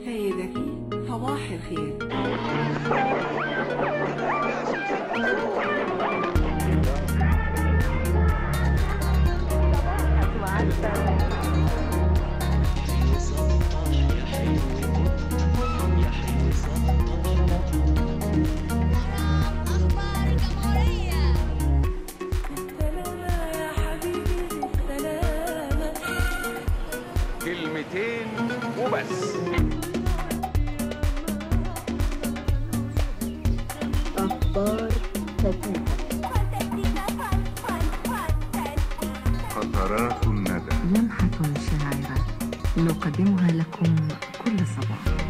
سيدتي صباح الخير أخبار الجمهورية سلامة يا حبيبي سلامة كلمتين وبس فانتستيكا فان فان فانتستيكا قطرات الندى لمحة شاعرة نقدمها لكم كل صباح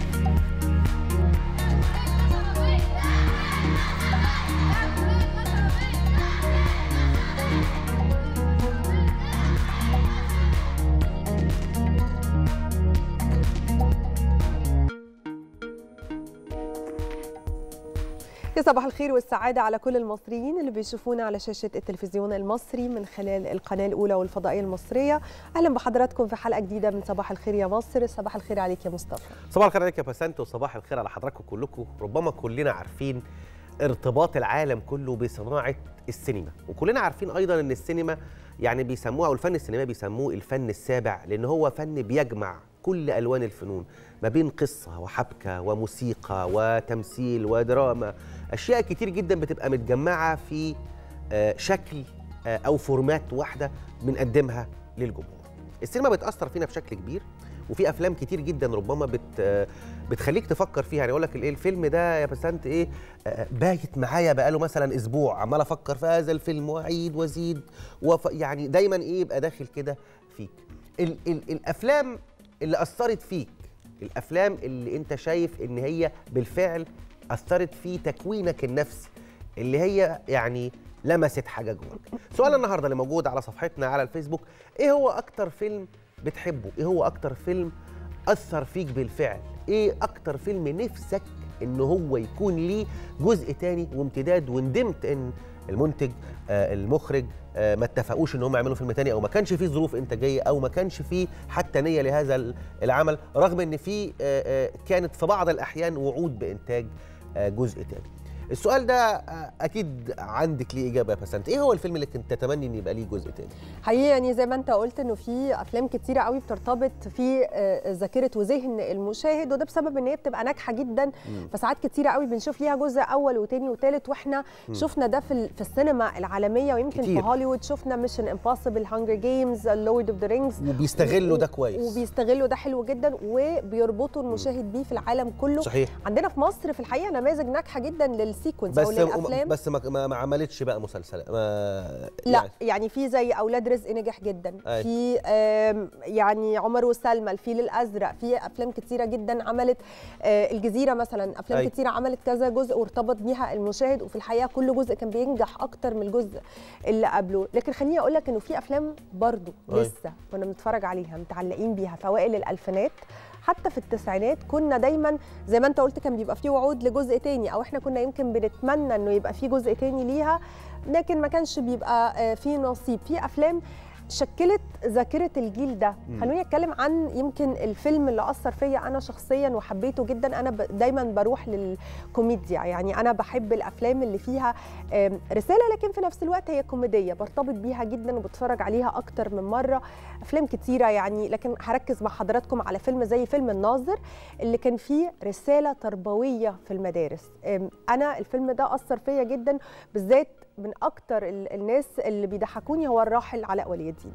يا صباح الخير والسعادة على كل المصريين اللي بيشوفونا على شاشة التلفزيون المصري من خلال القناة الأولى والفضائية المصرية أهلا بحضراتكم في حلقة جديدة من صباح الخير يا مصر صباح الخير عليك يا مصطفى صباح الخير عليك يا بسنت وصباح الخير على حضراتكم كلكم ربما كلنا عارفين ارتباط العالم كله بصناعه السينما وكلنا عارفين ايضا ان السينما يعني بيسموها او الفن السينمائي بيسموه الفن السابع لان هو فن بيجمع كل الوان الفنون ما بين قصه وحبكه وموسيقى وتمثيل ودراما اشياء كتير جدا بتبقى متجمعه في آه، شكل آه، او فورمات واحده بنقدمها للجمهور السينما بتاثر فينا بشكل كبير وفي افلام كتير جدا ربما بت بتخليك تفكر فيها يعني اقول لك ايه الفيلم ده يا بسنت ايه آه، بايت معايا بقاله مثلا اسبوع عمال افكر في هذا الفيلم واعيد وازيد وف يعني دايما ايه يبقى داخل كده فيك ال ال الافلام اللي اثرت فيك الافلام اللي انت شايف ان هي بالفعل اثرت في تكوينك النفسي اللي هي يعني لمست حاجه جواك سؤال النهارده اللي موجود على صفحتنا على الفيسبوك ايه هو اكتر فيلم بتحبه ايه هو اكتر فيلم اثر فيك بالفعل ايه اكتر فيلم نفسك ان هو يكون ليه جزء تاني وامتداد وندمت ان المنتج آه المخرج آه ما اتفقوش ان هم يعملوا فيلم تاني او ما كانش فيه ظروف انتاجيه او ما كانش فيه حتى نيه لهذا ال- العمل رغم ان في آه آه كانت في بعض الاحيان وعود بانتاج آه جزء تاني السؤال ده آه، اكيد عندك ليه اجابه يا بسنت ايه هو الفيلم اللي كنت تتمني ان يبقى ليه جزء تاني حقيقي يعني زي ما انت قلت انه في افلام كتيره قوي بترتبط في آه، ذاكره وذهن المشاهد وده بسبب ان هي بتبقى ناجحه جدا فساعات كتيره قوي بنشوف ليها جزء اول وتاني وتالت واحنا شفنا ده في ال- في السينما العالميه ويمكن كتير. في هوليوود شفنا ميشن امبوسيبل هانجر جيمز لورد اوف ذا رينجز وبيستغلوا ده كويس وبيستغلوا ده حلو جدا وبيربطوا المشاهد بيه في العالم كله صحيح عندنا في مصر في الحقيقه نماذج ناجحه جدا للسيكونس او بس للافلام بس ما, ما, ما عملتش بقى مسلسلات ما لا يعني يعني في زي اولاد رزق نجح جدا أي. في آم، يعني عمر وسلمى الفيل الازرق في افلام كتيره جدا عملت آه، الجزيره مثلا افلام أي. كتيره عملت كذا جزء وارتبط بيها المشاهد وفي الحقيقه كل جزء كان بينجح اكتر من الجزء اللي قبله لكن خليني اقول لك انه في افلام برضو أي. لسه كنا بنتفرج عليها متعلقين بيها في اوائل الالفينات حتى في التسعينات كنا دايما زي ما انت قلت كان بيبقى فيه وعود لجزء تاني او احنا كنا يمكن بنتمنى انه يبقى فيه جزء تاني ليها لكن ما كانش بيبقى آه، فيه نصيب في افلام شكلت ذاكره الجيل ده خلوني اتكلم عن يمكن الفيلم اللي اثر فيا انا شخصيا وحبيته جدا انا ب- دايما بروح للكوميديا يعني انا بحب الافلام اللي فيها آم، رساله لكن في نفس الوقت هي كوميديه برتبط بيها جدا وبتفرج عليها اكتر من مره افلام كتيره يعني لكن هركز مع حضراتكم على فيلم زي فيلم الناظر اللي كان فيه رساله تربويه في المدارس آم، انا الفيلم ده اثر فيا جدا بالذات من اكتر ال- الناس اللي بيضحكوني هو الراحل علاء ولي الدين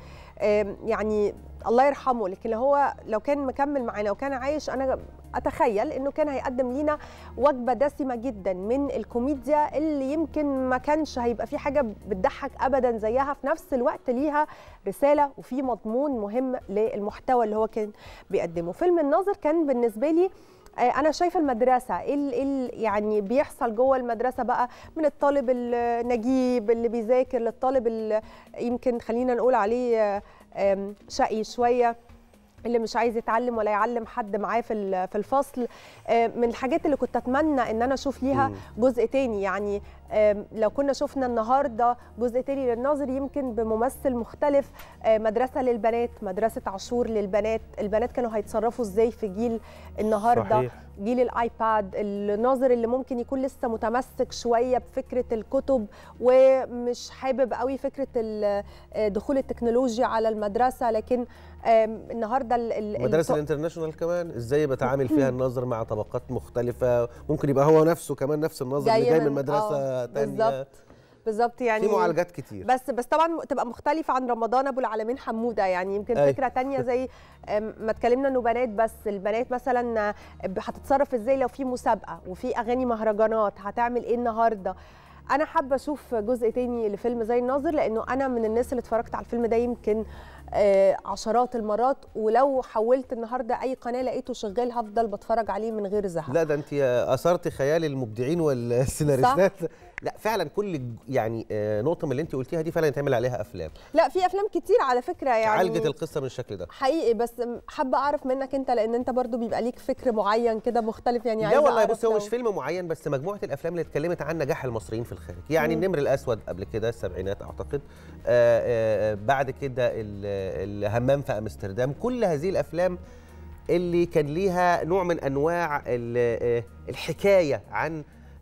ويعني الله يرحمه لكن لو هو لو كان مكمل معانا وكان عايش انا اتخيل انه كان هيقدم لينا وجبه دسمه جدا من الكوميديا اللي يمكن ما كانش هيبقى في حاجه بتضحك ابدا زيها في نفس الوقت ليها رساله وفي مضمون مهم للمحتوى اللي هو كان بيقدمه فيلم الناظر كان بالنسبه لي آه، انا شايفه المدرسه ايه ال- إيه ال- يعني بيحصل جوه المدرسه بقى من الطالب النجيب اللي بيذاكر للطالب اللي يمكن خلينا نقول عليه آه، آم، شقي شويه اللي مش عايز يتعلم ولا يعلم حد معاه في ال- في الفصل آه، من الحاجات اللي كنت اتمنى ان انا اشوف ليها مم. جزء تاني يعني آم، لو كنا شفنا النهارده جزء تاني للناظر يمكن بممثل مختلف آه، مدرسه للبنات مدرسه عاشور للبنات البنات كانوا هيتصرفوا ازاي في جيل النهارده صحيح. جيل الايباد الناظر اللي ممكن يكون لسه متمسك شويه بفكره الكتب ومش حابب قوي فكره ال- آه، دخول التكنولوجيا على المدرسه لكن آم، النهارده ال- ال- المدارس الط- الانترناشونال كمان ازاي بتعامل فيها الناظر مع طبقات مختلفه ممكن يبقى هو نفسه كمان نفس الناظر اللي جاي من مدرسه آه، تانية بالظبط بالظبط يعني في معالجات كتير بس بس طبعا تبقى مختلفه عن رمضان ابو العالمين حموده يعني يمكن أي. فكره تانية زي أم، ما اتكلمنا انه بنات بس البنات مثلا هتتصرف ازاي لو في مسابقه وفي اغاني مهرجانات هتعمل ايه النهارده انا حابه اشوف جزء تاني لفيلم زي الناظر لانه انا من الناس اللي اتفرجت على الفيلم ده يمكن آه، عشرات المرات ولو حولت النهارده اي قناه لقيته شغال هفضل بتفرج عليه من غير زهق لا ده انت اثرت خيال المبدعين والسيناريستات لا فعلا كل ج- يعني آه، نقطه من اللي انت قلتيها دي فعلا يتعمل عليها افلام لا في افلام كتير على فكره يعني عالجت القصه من الشكل ده حقيقي بس حابه اعرف منك انت لان انت برضو بيبقى ليك فكر معين كده مختلف يعني لا عايزة والله أعرف بص هو لو- مش فيلم معين بس مجموعه الافلام اللي اتكلمت عن نجاح المصريين في الخارج يعني النمر الاسود قبل كده السبعينات اعتقد آه آه بعد كده ال- الهمام في امستردام كل هذه الافلام اللي كان ليها نوع من انواع ال- آه، الحكايه عن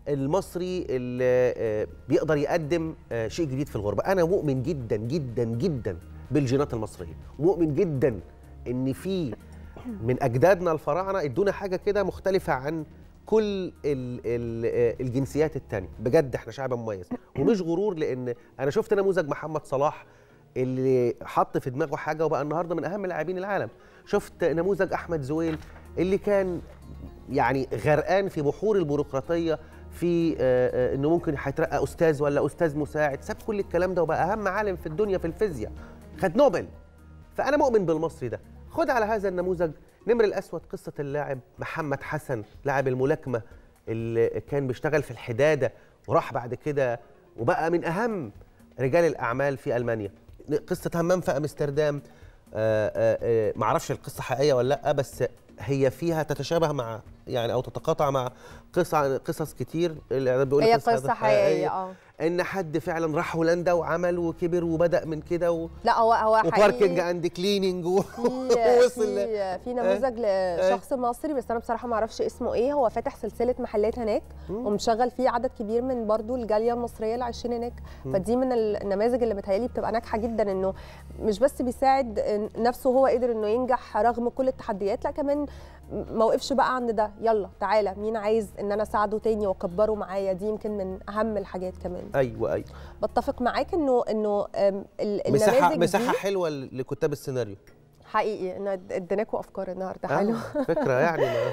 المصري اللي آه، بيقدر يقدم آه، شيء جديد في الغربه انا مؤمن جدا جدا جدا بالجينات المصريه مؤمن جدا ان في من اجدادنا الفراعنه ادونا حاجه كده مختلفه عن كل ال ال آه، الجنسيات التانية بجد احنا شعب مميز ومش غرور لان انا شفت نموذج محمد صلاح اللي حط في دماغه حاجه وبقى النهارده من اهم لاعبين العالم شفت نموذج احمد زويل اللي كان يعني غرقان في بحور البيروقراطيه في آه، آه، انه ممكن هيترقى استاذ ولا استاذ مساعد ساب كل الكلام ده وبقى اهم عالم في الدنيا في الفيزياء خد نوبل فانا مؤمن بالمصري ده خد على هذا النموذج نمر الاسود قصه اللاعب محمد حسن لاعب الملاكمه اللي كان بيشتغل في الحداده وراح بعد كده وبقى من اهم رجال الاعمال في المانيا قصه همام في امستردام آه، آه، آه، معرفش القصه حقيقيه ولا لا بس هي فيها تتشابه مع يعني او تتقاطع مع قصص قصص كتير اللي بيقول هي قصة قصه حقيقيه اه ان حد فعلا راح هولندا وعمل وكبر وبدا من كده و... لا هو هو وباركنج حقيقي اند كليننج و... في ووصل في في نموذج لشخص مصري بس انا بصراحه ما اعرفش اسمه ايه هو فاتح سلسله محلات هناك ومشغل فيه عدد كبير من برضو الجاليه المصريه اللي عايشين هناك فدي من النماذج اللي بتهيألي بتبقى ناجحه جدا انه مش بس بيساعد نفسه هو قدر انه ينجح رغم كل التحديات لا كمان ما وقفش بقى عند ده يلا تعالى مين عايز ان انا اساعده تاني واكبره معايا دي يمكن من اهم الحاجات كمان ايوه ايوه بتفق معاك انه انه أم، ال- مساحه النماذج مساحه دي حلوه لكتاب السيناريو حقيقي ان اديناكوا افكار النهارده آه، حلو فكره يعني ما.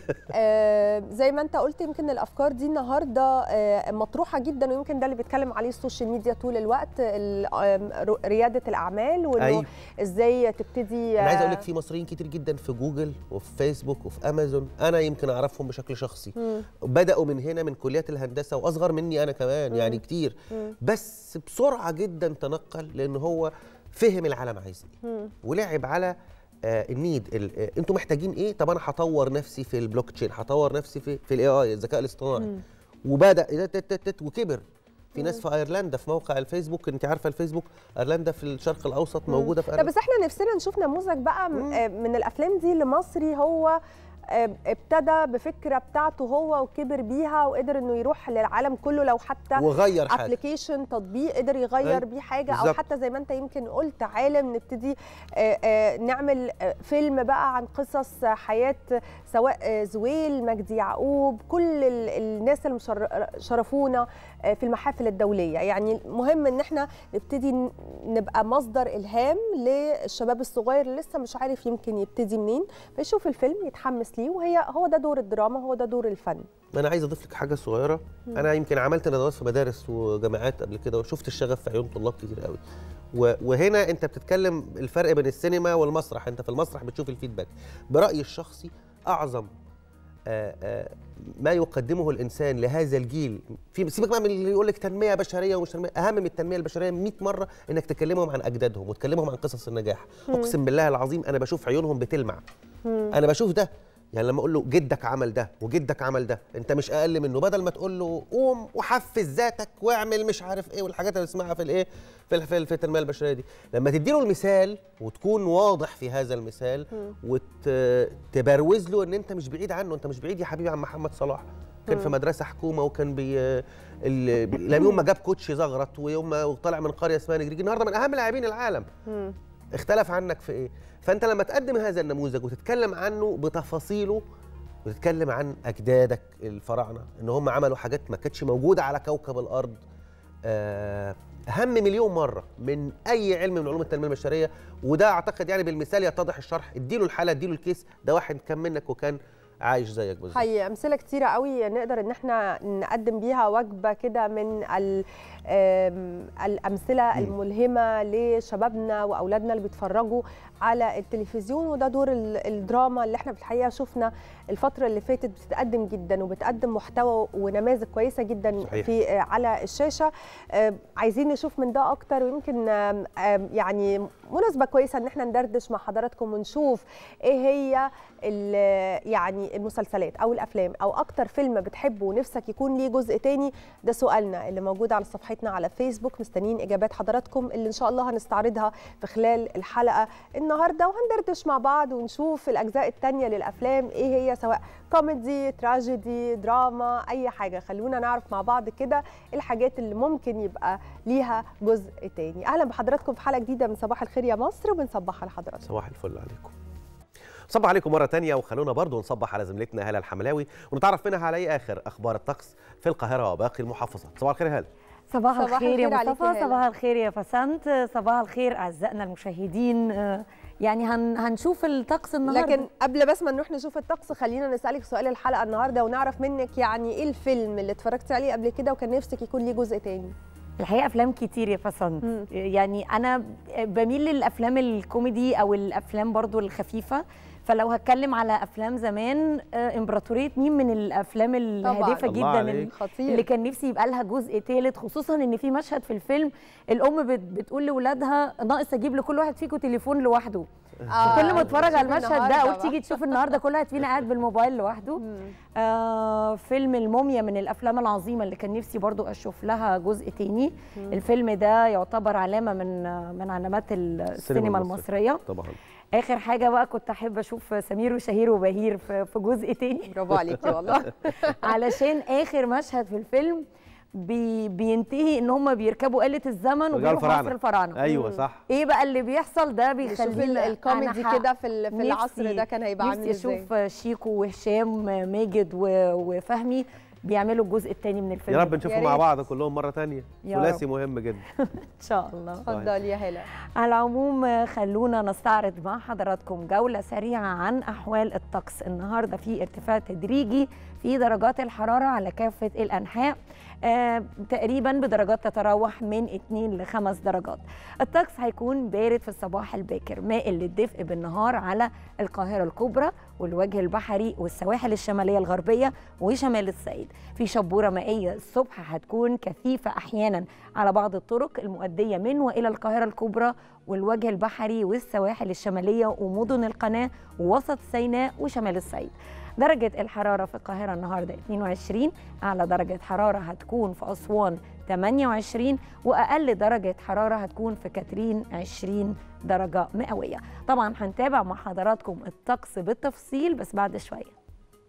آه، زي ما انت قلت يمكن الافكار دي النهارده آه، مطروحه جدا ويمكن ده اللي بيتكلم عليه السوشيال ميديا طول الوقت ال- آم، رو- رياده الاعمال وانه أيوة. ازاي تبتدي انا عايز اقول آه، لك في مصريين كتير جدا في جوجل وفي فيسبوك وفي امازون انا يمكن اعرفهم بشكل شخصي مم. بداوا من هنا من كليات الهندسه واصغر مني انا كمان يعني كتير مم. بس بسرعه جدا تنقل لان هو فهم العالم عايز ايه مم. ولعب على آه النيد ال- آه، انتوا محتاجين ايه طب انا هطور نفسي في البلوك تشين هطور نفسي في في الاي اي الذكاء الاصطناعي وبدا تت- تت- تت- وكبر في ناس في ايرلندا في موقع الفيسبوك انت عارفه الفيسبوك ايرلندا في الشرق الاوسط موجوده في لا أيرلندا. بس احنا نفسنا نشوف نموذج بقى م- آه، من الافلام دي لمصري هو آه، ابتدى بفكره بتاعته هو وكبر بيها وقدر انه يروح للعالم كله لو حتى وغير حاجه ابلكيشن تطبيق قدر يغير أي، بيه حاجه او بالظبط. حتى زي ما انت يمكن قلت عالم نبتدي آه، آه، نعمل آه، فيلم بقى عن قصص حياه سواء آه، زويل مجدي يعقوب كل ال- الناس اللي مشر- شرفونا آه، في المحافل الدوليه يعني مهم ان احنا نبتدي ن- نبقى مصدر الهام للشباب الصغير اللي لسه مش عارف يمكن يبتدي منين فيشوف الفيلم يتحمس ليه وهي هو ده دور الدراما هو ده دور الفن انا عايز اضيف لك حاجه صغيره انا يمكن عملت ندوات في مدارس وجامعات قبل كده وشفت الشغف في عيون طلاب كتير قوي و- وهنا انت بتتكلم الفرق بين السينما والمسرح انت في المسرح بتشوف الفيدباك برايي الشخصي اعظم آه، آه، ما يقدمه الانسان لهذا الجيل في سيبك بقى من اللي يقول لك تنميه بشريه ومش تنميه اهم من التنميه البشريه 100 مره انك تكلمهم عن اجدادهم وتكلمهم عن قصص النجاح اقسم بالله العظيم انا بشوف عيونهم بتلمع انا بشوف ده يعني لما اقول له جدك عمل ده وجدك عمل ده انت مش اقل منه بدل ما تقول له قوم وحفز ذاتك واعمل مش عارف ايه والحاجات اللي بنسمعها في الايه في ال- في ال- في التنميه البشريه دي لما تديله المثال وتكون واضح في هذا المثال وتبروز له ان انت مش بعيد عنه انت مش بعيد يا حبيبي عن محمد صلاح كان في مدرسه حكومه وكان بي ال- لما يوم ما جاب كوتش زغرت ويوم ما طلع من قريه اسمها نجريج النهارده من اهم لاعبين العالم اختلف عنك في ايه فانت لما تقدم هذا النموذج وتتكلم عنه بتفاصيله وتتكلم عن اجدادك الفراعنه ان هم عملوا حاجات ما كانتش موجوده على كوكب الارض آه، اهم مليون مره من اي علم من علوم التنميه البشريه وده اعتقد يعني بالمثال يتضح الشرح اديله الحاله اديله الكيس ده واحد كان منك وكان عايش زيك بالظبط حقيقي امثله كتيره قوي نقدر ان احنا نقدم بيها وجبه كده من ال- آم، الامثله الملهمه لشبابنا واولادنا اللي بيتفرجوا على التلفزيون وده دور ال- الدراما اللي احنا في الحقيقه شفنا الفتره اللي فاتت بتتقدم جدا وبتقدم محتوى ونماذج كويسه جدا صحيح. في آه، على الشاشه آه، عايزين نشوف من ده اكتر ويمكن آم، آم، يعني مناسبه كويسه ان احنا ندردش مع حضراتكم ونشوف ايه هي ال- يعني المسلسلات او الافلام او اكتر فيلم بتحبه ونفسك يكون ليه جزء تاني ده سؤالنا اللي موجود على صفحتنا على فيسبوك مستنيين اجابات حضراتكم اللي ان شاء الله هنستعرضها في خلال الحلقه النهارده وهندردش مع بعض ونشوف الاجزاء التانيه للافلام ايه هي سواء كوميدي تراجيدي دراما اي حاجه خلونا نعرف مع بعض كده الحاجات اللي ممكن يبقى ليها جزء تاني اهلا بحضراتكم في حلقه جديده من صباح الخير يا مصر وبنصبح على حضراتكم صباح الفل عليكم صباح عليكم مرة تانية وخلونا برضو نصبح على زميلتنا هالة الحملاوي ونتعرف منها على ايه آخر أخبار الطقس في القاهرة وباقي المحافظات صباح الخير يا هالة صباح, صباح الخير يا الخير عليكي مصطفى هالة. صباح الخير يا فسنت صباح الخير اعزائنا المشاهدين آه، يعني هن هنشوف الطقس النهارده لكن قبل بس ما نروح نشوف الطقس خلينا نسالك سؤال الحلقه النهارده ونعرف منك يعني ايه الفيلم اللي اتفرجتي عليه قبل كده وكان نفسك يكون ليه جزء تاني الحقيقه افلام كتير يا فسنت مم. يعني انا بميل للافلام الكوميدي او الافلام برضو الخفيفه فلو هتكلم على افلام زمان آه، امبراطوريه مين من الافلام الهادفه الله جدا عليك. اللي خطير اللي كان نفسي يبقى لها جزء ثالث خصوصا ان في مشهد في الفيلم الام بت بتقول لاولادها ناقص اجيب لكل واحد فيكم تليفون لوحده آه، كل ما اتفرج نشوف على المشهد ده النهاردة اقول بقى. تيجي تشوف النهارده كل واحد فينا قاعد بالموبايل لوحده آه فيلم الموميا من الافلام العظيمه اللي كان نفسي برضو اشوف لها جزء تاني الفيلم ده يعتبر علامه من من علامات السينما المصريه طبعا اخر حاجه بقى كنت احب اشوف سمير وشهير وبهير في, في جزء تاني برافو عليكي والله علشان اخر مشهد في الفيلم بي بينتهي ان هم بيركبوا آلة الزمن رجال وبيروحوا الفراعنة. مصر الفراعنه أيوة صح ايه بقى اللي بيحصل ده نشوف بيخلينا ال- الكوميدي أنا ح- كده في ال- في العصر نفسي- ده كان هيبقى عامل نفسي ازاي اشوف شيكو وهشام ماجد و- وفهمي بيعملوا الجزء الثاني من الفيلم يا رب ده. نشوفهم يا مع ريت. بعض كلهم مرة تانية يا ثلاثي مهم جدا ان شاء الله اتفضل يا هلا على العموم خلونا نستعرض مع حضراتكم جولة سريعة عن أحوال الطقس النهاردة في ارتفاع تدريجي في درجات الحرارة على كافة الأنحاء آه تقريبا بدرجات تتراوح من 2 ل 5 درجات الطقس هيكون بارد في الصباح الباكر مائل للدفء بالنهار على القاهرة الكبرى والوجه البحري والسواحل الشمالية الغربية وشمال الصعيد في شبورة مائية الصبح هتكون كثيفة أحيانا على بعض الطرق المؤدية من وإلى القاهرة الكبرى والوجه البحري والسواحل الشمالية ومدن القناة ووسط سيناء وشمال الصعيد درجة الحرارة في القاهرة النهاردة 22 أعلى درجة حرارة هتكون في أسوان 28 وأقل درجة حرارة هتكون في كاترين 20 درجة مئوية طبعا هنتابع مع حضراتكم الطقس بالتفصيل بس بعد شوية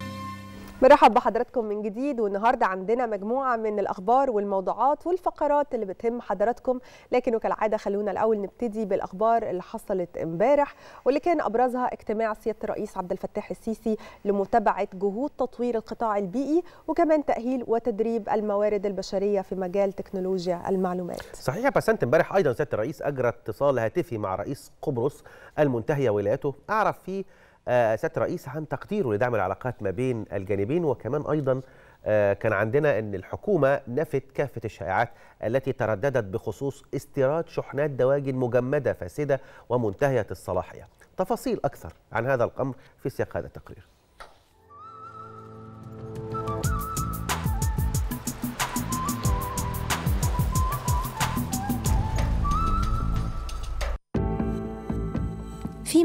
مرحب بحضراتكم من جديد والنهارده عندنا مجموعه من الاخبار والموضوعات والفقرات اللي بتهم حضراتكم لكن وكالعاده خلونا الاول نبتدي بالاخبار اللي حصلت امبارح واللي كان ابرزها اجتماع سياده الرئيس عبد الفتاح السيسي لمتابعه جهود تطوير القطاع البيئي وكمان تاهيل وتدريب الموارد البشريه في مجال تكنولوجيا المعلومات صحيح يا بسنت امبارح ايضا سياده الرئيس اجرى اتصال هاتفي مع رئيس قبرص المنتهيه ولايته اعرف فيه آه، سياده الرئيس عن تقديره لدعم العلاقات ما بين الجانبين وكمان ايضا آه، كان عندنا ان الحكومه نفت كافه الشائعات التي ترددت بخصوص استيراد شحنات دواجن مجمده فاسده ومنتهيه الصلاحيه تفاصيل اكثر عن هذا الامر في سياق هذا التقرير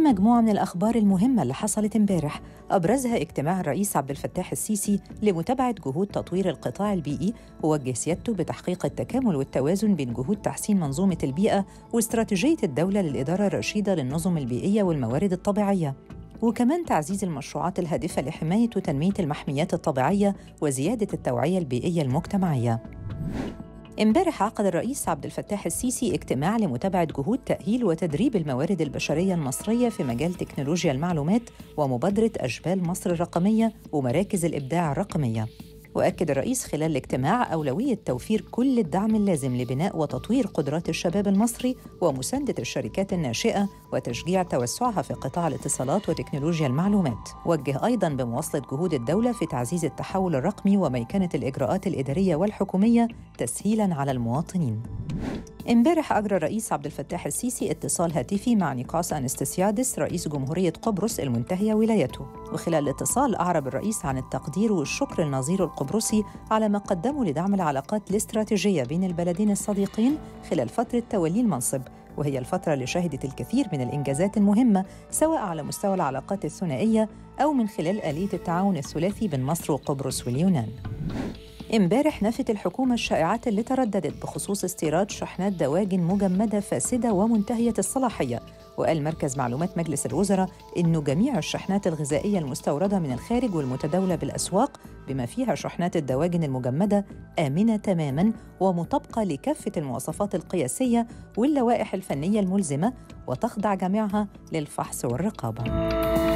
مجموعة من الأخبار المهمة اللي حصلت امبارح أبرزها اجتماع الرئيس عبد الفتاح السيسي لمتابعة جهود تطوير القطاع البيئي ووجه سيادته بتحقيق التكامل والتوازن بين جهود تحسين منظومة البيئة واستراتيجية الدولة للإدارة الرشيدة للنظم البيئية والموارد الطبيعية وكمان تعزيز المشروعات الهادفة لحماية وتنمية المحميات الطبيعية وزيادة التوعية البيئية المجتمعية امبارح عقد الرئيس عبد الفتاح السيسي اجتماع لمتابعة جهود تأهيل وتدريب الموارد البشرية المصرية في مجال تكنولوجيا المعلومات ومبادرة أشبال مصر الرقمية ومراكز الإبداع الرقمية. وأكد الرئيس خلال الاجتماع أولوية توفير كل الدعم اللازم لبناء وتطوير قدرات الشباب المصري ومساندة الشركات الناشئة وتشجيع توسعها في قطاع الاتصالات وتكنولوجيا المعلومات. وجه أيضاً بمواصلة جهود الدولة في تعزيز التحول الرقمي وميكنة الإجراءات الإدارية والحكومية تسهيلاً على المواطنين. امبارح أجرى الرئيس عبد الفتاح السيسي اتصال هاتفي مع نيكاس أنستسيادس رئيس جمهورية قبرص المنتهية ولايته وخلال الاتصال أعرب الرئيس عن التقدير والشكر لنظيره القبرصي على ما قدمه لدعم العلاقات الاستراتيجية بين البلدين الصديقين خلال فترة تولي المنصب وهي الفترة اللي شهدت الكثير من الإنجازات المهمة سواء على مستوى العلاقات الثنائية أو من خلال آلية التعاون الثلاثي بين مصر وقبرص واليونان امبارح نفت الحكومة الشائعات اللي ترددت بخصوص استيراد شحنات دواجن مجمدة فاسدة ومنتهية الصلاحية وقال مركز معلومات مجلس الوزراء إنه جميع الشحنات الغذائية المستوردة من الخارج والمتداولة بالأسواق بما فيها شحنات الدواجن المجمدة آمنة تماماً ومطابقة لكافة المواصفات القياسية واللوائح الفنية الملزمة وتخضع جميعها للفحص والرقابة.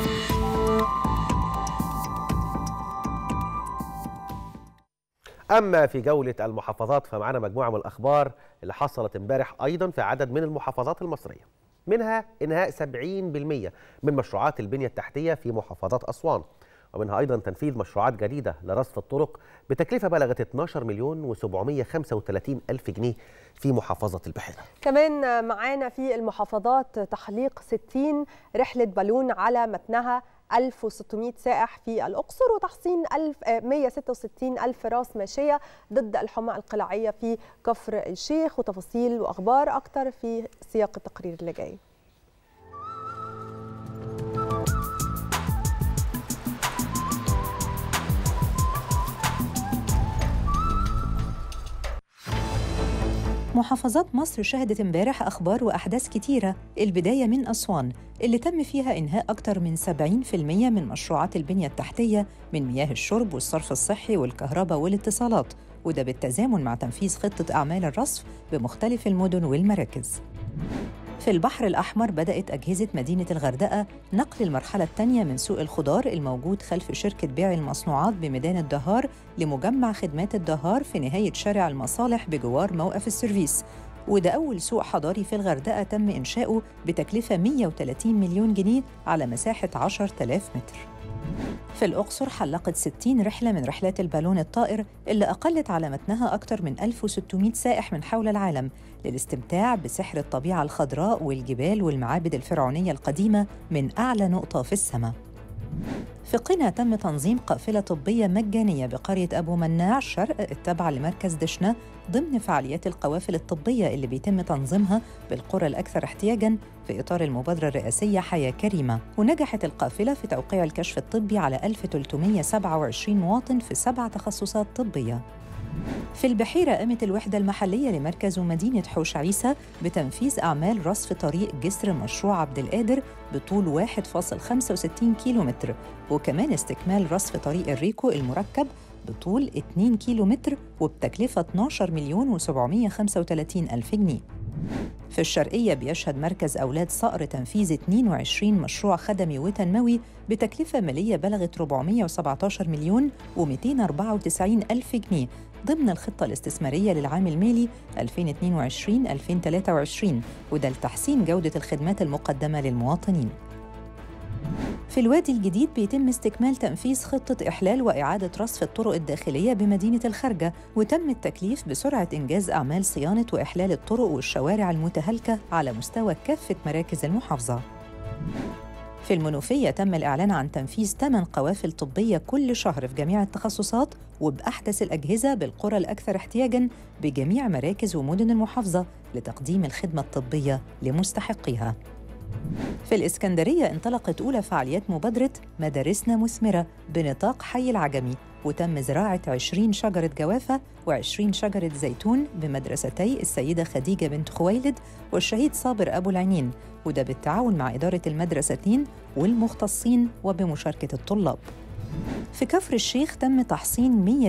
اما في جوله المحافظات فمعنا مجموعه من الاخبار اللي حصلت امبارح ايضا في عدد من المحافظات المصريه منها انهاء 70% من مشروعات البنيه التحتيه في محافظات اسوان ومنها ايضا تنفيذ مشروعات جديده لرصف الطرق بتكلفه بلغت 12 مليون و735 الف جنيه في محافظه البحيره كمان معانا في المحافظات تحليق 60 رحلة بالون على متنها 1600 سائح في الأقصر وتحصين 1000 آه، 166 ألف راس ماشية ضد الحمى القلاعية في كفر الشيخ وتفاصيل وأخبار أكتر في سياق التقرير اللي جاي محافظات مصر شهدت امبارح أخبار وأحداث كتيرة البداية من أسوان اللي تم فيها إنهاء أكثر من 70% من مشروعات البنية التحتية من مياه الشرب والصرف الصحي والكهرباء والاتصالات وده بالتزامن مع تنفيذ خطة أعمال الرصف بمختلف المدن والمراكز في البحر الأحمر بدأت أجهزة مدينة الغردقة نقل المرحلة الثانية من سوق الخضار الموجود خلف شركة بيع المصنوعات بميدان الدهار لمجمع خدمات الدهار في نهاية شارع المصالح بجوار موقف السيرفيس وده أول سوق حضاري في الغردقة تم إنشاؤه بتكلفة 130 مليون جنيه على مساحة 10000 متر في الأقصر حلقت 60 رحلة من رحلات البالون الطائر اللي أقلت على متنها أكثر من 1600 سائح من حول العالم للاستمتاع بسحر الطبيعة الخضراء والجبال والمعابد الفرعونية القديمة من أعلى نقطة في السماء في قنا تم تنظيم قافلة طبية مجانية بقرية أبو مناع شرق التابعة لمركز دشنا ضمن فعاليات القوافل الطبية اللي بيتم تنظيمها بالقرى الأكثر احتياجاً في إطار المبادرة الرئاسية حياة كريمة ونجحت القافلة في توقيع الكشف الطبي على 1327 مواطن في سبع تخصصات طبية في البحيرة قامت الوحدة المحلية لمركز ومدينة حوش عيسى بتنفيذ أعمال رصف طريق جسر مشروع عبد القادر بطول 1.65 كيلومتر وكمان استكمال رصف طريق الريكو المركب بطول 2 كيلومتر وبتكلفة 12 مليون و735 ألف جنيه في الشرقية بيشهد مركز أولاد صقر تنفيذ 22 مشروع خدمي وتنموي بتكلفة مالية بلغت 417 مليون و294 ألف جنيه ضمن الخطة الاستثمارية للعام المالي 2022-2023 وده لتحسين جودة الخدمات المقدمة للمواطنين في الوادي الجديد بيتم استكمال تنفيذ خطة إحلال وإعادة رصف الطرق الداخلية بمدينة الخارجة وتم التكليف بسرعة إنجاز أعمال صيانة وإحلال الطرق والشوارع المتهالكة على مستوى كافة مراكز المحافظة في المنوفية تم الإعلان عن تنفيذ 8 قوافل طبية كل شهر في جميع التخصصات وبأحدث الأجهزة بالقرى الأكثر احتياجاً بجميع مراكز ومدن المحافظة لتقديم الخدمة الطبية لمستحقيها في الإسكندرية انطلقت أولى فعاليات مبادرة مدارسنا مثمرة بنطاق حي العجمي وتم زراعة 20 شجرة جوافة و20 شجرة زيتون بمدرستي السيدة خديجة بنت خويلد والشهيد صابر أبو العينين وده بالتعاون مع إدارة المدرستين والمختصين وبمشاركة الطلاب في كفر الشيخ تم تحصين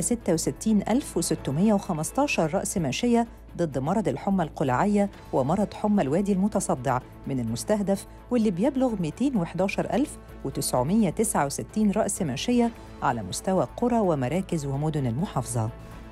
166615 رأس ماشية ضد مرض الحمى القلعية ومرض حمى الوادي المتصدع من المستهدف واللي بيبلغ 211969 رأس ماشية على مستوى قرى ومراكز ومدن المحافظة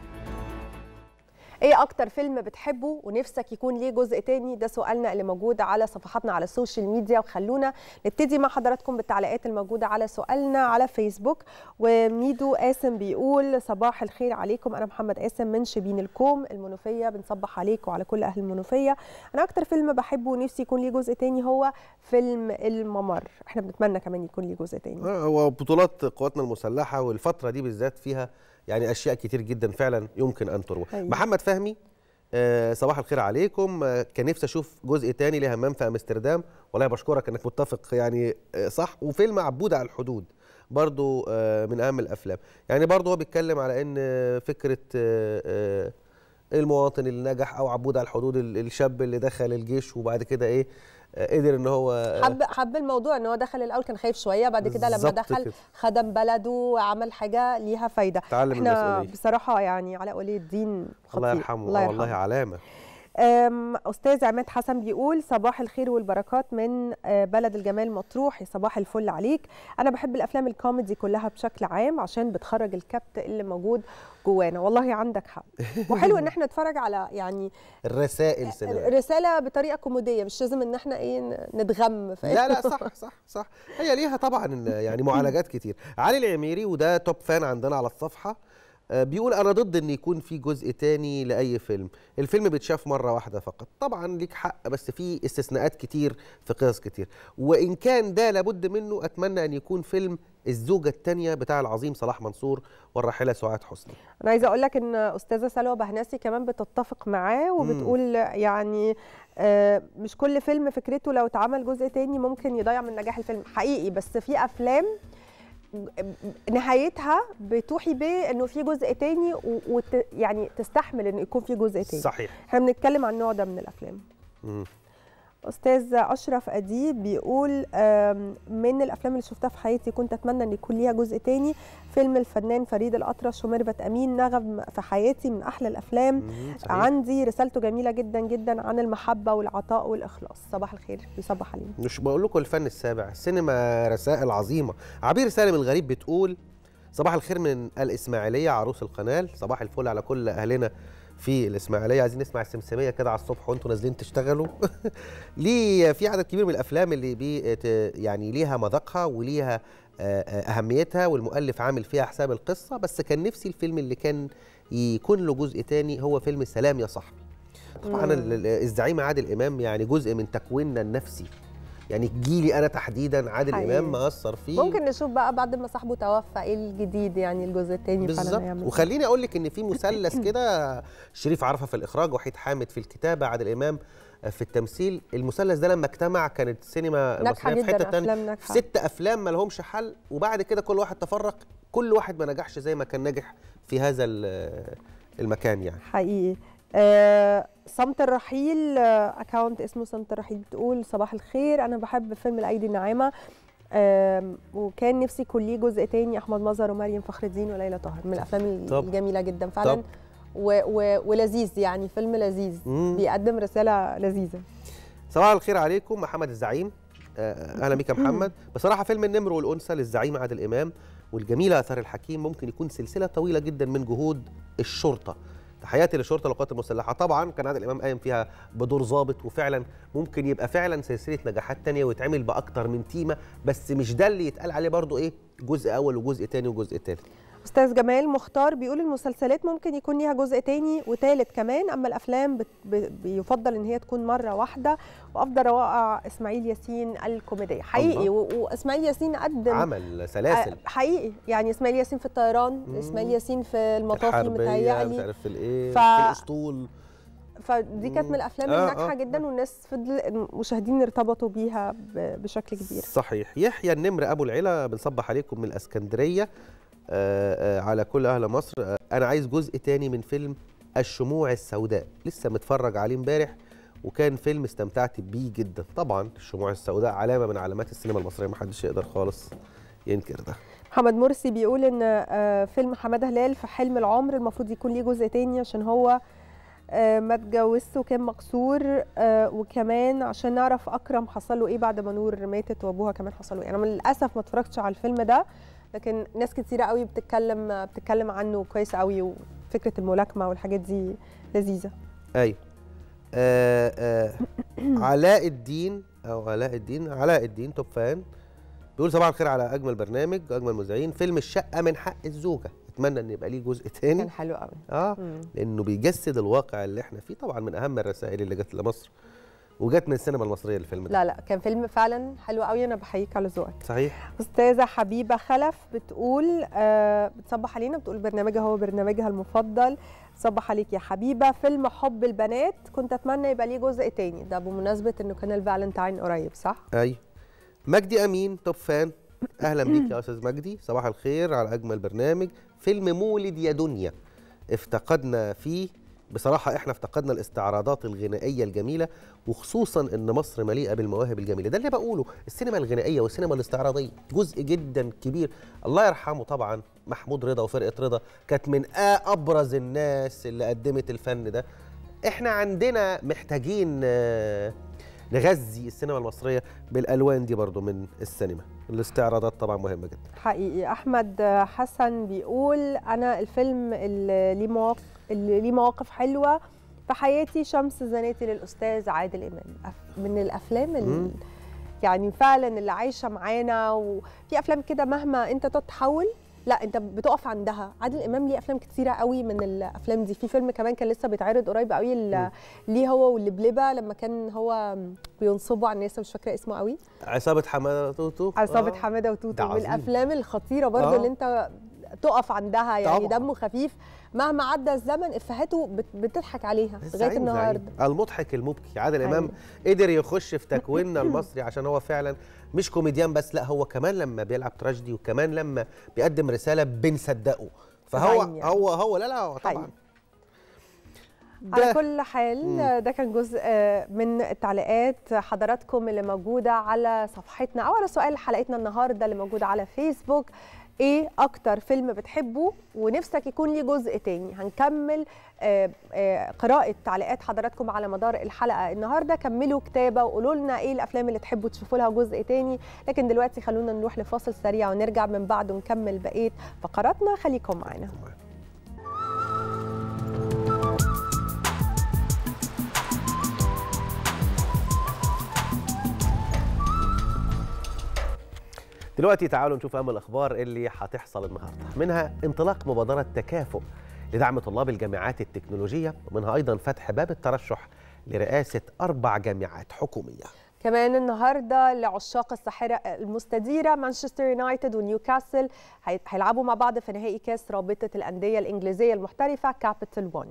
ايه اكتر فيلم بتحبه ونفسك يكون ليه جزء تاني ده سؤالنا اللي موجود على صفحاتنا على السوشيال ميديا وخلونا نبتدي مع حضراتكم بالتعليقات الموجوده على سؤالنا على فيسبوك وميدو قاسم بيقول صباح الخير عليكم انا محمد قاسم من شبين الكوم المنوفيه بنصبح عليكم وعلى كل اهل المنوفيه انا اكتر فيلم بحبه ونفسي يكون ليه جزء تاني هو فيلم الممر احنا بنتمنى كمان يكون ليه جزء تاني آه، هو بطولات قواتنا المسلحه والفتره دي بالذات فيها يعني اشياء كتير جدا فعلا يمكن ان تروى أيوة. محمد فهمي آه، صباح الخير عليكم آه، كان نفسي اشوف جزء تاني لهمام في امستردام والله بشكرك انك متفق يعني آه، صح وفيلم عبود على الحدود برضو آه، من اهم الافلام يعني برضو هو بيتكلم على ان آه، فكره آه، آه، المواطن اللي نجح او عبود على الحدود ال- الشاب اللي دخل الجيش وبعد كده ايه آه، قدر ان هو آه، حب حب الموضوع ان هو دخل الاول كان خايف شويه بعد كده لما بالظبط دخل كده. خدم بلده وعمل حاجه ليها فايده تعلم احنا المسؤوليه بصراحه يعني علاء ولي الدين خطير الله يرحمه الله آه، يرحمه والله علامه أم، استاذ عماد حسن بيقول صباح الخير والبركات من آه، بلد الجمال مطروح يا صباح الفل عليك انا بحب الافلام الكوميدي كلها بشكل عام عشان بتخرج الكبت اللي موجود جوانا والله عندك حق وحلو ان احنا نتفرج على يعني الرسائل سينما رساله بطريقه كوميديه مش لازم ان احنا ايه نتغم في لا لا صح صح صح هي ليها طبعا يعني معالجات كتير علي العميري وده توب فان عندنا على الصفحه آه، بيقول انا ضد ان يكون في جزء تاني لاي فيلم الفيلم بيتشاف مره واحده فقط طبعا ليك حق بس في استثناءات كتير في قصص كتير وان كان ده لابد منه اتمنى ان يكون فيلم الزوجه الثانيه بتاع العظيم صلاح منصور والراحله سعاد حسني انا عايزه اقول لك ان استاذه سلوى بهناسي كمان بتتفق معاه وبتقول يعني آه، مش كل فيلم فكرته لو اتعمل جزء تاني ممكن يضيع من نجاح الفيلم حقيقي بس في افلام نهايتها بتوحي بيه انه في جزء تاني و- وت يعني تستحمل انه يكون في جزء تاني صحيح احنا بنتكلم عن النوع ده من الافلام مم. استاذ اشرف اديب بيقول آم، من الافلام اللي شفتها في حياتي كنت اتمنى ان يكون ليها جزء تاني فيلم الفنان فريد الاطرش وميرفت امين نغم في حياتي من احلى الافلام مم. صحيح. عندي رسالته جميله جدا جدا عن المحبه والعطاء والاخلاص صباح الخير بيصبح علينا مش بقول لكم الفن السابع السينما رسائل عظيمه عبير سالم الغريب بتقول صباح الخير من الاسماعيليه عروس القناه صباح الفل على كل اهلنا في الاسماعيليه عايزين نسمع السمسميه كده على الصبح وانتوا نازلين تشتغلوا ليه في عدد كبير من الافلام اللي بي يعني ليها مذاقها وليها آه، آه، اهميتها والمؤلف عامل فيها حساب القصه بس كان نفسي الفيلم اللي كان يكون له جزء تاني هو فيلم سلام يا صاحبي طبعا مم. ال- ال- الزعيم عادل امام يعني جزء من تكويننا النفسي يعني جيلي انا تحديدا عادل حقيقي. امام مأثر فيه ممكن نشوف بقى بعد ما صاحبه توفى ايه الجديد يعني الجزء الثاني فعلا بالظبط هيعمل وخليني اقول لك ان في مثلث كده شريف عرفه في الاخراج وحيد حامد في الكتابه عادل امام في التمثيل المثلث ده لما اجتمع كانت السينما ناجحه المصريه في جدا حته تانية افلام ناجحه ست افلام ما لهمش حل وبعد كده كل واحد تفرق كل واحد ما نجحش زي ما كان ناجح في هذا ال- المكان يعني حقيقي آه صمت الرحيل آه اكونت اسمه صمت الرحيل بتقول صباح الخير انا بحب فيلم الايدي الناعمه آم، وكان نفسي يكون ليه جزء تاني احمد مظهر ومريم فخر الدين وليلى طاهر من الافلام طب. الجميله جدا فعلا طب. و و ولذيذ يعني فيلم لذيذ مم. بيقدم رساله لذيذه صباح الخير عليكم محمد الزعيم آه، اهلا بيك يا محمد بصراحه فيلم النمر والانثى للزعيم عادل امام والجميله اثار الحكيم ممكن يكون سلسله طويله جدا من جهود الشرطه تحياتي للشرطه والقوات المسلحه طبعا كان عادل امام قايم فيها بدور ظابط وفعلا ممكن يبقى فعلا سلسله نجاحات تانية ويتعمل باكتر من تيمه بس مش ده اللي يتقال عليه برضو ايه جزء اول وجزء تاني وجزء تالت استاذ جمال مختار بيقول المسلسلات ممكن يكون ليها جزء تاني وتالت كمان اما الافلام بت- ب- بيفضل ان هي تكون مره واحده وافضل روائع اسماعيل ياسين الكوميديه حقيقي الله. و- واسماعيل ياسين قدم عمل سلاسل آه، حقيقي يعني اسماعيل ياسين في الطيران مم. اسماعيل ياسين في المطافي الحربيه مش متهيألي عارف في الايه ف- في الاسطول فدي كانت من الافلام آه، الناجحه آه. جدا والناس فضل المشاهدين ارتبطوا بيها ب- بشكل كبير صحيح يحيى النمر ابو العلا بنصبح عليكم من الاسكندريه آه، آه، على كل اهل مصر آه، انا عايز جزء تاني من فيلم الشموع السوداء لسه متفرج عليه امبارح وكان فيلم استمتعت بيه جدا طبعا الشموع السوداء علامه من علامات السينما المصريه ما حدش يقدر خالص ينكر ده محمد مرسي بيقول ان آه، فيلم حماده هلال في حلم العمر المفروض يكون ليه جزء تاني عشان هو آه، ما اتجوزش وكان مكسور آه، وكمان عشان نعرف اكرم حصل له ايه بعد ما نور ماتت وابوها كمان حصل له ايه انا من للاسف ما اتفرجتش على الفيلم ده لكن ناس كتيره قوي بتتكلم بتتكلم عنه كويس قوي وفكره الملاكمه والحاجات دي لذيذه ايوه آه آه علاء الدين او علاء الدين علاء الدين توب فان بيقول صباح الخير على اجمل برنامج اجمل مذيعين فيلم الشقه من حق الزوجه اتمنى ان يبقى ليه جزء تاني كان حلو قوي اه مم. لانه بيجسد الواقع اللي احنا فيه طبعا من اهم الرسائل اللي جت لمصر وجت من السينما المصريه الفيلم ده لا لا كان فيلم فعلا حلو قوي انا بحييك على ذوقك صحيح استاذه حبيبه خلف بتقول آه بتصبح علينا بتقول برنامجها هو برنامجها المفضل صبح عليك يا حبيبه فيلم حب البنات كنت اتمنى يبقى ليه جزء تاني ده بمناسبه انه كان الفالنتاين قريب صح ايوه مجدي امين توب فان اهلا بيك يا استاذ مجدي صباح الخير على اجمل برنامج فيلم مولد يا دنيا افتقدنا فيه بصراحة احنا افتقدنا الاستعراضات الغنائية الجميلة وخصوصا ان مصر مليئة بالمواهب الجميلة ده اللي بقوله السينما الغنائية والسينما الاستعراضية جزء جدا كبير الله يرحمه طبعا محمود رضا وفرقة رضا كانت من ابرز الناس اللي قدمت الفن ده احنا عندنا محتاجين آه، نغذي السينما المصرية بالالوان دي برضو من السينما الاستعراضات طبعا مهمة جدا حقيقي احمد حسن بيقول انا الفيلم اللي ليه مواقف اللي ليه مواقف حلوه في حياتي شمس زناتي للاستاذ عادل امام أف- من الافلام اللي مم. يعني فعلا اللي عايشه معانا وفي افلام كده مهما انت تتحول لا انت بتقف عندها عادل امام ليه افلام كتيره قوي من الافلام دي في فيلم كمان كان لسه بيتعرض قريب قوي ال- ليه هو واللبلبه لما كان هو بينصبوا على الناس مش فاكره اسمه قوي عصابة حمادة توتو عصابة آه. حماده ده وتوتو من عظيم. الافلام الخطيره برضو آه. اللي انت تقف عندها يعني طبعاً. دمه خفيف مهما عدى الزمن افهاته بت- بتضحك عليها لغايه زعيم النهارده زعيم. المضحك المبكي عادل امام أيوة. قدر يخش في تكويننا المصري عشان هو فعلا مش كوميديان بس لا هو كمان لما بيلعب تراجيدي وكمان لما بيقدم رساله بنصدقه فهو زعيم يعني. هو هو لا لا هو طبعا حقيقي. على ده كل حال مم. ده كان جزء آه، من التعليقات حضراتكم اللي موجوده على صفحتنا او على سؤال حلقتنا النهارده اللي موجود على فيسبوك ايه اكتر فيلم بتحبه ونفسك يكون ليه جزء تاني هنكمل آه، آه، قراءه تعليقات حضراتكم على مدار الحلقه النهارده كملوا كتابه وقولوا لنا ايه الافلام اللي تحبوا تشوفوا لها جزء تاني لكن دلوقتي خلونا نروح لفاصل سريع ونرجع من بعده نكمل بقيه فقراتنا خليكم معانا دلوقتي تعالوا نشوف اهم الاخبار اللي هتحصل النهارده منها انطلاق مبادره تكافؤ لدعم طلاب الجامعات التكنولوجيه ومنها ايضا فتح باب الترشح لرئاسه اربع جامعات حكوميه كمان النهارده لعشاق الساحره المستديره مانشستر يونايتد ونيوكاسل هي- هيلعبوا مع بعض في نهائي كاس رابطه الانديه الانجليزيه المحترفه كابيتال 1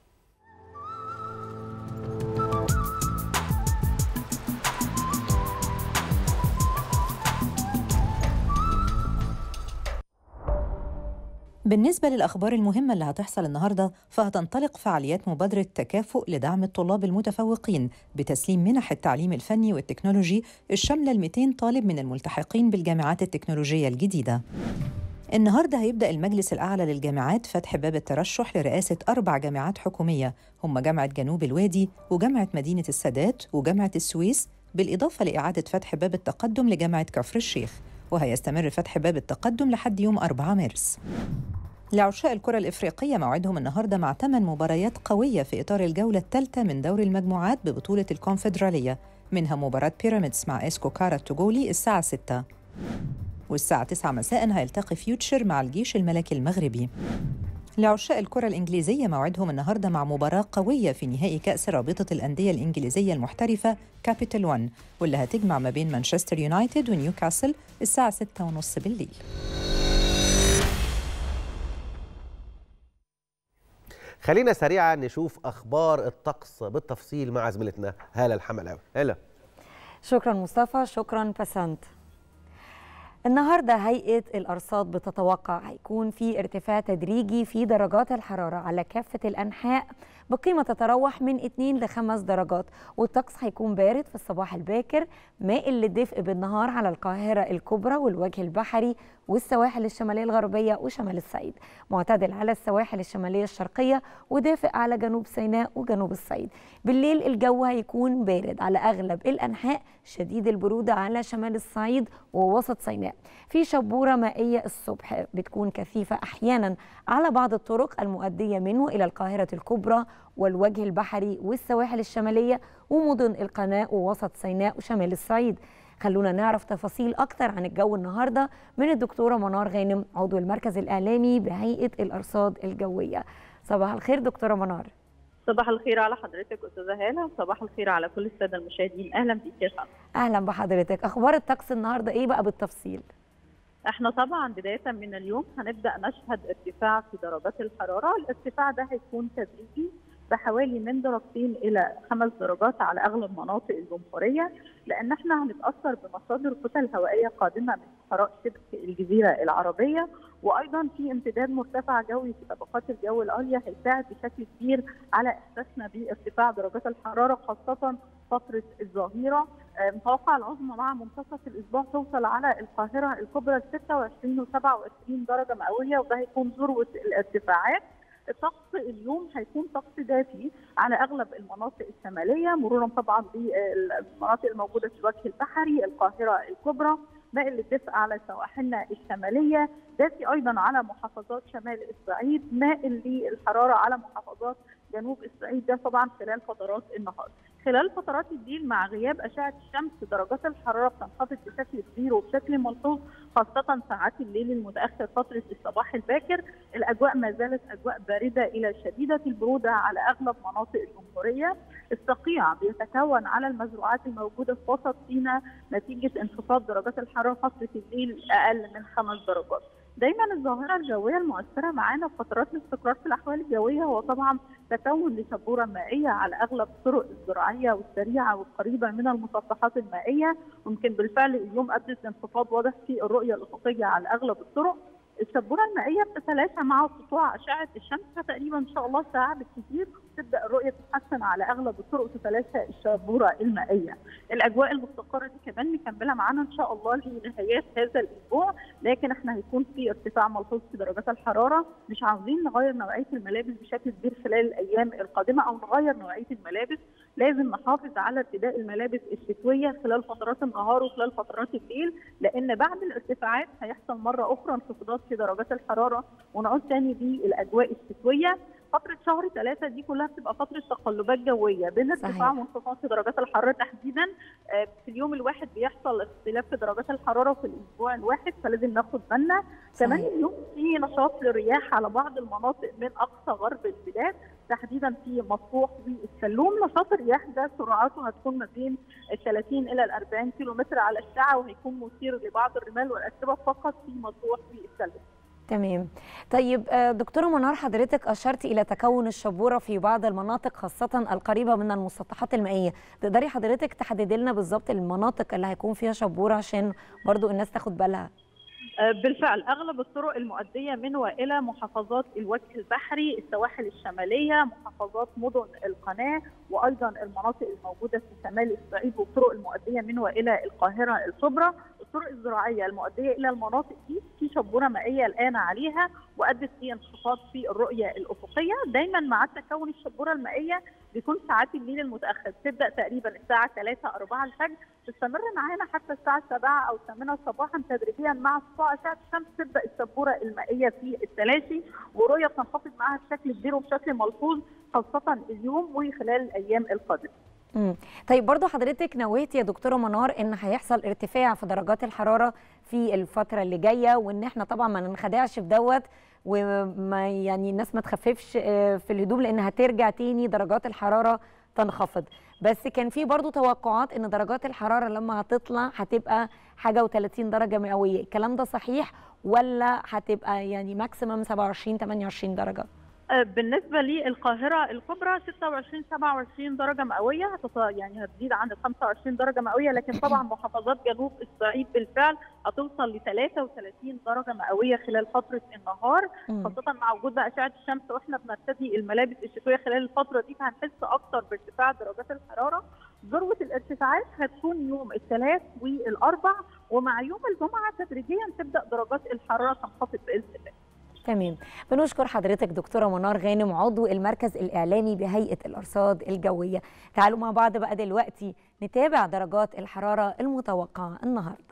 بالنسبة للأخبار المهمة اللي هتحصل النهاردة فهتنطلق فعاليات مبادرة تكافؤ لدعم الطلاب المتفوقين بتسليم منح التعليم الفني والتكنولوجي الشاملة ل 200 طالب من الملتحقين بالجامعات التكنولوجية الجديدة النهارده هيبدأ المجلس الأعلى للجامعات فتح باب الترشح لرئاسة أربع جامعات حكومية هم جامعة جنوب الوادي وجامعة مدينة السادات وجامعة السويس بالإضافة لإعادة فتح باب التقدم لجامعة كفر الشيخ وهيستمر فتح باب التقدم لحد يوم 4 مارس لعشاء الكرة الإفريقية موعدهم النهاردة مع ثمان مباريات قوية في إطار الجولة الثالثة من دور المجموعات ببطولة الكونفدرالية منها مباراة بيراميدز مع إسكو كارا التوغولي الساعة 6 والساعة 9 مساء هيلتقي فيوتشر مع الجيش الملكي المغربي لعشاق الكرة الإنجليزية موعدهم النهاردة مع مباراة قوية في نهائي كأس رابطة الأندية الإنجليزية المحترفة كابيتال 1 واللي هتجمع ما بين مانشستر يونايتد ونيوكاسل الساعة 6:30 بالليل خلينا سريعا نشوف اخبار الطقس بالتفصيل مع زميلتنا هاله الحملاوي هاله شكرا مصطفى شكرا بسنت النهارده هيئه الارصاد بتتوقع هيكون في ارتفاع تدريجي في درجات الحراره على كافه الانحاء بقيمه تتراوح من 2 ل 5 درجات والطقس هيكون بارد في الصباح الباكر مائل للدفء بالنهار على القاهره الكبرى والوجه البحري والسواحل الشماليه الغربيه وشمال الصعيد معتدل على السواحل الشماليه الشرقيه ودافئ على جنوب سيناء وجنوب الصعيد بالليل الجو هيكون بارد على اغلب الانحاء شديد البروده على شمال الصعيد ووسط سيناء في شبوره مائيه الصبح بتكون كثيفه احيانا على بعض الطرق المؤديه منه الى القاهره الكبرى والوجه البحري والسواحل الشماليه ومدن القناه ووسط سيناء وشمال الصعيد خلونا نعرف تفاصيل أكتر عن الجو النهاردة من الدكتورة منار غانم عضو المركز الإعلامي بهيئة الأرصاد الجوية صباح الخير دكتورة منار صباح الخير على حضرتك استاذه هاله وصباح الخير على كل الساده المشاهدين اهلا بيك يا فندم أهلا بحضرتك أخبار الطقس النهاردة إيه بقى بالتفصيل احنا طبعا بدايه من اليوم هنبدا نشهد ارتفاع في درجات الحراره الارتفاع ده هيكون تدريجي بحوالي من درجتين الى خمس درجات على اغلب مناطق الجمهوريه لان احنا هنتاثر بمصادر كتل هوائيه قادمه من صحراء شبه الجزيره العربيه وايضا في امتداد مرتفع جوي في طبقات الجو العليا هيساعد بشكل كبير على احساسنا بارتفاع درجات الحراره خاصه فتره الظهيره آه، متوقع العظمى مع منتصف الاسبوع توصل على القاهره الكبرى ل 26 و 27 درجه مئويه وده هيكون ذروه الارتفاعات الطقس اليوم هيكون طقس دافي على اغلب المناطق الشماليه مرورا طبعا بالمناطق الموجوده في الوجه البحري القاهره الكبرى مائل للدفء على سواحلنا الشماليه دافي ايضا على محافظات شمال الصعيد مائل للحراره على محافظات جنوب الصعيد ده طبعا خلال فترات النهار خلال فترات الليل مع غياب اشعه الشمس درجات الحراره بتنخفض بشكل كبير وبشكل ملحوظ خاصه ساعات الليل المتاخر فتره الصباح الباكر الاجواء ما زالت اجواء بارده الى شديده البروده على اغلب مناطق الجمهوريه الصقيع بيتكون على المزروعات الموجوده في وسط سيناء نتيجه انخفاض درجات الحراره فتره الليل اقل من خمس درجات دايما الظاهره الجويه المؤثره معانا في فترات الاستقرار في الاحوال الجويه هو طبعا تكون لشبوره مائيه على اغلب الطرق الزراعيه والسريعه والقريبه من المسطحات المائيه ممكن بالفعل اليوم ادت لانخفاض واضح في الرؤيه الافقيه على اغلب الطرق الشبوره المائيه بتتلاشى مع سطوع اشعه الشمس تقريبا ان شاء الله ساعه بالكثير تبدا الرؤيه تتحسن على اغلب الطرق وتتلاشى الشبوره المائيه. الاجواء المستقره دي كمان مكمله معانا ان شاء الله لنهايات هذا الاسبوع لكن احنا هيكون في ارتفاع ملحوظ في درجات الحراره مش عاوزين نغير نوعيه الملابس بشكل كبير خلال الايام القادمه او نغير نوعيه الملابس لازم نحافظ على ارتداء الملابس الشتويه خلال فترات النهار وخلال فترات الليل لان بعد الارتفاعات هيحصل مره اخرى انخفاضات في درجات الحراره ونعود تاني بالاجواء الشتويه فترة شهر ثلاثة دي كلها بتبقى فترة تقلبات جوية بين ارتفاع صحيح. وانخفاض في درجات الحرارة تحديدا آه، في اليوم الواحد بيحصل اختلاف في درجات الحرارة وفي الأسبوع الواحد فلازم ناخد بالنا كمان صحيح. اليوم في نشاط للرياح على بعض المناطق من أقصى غرب البلاد تحديدا في مطروح والسلوم نشاط الرياح ده سرعته هتكون ما بين ال 30 الى ال 40 كيلو متر على الساعه وهيكون مثير لبعض الرمال والاتربه فقط في مطروح والسلوم تمام طيب آه، دكتورة منار حضرتك أشرت إلى تكون الشبورة في بعض المناطق خاصة القريبة من المسطحات المائية تقدري حضرتك تحددي لنا بالظبط المناطق اللي هيكون فيها شبورة عشان برضو الناس تاخد بالها آه، بالفعل اغلب الطرق المؤديه من والى محافظات الوجه البحري، السواحل الشماليه، محافظات مدن القناه وايضا المناطق الموجوده في شمال الصعيد والطرق المؤديه من والى القاهره الكبرى، الطرق الزراعيه المؤديه الى المناطق دي في شبوره مائيه الان عليها وادت لانخفاض في الرؤيه الافقيه، دايما مع تكون الشبوره المائيه بيكون ساعات الليل المتاخر بتبدا تقريبا الساعه 3 4 الفجر تستمر معانا حتى الساعه 7 او 8 صباحا تدريجيا مع سطوع اشعه الشمس تبدا الشبوره المائيه في التلاشي والرؤيه بتنخفض معاها بشكل كبير وبشكل ملحوظ خاصه اليوم وخلال الايام القادمه. مم. طيب برضو حضرتك نوهتي يا دكتورة منار ان هيحصل ارتفاع في درجات الحرارة في الفترة اللي جاية وان احنا طبعا ما ننخدعش في دوت وما يعني الناس ما تخففش آه، في الهدوم لان هترجع تاني درجات الحرارة تنخفض بس كان في برضو توقعات ان درجات الحرارة لما هتطلع هتبقى حاجة و30 درجة مئوية الكلام ده صحيح ولا هتبقى يعني ماكسيمم 27 28 درجة آه، بالنسبة للقاهرة الكبرى 26 27 درجة مئوية هتط- يعني هتزيد عن ال 25 درجة مئوية لكن طبعا محافظات جنوب الصعيد بالفعل هتوصل ل 33 درجة مئوية خلال فترة النهار مم. خاصة مع وجود بقى أشعة الشمس واحنا بنرتدي الملابس الشتوية خلال الفترة دي فهنحس أكتر بارتفاع درجات الحرارة ذروة الارتفاعات هتكون يوم الثلاث والأربع ومع يوم الجمعة تدريجيا تبدأ درجات الحرارة تنخفض بإذن الله تمام بنشكر حضرتك دكتورة منار غانم عضو المركز الإعلامي بهيئة الأرصاد الجوية تعالوا مع بعض بقى دلوقتي نتابع درجات الحرارة المتوقعة النهاردة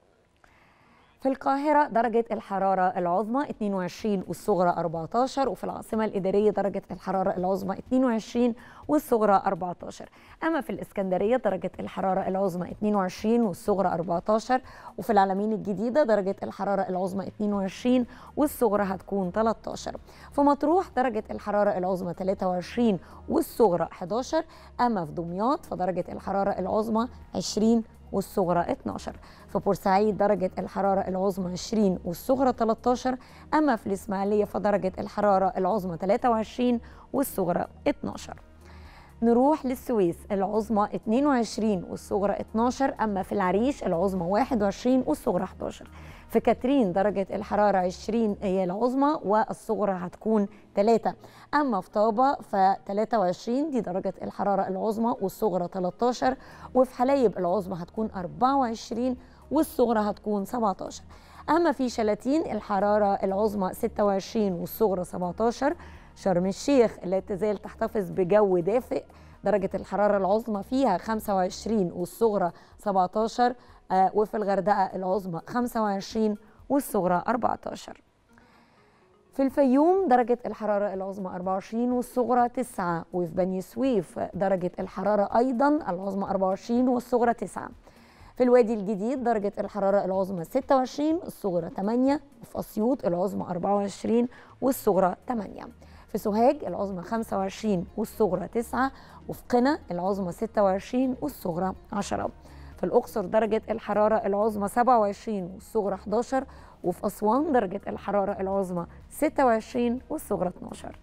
في القاهرة درجة الحرارة العظمى 22 والصغرى 14 وفي العاصمة الإدارية درجة الحرارة العظمى 22 والصغرى 14 أما في الإسكندرية درجة الحرارة العظمى 22 والصغرى 14 وفي العلمين الجديدة درجة الحرارة العظمى 22 والصغرى هتكون 13 في مطروح درجة الحرارة العظمى 23 والصغرى 11 أما في دمياط فدرجة الحرارة العظمى 20 والصغرى 12 في بورسعيد درجة الحرارة العظمى 20 والصغرى 13 أما في الإسماعيلية فدرجة الحرارة العظمى 23 والصغرى 12 نروح للسويس العظمى 22 والصغرى 12 أما في العريش العظمى 21 والصغرى 11 في كاترين درجة الحرارة 20 هي العظمى والصغرى هتكون 3 أما في طابة ف 23 دي درجة الحرارة العظمى والصغرى 13 وفي حلايب العظمى هتكون 24 والصغرى هتكون 17 أما في شلاتين الحرارة العظمى 26 والصغرى 17 شرم الشيخ لا تزال تحتفظ بجو دافئ درجة الحرارة العظمى فيها 25 والصغرى 17 آه، وفي الغردقة العظمى 25 والصغرى 14 في الفيوم درجة الحرارة العظمى 24 والصغرى 9 وفي بني سويف درجة الحرارة أيضا العظمى 24 والصغرى 9 في الوادي الجديد درجة الحرارة العظمى 26 الصغرى 8 وفي أسيوط العظمى 24 والصغرى 8 في سوهاج العظمى 25 والصغرى 9 وفي قنا العظمى 26 والصغرى 10 في الأقصر درجة الحرارة العظمى 27 والصغرى 11 وفي أسوان درجة الحرارة العظمى 26 والصغرى 12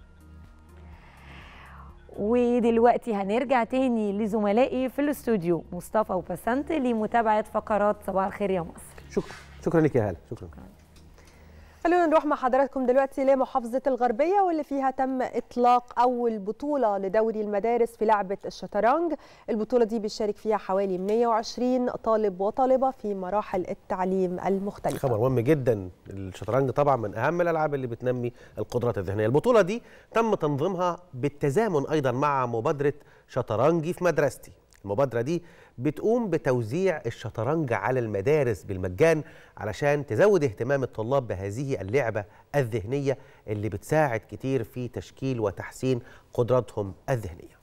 ودلوقتي هنرجع تاني لزملائي في الاستوديو مصطفى وبسنت لمتابعة فقرات صباح الخير يا مصر شكرا شكرا لك يا هاله شكرا خلونا نروح مع حضراتكم دلوقتي لمحافظة الغربية واللي فيها تم إطلاق أول بطولة لدوري المدارس في لعبة الشطرنج البطولة دي بيشارك فيها حوالي 120 طالب وطالبة في مراحل التعليم المختلفة خبر مهم جدا الشطرنج طبعا من اهم الالعاب اللي بتنمي القدرات الذهنيه البطوله دي تم تنظيمها بالتزامن ايضا مع مبادره شطرنجي في مدرستي المبادره دي بتقوم بتوزيع الشطرنج على المدارس بالمجان علشان تزود اهتمام الطلاب بهذه اللعبه الذهنيه اللي بتساعد كتير في تشكيل وتحسين قدراتهم الذهنيه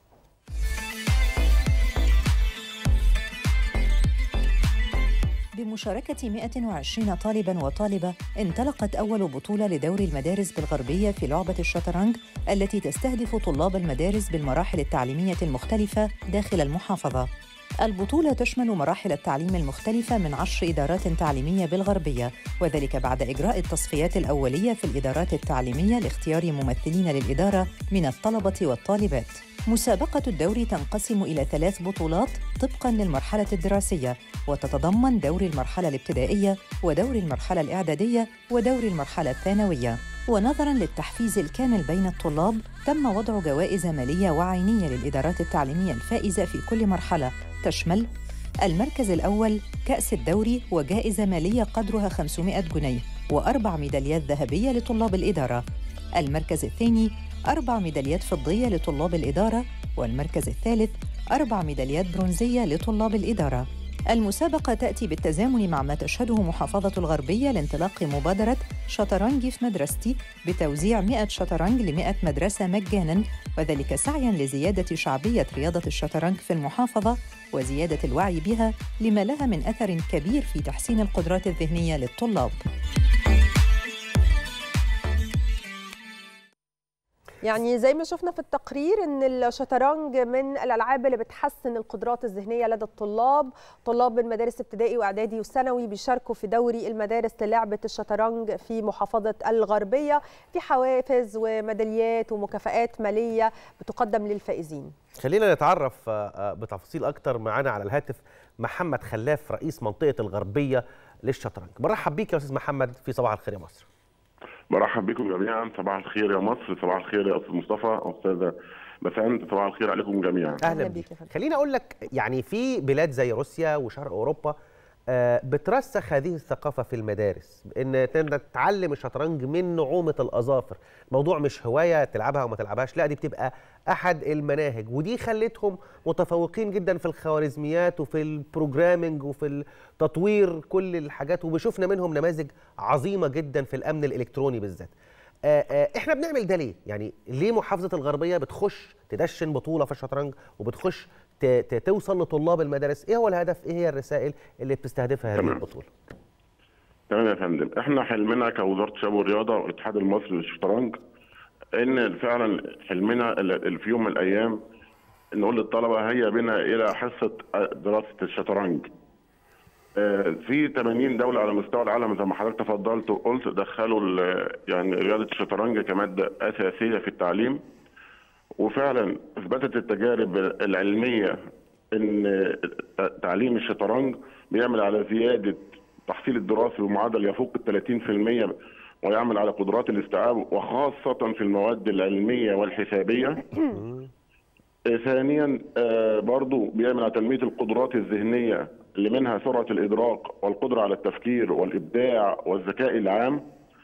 بمشاركة 120 طالبا وطالبة انطلقت أول بطولة لدور المدارس بالغربية في لعبة الشطرنج التي تستهدف طلاب المدارس بالمراحل التعليمية المختلفة داخل المحافظة. البطولة تشمل مراحل التعليم المختلفة من عشر إدارات تعليمية بالغربية وذلك بعد إجراء التصفيات الأولية في الإدارات التعليمية لاختيار ممثلين للإدارة من الطلبة والطالبات. مسابقة الدور تنقسم إلى ثلاث بطولات طبقاً للمرحلة الدراسية وتتضمن دور المرحلة الابتدائية ودور المرحلة الإعدادية ودور المرحلة الثانوية ونظراً للتحفيز الكامل بين الطلاب تم وضع جوائز مالية وعينية للإدارات التعليمية الفائزة في كل مرحلة تشمل المركز الأول كأس الدوري وجائزة مالية قدرها 500 جنيه وأربع ميداليات ذهبية لطلاب الإدارة المركز الثاني أربع ميداليات فضية لطلاب الإدارة والمركز الثالث أربع ميداليات برونزية لطلاب الإدارة المسابقة تأتي بالتزامن مع ما تشهده محافظة الغربية لانطلاق مبادرة شطرنج في مدرستي بتوزيع 100 شطرنج ل 100 مدرسة مجاناً وذلك سعياً لزيادة شعبية رياضة الشطرنج في المحافظة وزيادة الوعي بها لما لها من أثر كبير في تحسين القدرات الذهنية للطلاب يعني زي ما شفنا في التقرير ان الشطرنج من الالعاب اللي بتحسن القدرات الذهنيه لدى الطلاب طلاب من مدارس ابتدائي واعدادي وثانوي بيشاركوا في دوري المدارس للعبه الشطرنج في محافظه الغربيه في حوافز وميداليات ومكافآت ماليه بتقدم للفائزين خلينا نتعرف آه، آه، بتفاصيل اكتر معانا على الهاتف محمد خلاف رئيس منطقه الغربيه للشطرنج برحب بيك يا استاذ محمد في صباح الخير يا مصر برحب بكم جميعا صباح الخير يا مصر صباح الخير يا استاذ مصطفى استاذه بسنت صباح الخير عليكم جميعا اهلا أهلا بيك بيك يا فندم. خليني اقول لك يعني في بلاد زي روسيا وشرق اوروبا آه، بترسخ هذه الثقافه في المدارس ان تقدر تتعلم الشطرنج من نعومه الاظافر الموضوع مش هوايه تلعبها وما تلعبهاش لا دي بتبقى احد المناهج ودي خلتهم متفوقين جدا في الخوارزميات وفي البروجرامينج وفي تطوير كل الحاجات وبشوفنا منهم نماذج عظيمه جدا في الامن الالكتروني بالذات آه، آه، احنا بنعمل ده ليه؟ يعني ليه محافظه الغربيه بتخش تدشن بطوله في الشطرنج وبتخش ت- ت- توصل لطلاب المدارس؟ ايه هو الهدف؟ ايه هي الرسائل اللي بتستهدفها هذه تمام. البطوله؟ تمام يا فندم احنا حلمنا كوزاره الشباب والرياضه والاتحاد المصري للشطرنج ان فعلا حلمنا ال- ال- في يوم من الايام نقول للطلبه هيا بنا الى حصه دراسه الشطرنج آه، في 80 دوله على مستوى العالم زي ما حضرتك تفضلت وقلت دخلوا ال- يعني رياضه الشطرنج كماده اساسيه في التعليم وفعلا اثبتت التجارب العلميه ان تعليم الشطرنج بيعمل على زياده التحصيل الدراسي بمعدل يفوق ال 30% ويعمل على قدرات الاستيعاب وخاصه في المواد العلميه والحسابيه. آه، ثانيا آه، برضو بيعمل على تنميه القدرات الذهنيه اللي منها سرعه الادراك والقدره على التفكير والابداع والذكاء العام.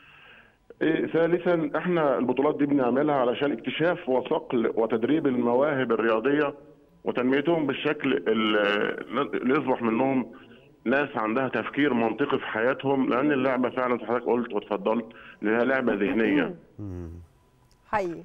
إيه، ثالثا احنا البطولات دي بنعملها علشان اكتشاف وصقل وتدريب المواهب الرياضيه وتنميتهم بالشكل ال- اللي يصبح منهم ناس عندها تفكير منطقي في حياتهم لان اللعبه فعلا زي ما حضرتك قلت واتفضلت انها لعبه ذهنيه حقيقي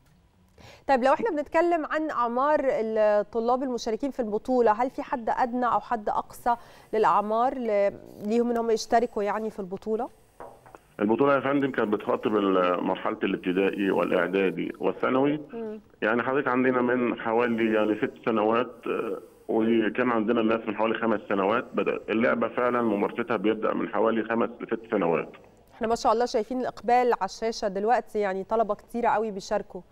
طيب لو احنا بنتكلم عن اعمار الطلاب المشاركين في البطوله هل في حد ادنى او حد اقصى للاعمار ل- ليهم ان هم يشتركوا يعني في البطوله البطوله يا فندم كانت بتخاطب ال- مرحله الابتدائي والاعدادي والثانوي يعني حضرتك عندنا من حوالي يعني ست سنوات آه، وكان عندنا الناس من حوالي خمس سنوات بدا اللعبه فعلا ممارستها بيبدا من حوالي خمس لست سنوات احنا ما شاء الله شايفين الاقبال على الشاشه دلوقتي يعني طلبه كتيره قوي بيشاركوا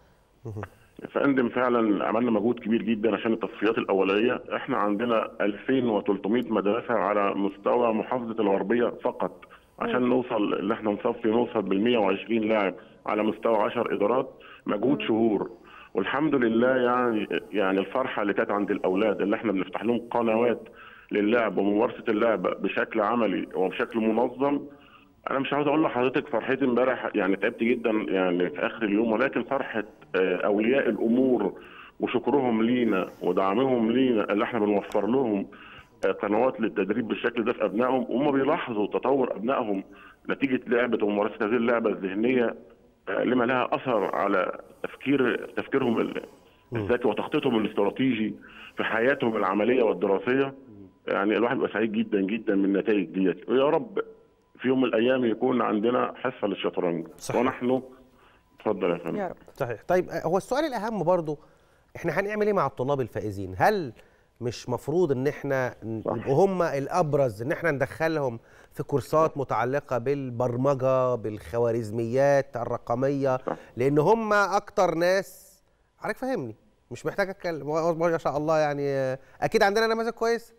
فاندم فعلا عملنا مجهود كبير جدا عشان التصفيات الاوليه احنا عندنا 2300 مدرسه على مستوى محافظه الغربيه فقط عشان نوصل اللي احنا نصفي نوصل بال 120 لاعب على مستوى 10 ادارات مجهود شهور والحمد لله يعني يعني الفرحه اللي كانت عند الاولاد اللي احنا بنفتح لهم قنوات للعب وممارسه اللعب بشكل عملي وبشكل منظم انا مش عاوز اقول لحضرتك فرحتي امبارح يعني تعبت جدا يعني في اخر اليوم ولكن فرحه آه، اولياء الامور وشكرهم لينا ودعمهم لينا اللي احنا بنوفر لهم آه، قنوات للتدريب بالشكل ده في ابنائهم وهم بيلاحظوا تطور ابنائهم نتيجه لعبه وممارسه هذه اللعبه الذهنيه آه، لما لها اثر على تفكير تفكيرهم ال- الذكي وتخطيطهم الاستراتيجي في حياتهم العمليه والدراسيه يعني الواحد بيبقى سعيد جدا جدا من النتائج ديت ويا رب في يوم من الايام يكون عندنا حصه للشطرنج صحيح. ونحن اتفضل يا فندم يا رب صحيح طيب آه، هو السؤال الاهم برضو احنا هنعمل ايه مع الطلاب الفائزين هل مش مفروض ان احنا ن- صح. يبقوا هم الابرز ان احنا ندخلهم في كورسات متعلقه بالبرمجه بالخوارزميات الرقميه صح. لان هم اكتر ناس حضرتك فاهمني مش محتاج اتكلم ما شاء الله يعني آه، اكيد عندنا نماذج كويس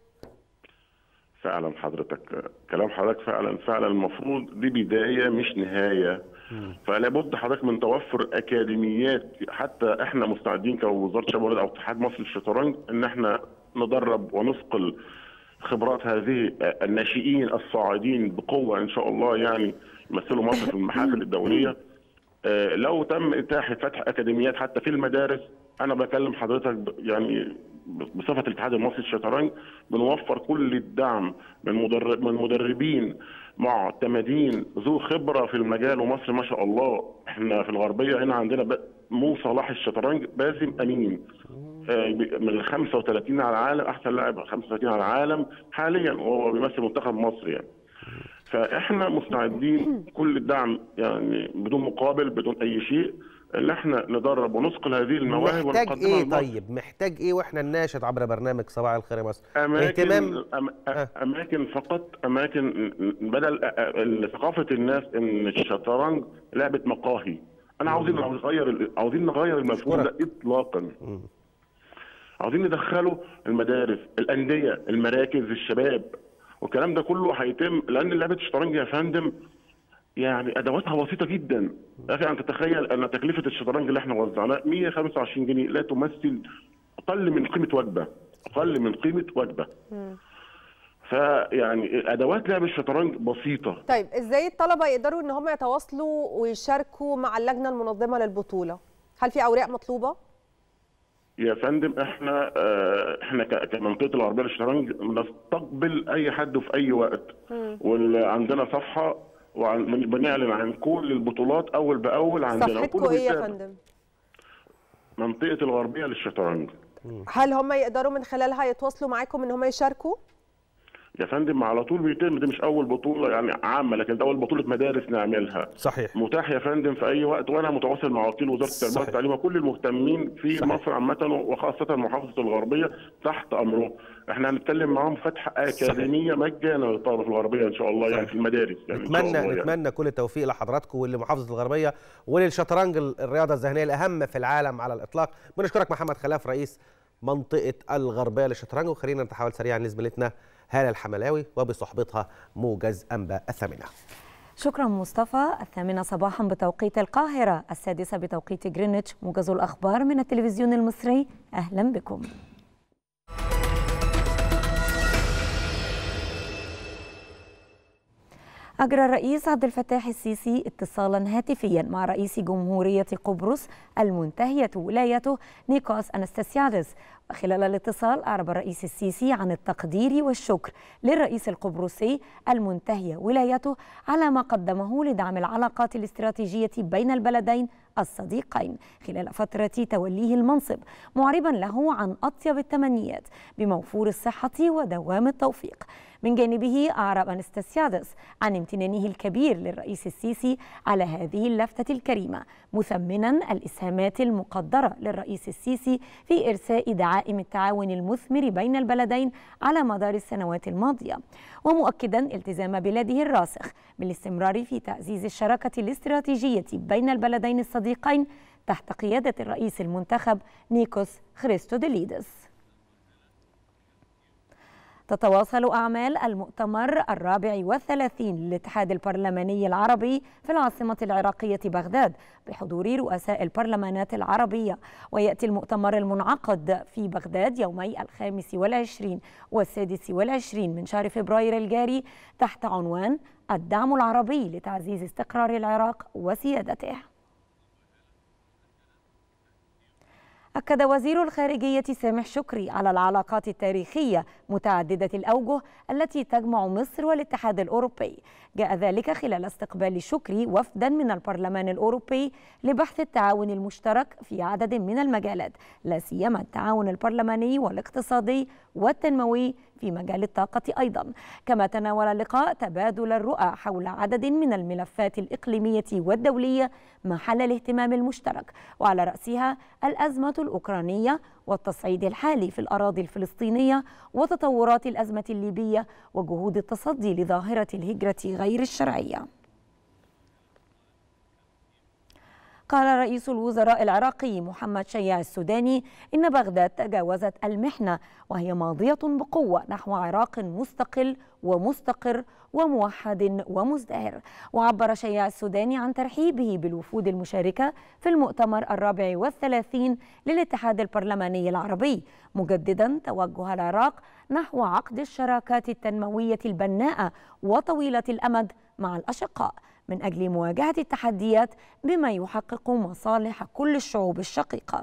فعلا حضرتك كلام حضرتك فعلا فعلا المفروض دي بدايه مش نهايه فلا بد حضرتك من توفر اكاديميات حتى احنا مستعدين كوزاره الشباب والرياضه او اتحاد مصر للشطرنج ان احنا ندرب ونثقل خبرات هذه الناشئين الصاعدين بقوه ان شاء الله يعني يمثلوا مصر في المحافل الدوليه آه، لو تم اتاحه فتح اكاديميات حتى في المدارس انا بكلم حضرتك ب- يعني بصفه الاتحاد المصري للشطرنج بنوفر كل الدعم من مدرب من مدربين معتمدين ذو خبره في المجال ومصر ما شاء الله احنا في الغربيه هنا عندنا ب- مو صلاح الشطرنج باسم امين آه، ب- من ال 35 على العالم احسن لاعب 35 على العالم حاليا وهو بيمثل منتخب مصر يعني فاحنا مستعدين كل الدعم يعني بدون مقابل بدون اي شيء ان احنا ندرب ونثقل هذه المواهب محتاج ونقدمها ايه لمصر. طيب محتاج ايه واحنا نناشد عبر برنامج صباح الخير يا مصر اماكن اهتمام أم... اماكن فقط اماكن بدل أ- أ- ثقافه الناس ان الشطرنج لعبه مقاهي انا عاوزين نغير ال- عاوزين نغير المفهوم ده اطلاقا عاوزين ندخله المدارس الانديه المراكز الشباب والكلام ده كله هيتم لان لعبه الشطرنج يا فندم يعني ادواتها بسيطه جدا يا اخي انت تتخيل ان تكلفه الشطرنج اللي احنا وزعناه 125 جنيه لا تمثل اقل من قيمه وجبه اقل من قيمه وجبه فيعني ادوات لعب الشطرنج بسيطه طيب ازاي الطلبه يقدروا ان هم يتواصلوا ويشاركوا مع اللجنه المنظمه للبطوله هل في اوراق مطلوبه يا فندم احنا آه، احنا ك- كمنطقه الغربيه للشطرنج بنستقبل اي حد في اي وقت وعندنا صفحه وعن- بنعلن عن كل البطولات اول باول عندنا صفحتكم وكله ايه يا بيتابع. فندم منطقه الغربيه للشطرنج هل هم يقدروا من خلالها يتواصلوا معاكم ان هم يشاركوا يا فندم على طول بيتم دي مش اول بطوله يعني عامه لكن ده اول بطوله مدارس نعملها صحيح متاح يا فندم في اي وقت وانا متواصل مع وكيل وزاره التربيه صحيح. والتعليم وكل المهتمين في صحيح. مصر عامه وخاصه محافظه الغربيه تحت امره احنا هنتكلم معاهم فتح اكاديميه مجانا للطلبه في الغربيه ان شاء الله يعني في المدارس يعني إن شاء نتمنى الله يعني. نتمنى كل التوفيق لحضراتكم ولمحافظه الغربيه وللشطرنج الرياضه الذهنيه الاهم في العالم على الاطلاق بنشكرك محمد خلاف رئيس منطقه الغربيه للشطرنج وخلينا نتحول سريعا لزميلتنا هاله الحملاوي وبصحبتها موجز انباء الثامنه شكرا مصطفى الثامنة صباحا بتوقيت القاهرة السادسة بتوقيت جرينتش موجز الأخبار من التلفزيون المصري أهلا بكم أجرى الرئيس عبد الفتاح السيسي اتصالا هاتفيا مع رئيس جمهورية قبرص المنتهية ولايته نيكوس أنستاسيادس وخلال الاتصال أعرب الرئيس السيسي عن التقدير والشكر للرئيس القبرصي المنتهية ولايته على ما قدمه لدعم العلاقات الاستراتيجية بين البلدين الصديقين خلال فترة توليه المنصب معربا له عن أطيب التمنيات بموفور الصحة ودوام التوفيق من جانبه أعرب أنستاسيادس عن امتنانه الكبير للرئيس السيسي على هذه اللفتة الكريمة مثمنا الإسهامات المقدرة للرئيس السيسي في إرساء دعائم التعاون المثمر بين البلدين على مدار السنوات الماضية ومؤكدا التزام بلاده الراسخ بالاستمرار في تعزيز الشراكة الاستراتيجية بين البلدين الصديقين تحت قيادة الرئيس المنتخب نيكوس خريستوديليدس تتواصل أعمال المؤتمر الرابع والثلاثين للاتحاد البرلماني العربي في العاصمة العراقية بغداد بحضور رؤساء البرلمانات العربية ويأتي المؤتمر المنعقد في بغداد يومي الخامس والعشرين والسادس والعشرين من شهر فبراير الجاري تحت عنوان الدعم العربي لتعزيز استقرار العراق وسيادته أكد وزير الخارجية سامح شكري على العلاقات التاريخية متعددة الأوجه التي تجمع مصر والاتحاد الأوروبي جاء ذلك خلال استقبال شكري وفدا من البرلمان الأوروبي لبحث التعاون المشترك في عدد من المجالات لا سيما التعاون البرلماني والاقتصادي والتنموي في مجال الطاقة أيضا كما تناول اللقاء تبادل الرؤى حول عدد من الملفات الإقليمية والدولية محل الاهتمام المشترك وعلى رأسها الأزمة الأوكرانية والتصعيد الحالي في الأراضي الفلسطينية وتطورات الأزمة الليبية وجهود التصدي لظاهرة الهجرة غير الشرعية قال رئيس الوزراء العراقي محمد شيع السوداني إن بغداد تجاوزت المحنة وهي ماضية بقوة نحو عراق مستقل ومستقر وموحد ومزدهر وعبر شيع السوداني عن ترحيبه بالوفود المشاركة في المؤتمر الرابع والثلاثين للاتحاد البرلماني العربي مجددا توجه العراق نحو عقد الشراكات التنموية البناءة وطويلة الأمد مع الأشقاء من أجل مواجهة التحديات بما يحقق مصالح كل الشعوب الشقيقة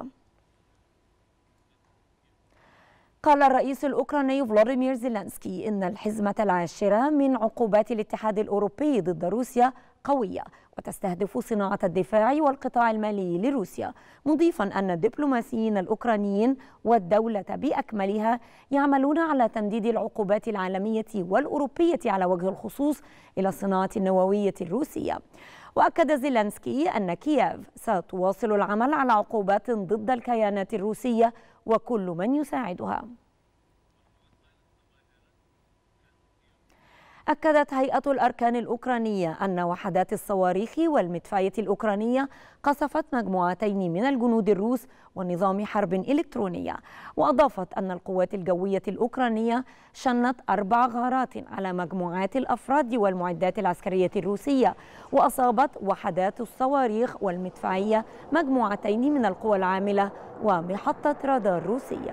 قال الرئيس الأوكراني فلاديمير زيلانسكي إن الحزمة العاشرة من عقوبات الاتحاد الأوروبي ضد روسيا قوية وتستهدف صناعة الدفاع والقطاع المالي لروسيا مضيفا أن الدبلوماسيين الأوكرانيين والدولة بأكملها يعملون على تمديد العقوبات العالمية والأوروبية على وجه الخصوص إلى الصناعة النووية الروسية وأكد زيلنسكي أن كييف ستواصل العمل على عقوبات ضد الكيانات الروسية وكل من يساعدها أكدت هيئة الأركان الأوكرانية أن وحدات الصواريخ والمدفعية الأوكرانية قصفت مجموعتين من الجنود الروس ونظام حرب إلكترونية وأضافت أن القوات الجوية الأوكرانية شنت أربع غارات على مجموعات الأفراد والمعدات العسكرية الروسية وأصابت وحدات الصواريخ والمدفعية مجموعتين من القوى العاملة ومحطة رادار روسية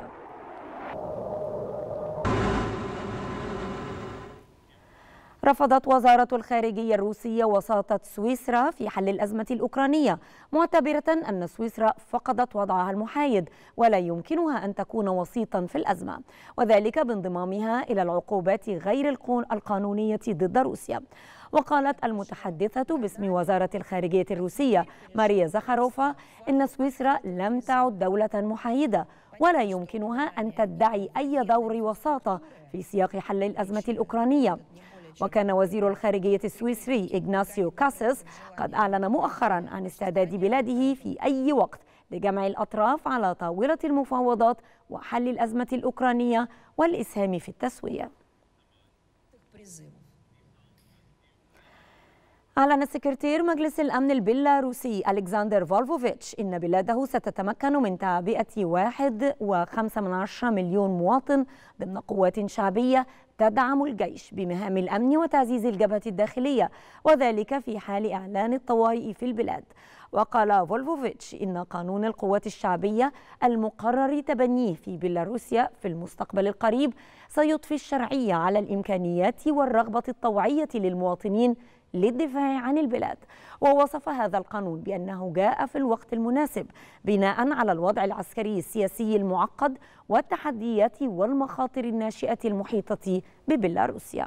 رفضت وزارة الخارجية الروسية وساطة سويسرا في حل الأزمة الأوكرانية معتبرة أن سويسرا فقدت وضعها المحايد ولا يمكنها أن تكون وسيطا في الأزمة وذلك بانضمامها إلى العقوبات غير القون- القانونية ضد روسيا وقالت المتحدثة باسم وزارة الخارجية الروسية ماريا زخاروفا إن سويسرا لم تعد دولة محايدة ولا يمكنها أن تدعي أي دور وساطة في سياق حل الأزمة الأوكرانية وكان وزير الخارجية السويسري إغناسيو كاسيس قد أعلن مؤخرا عن استعداد بلاده في أي وقت لجمع الأطراف على طاولة المفاوضات وحل الأزمة الأوكرانية والإسهام في التسوية أعلن سكرتير مجلس الأمن البيلاروسي ألكسندر فولفوفيتش إن بلاده ستتمكن من تعبئة واحد وخمسة من عشرة مليون مواطن ضمن قوات شعبية تدعم الجيش بمهام الأمن وتعزيز الجبهة الداخلية وذلك في حال إعلان الطوارئ في البلاد وقال فولفوفيتش إن قانون القوات الشعبية المقرر تبنيه في بيلاروسيا في المستقبل القريب سيضفي الشرعية على الإمكانيات والرغبة الطوعية للمواطنين للدفاع عن البلاد ووصف هذا القانون بأنه جاء في الوقت المناسب بناء على الوضع العسكري السياسي المعقد والتحديات والمخاطر الناشئة المحيطة ببيلاروسيا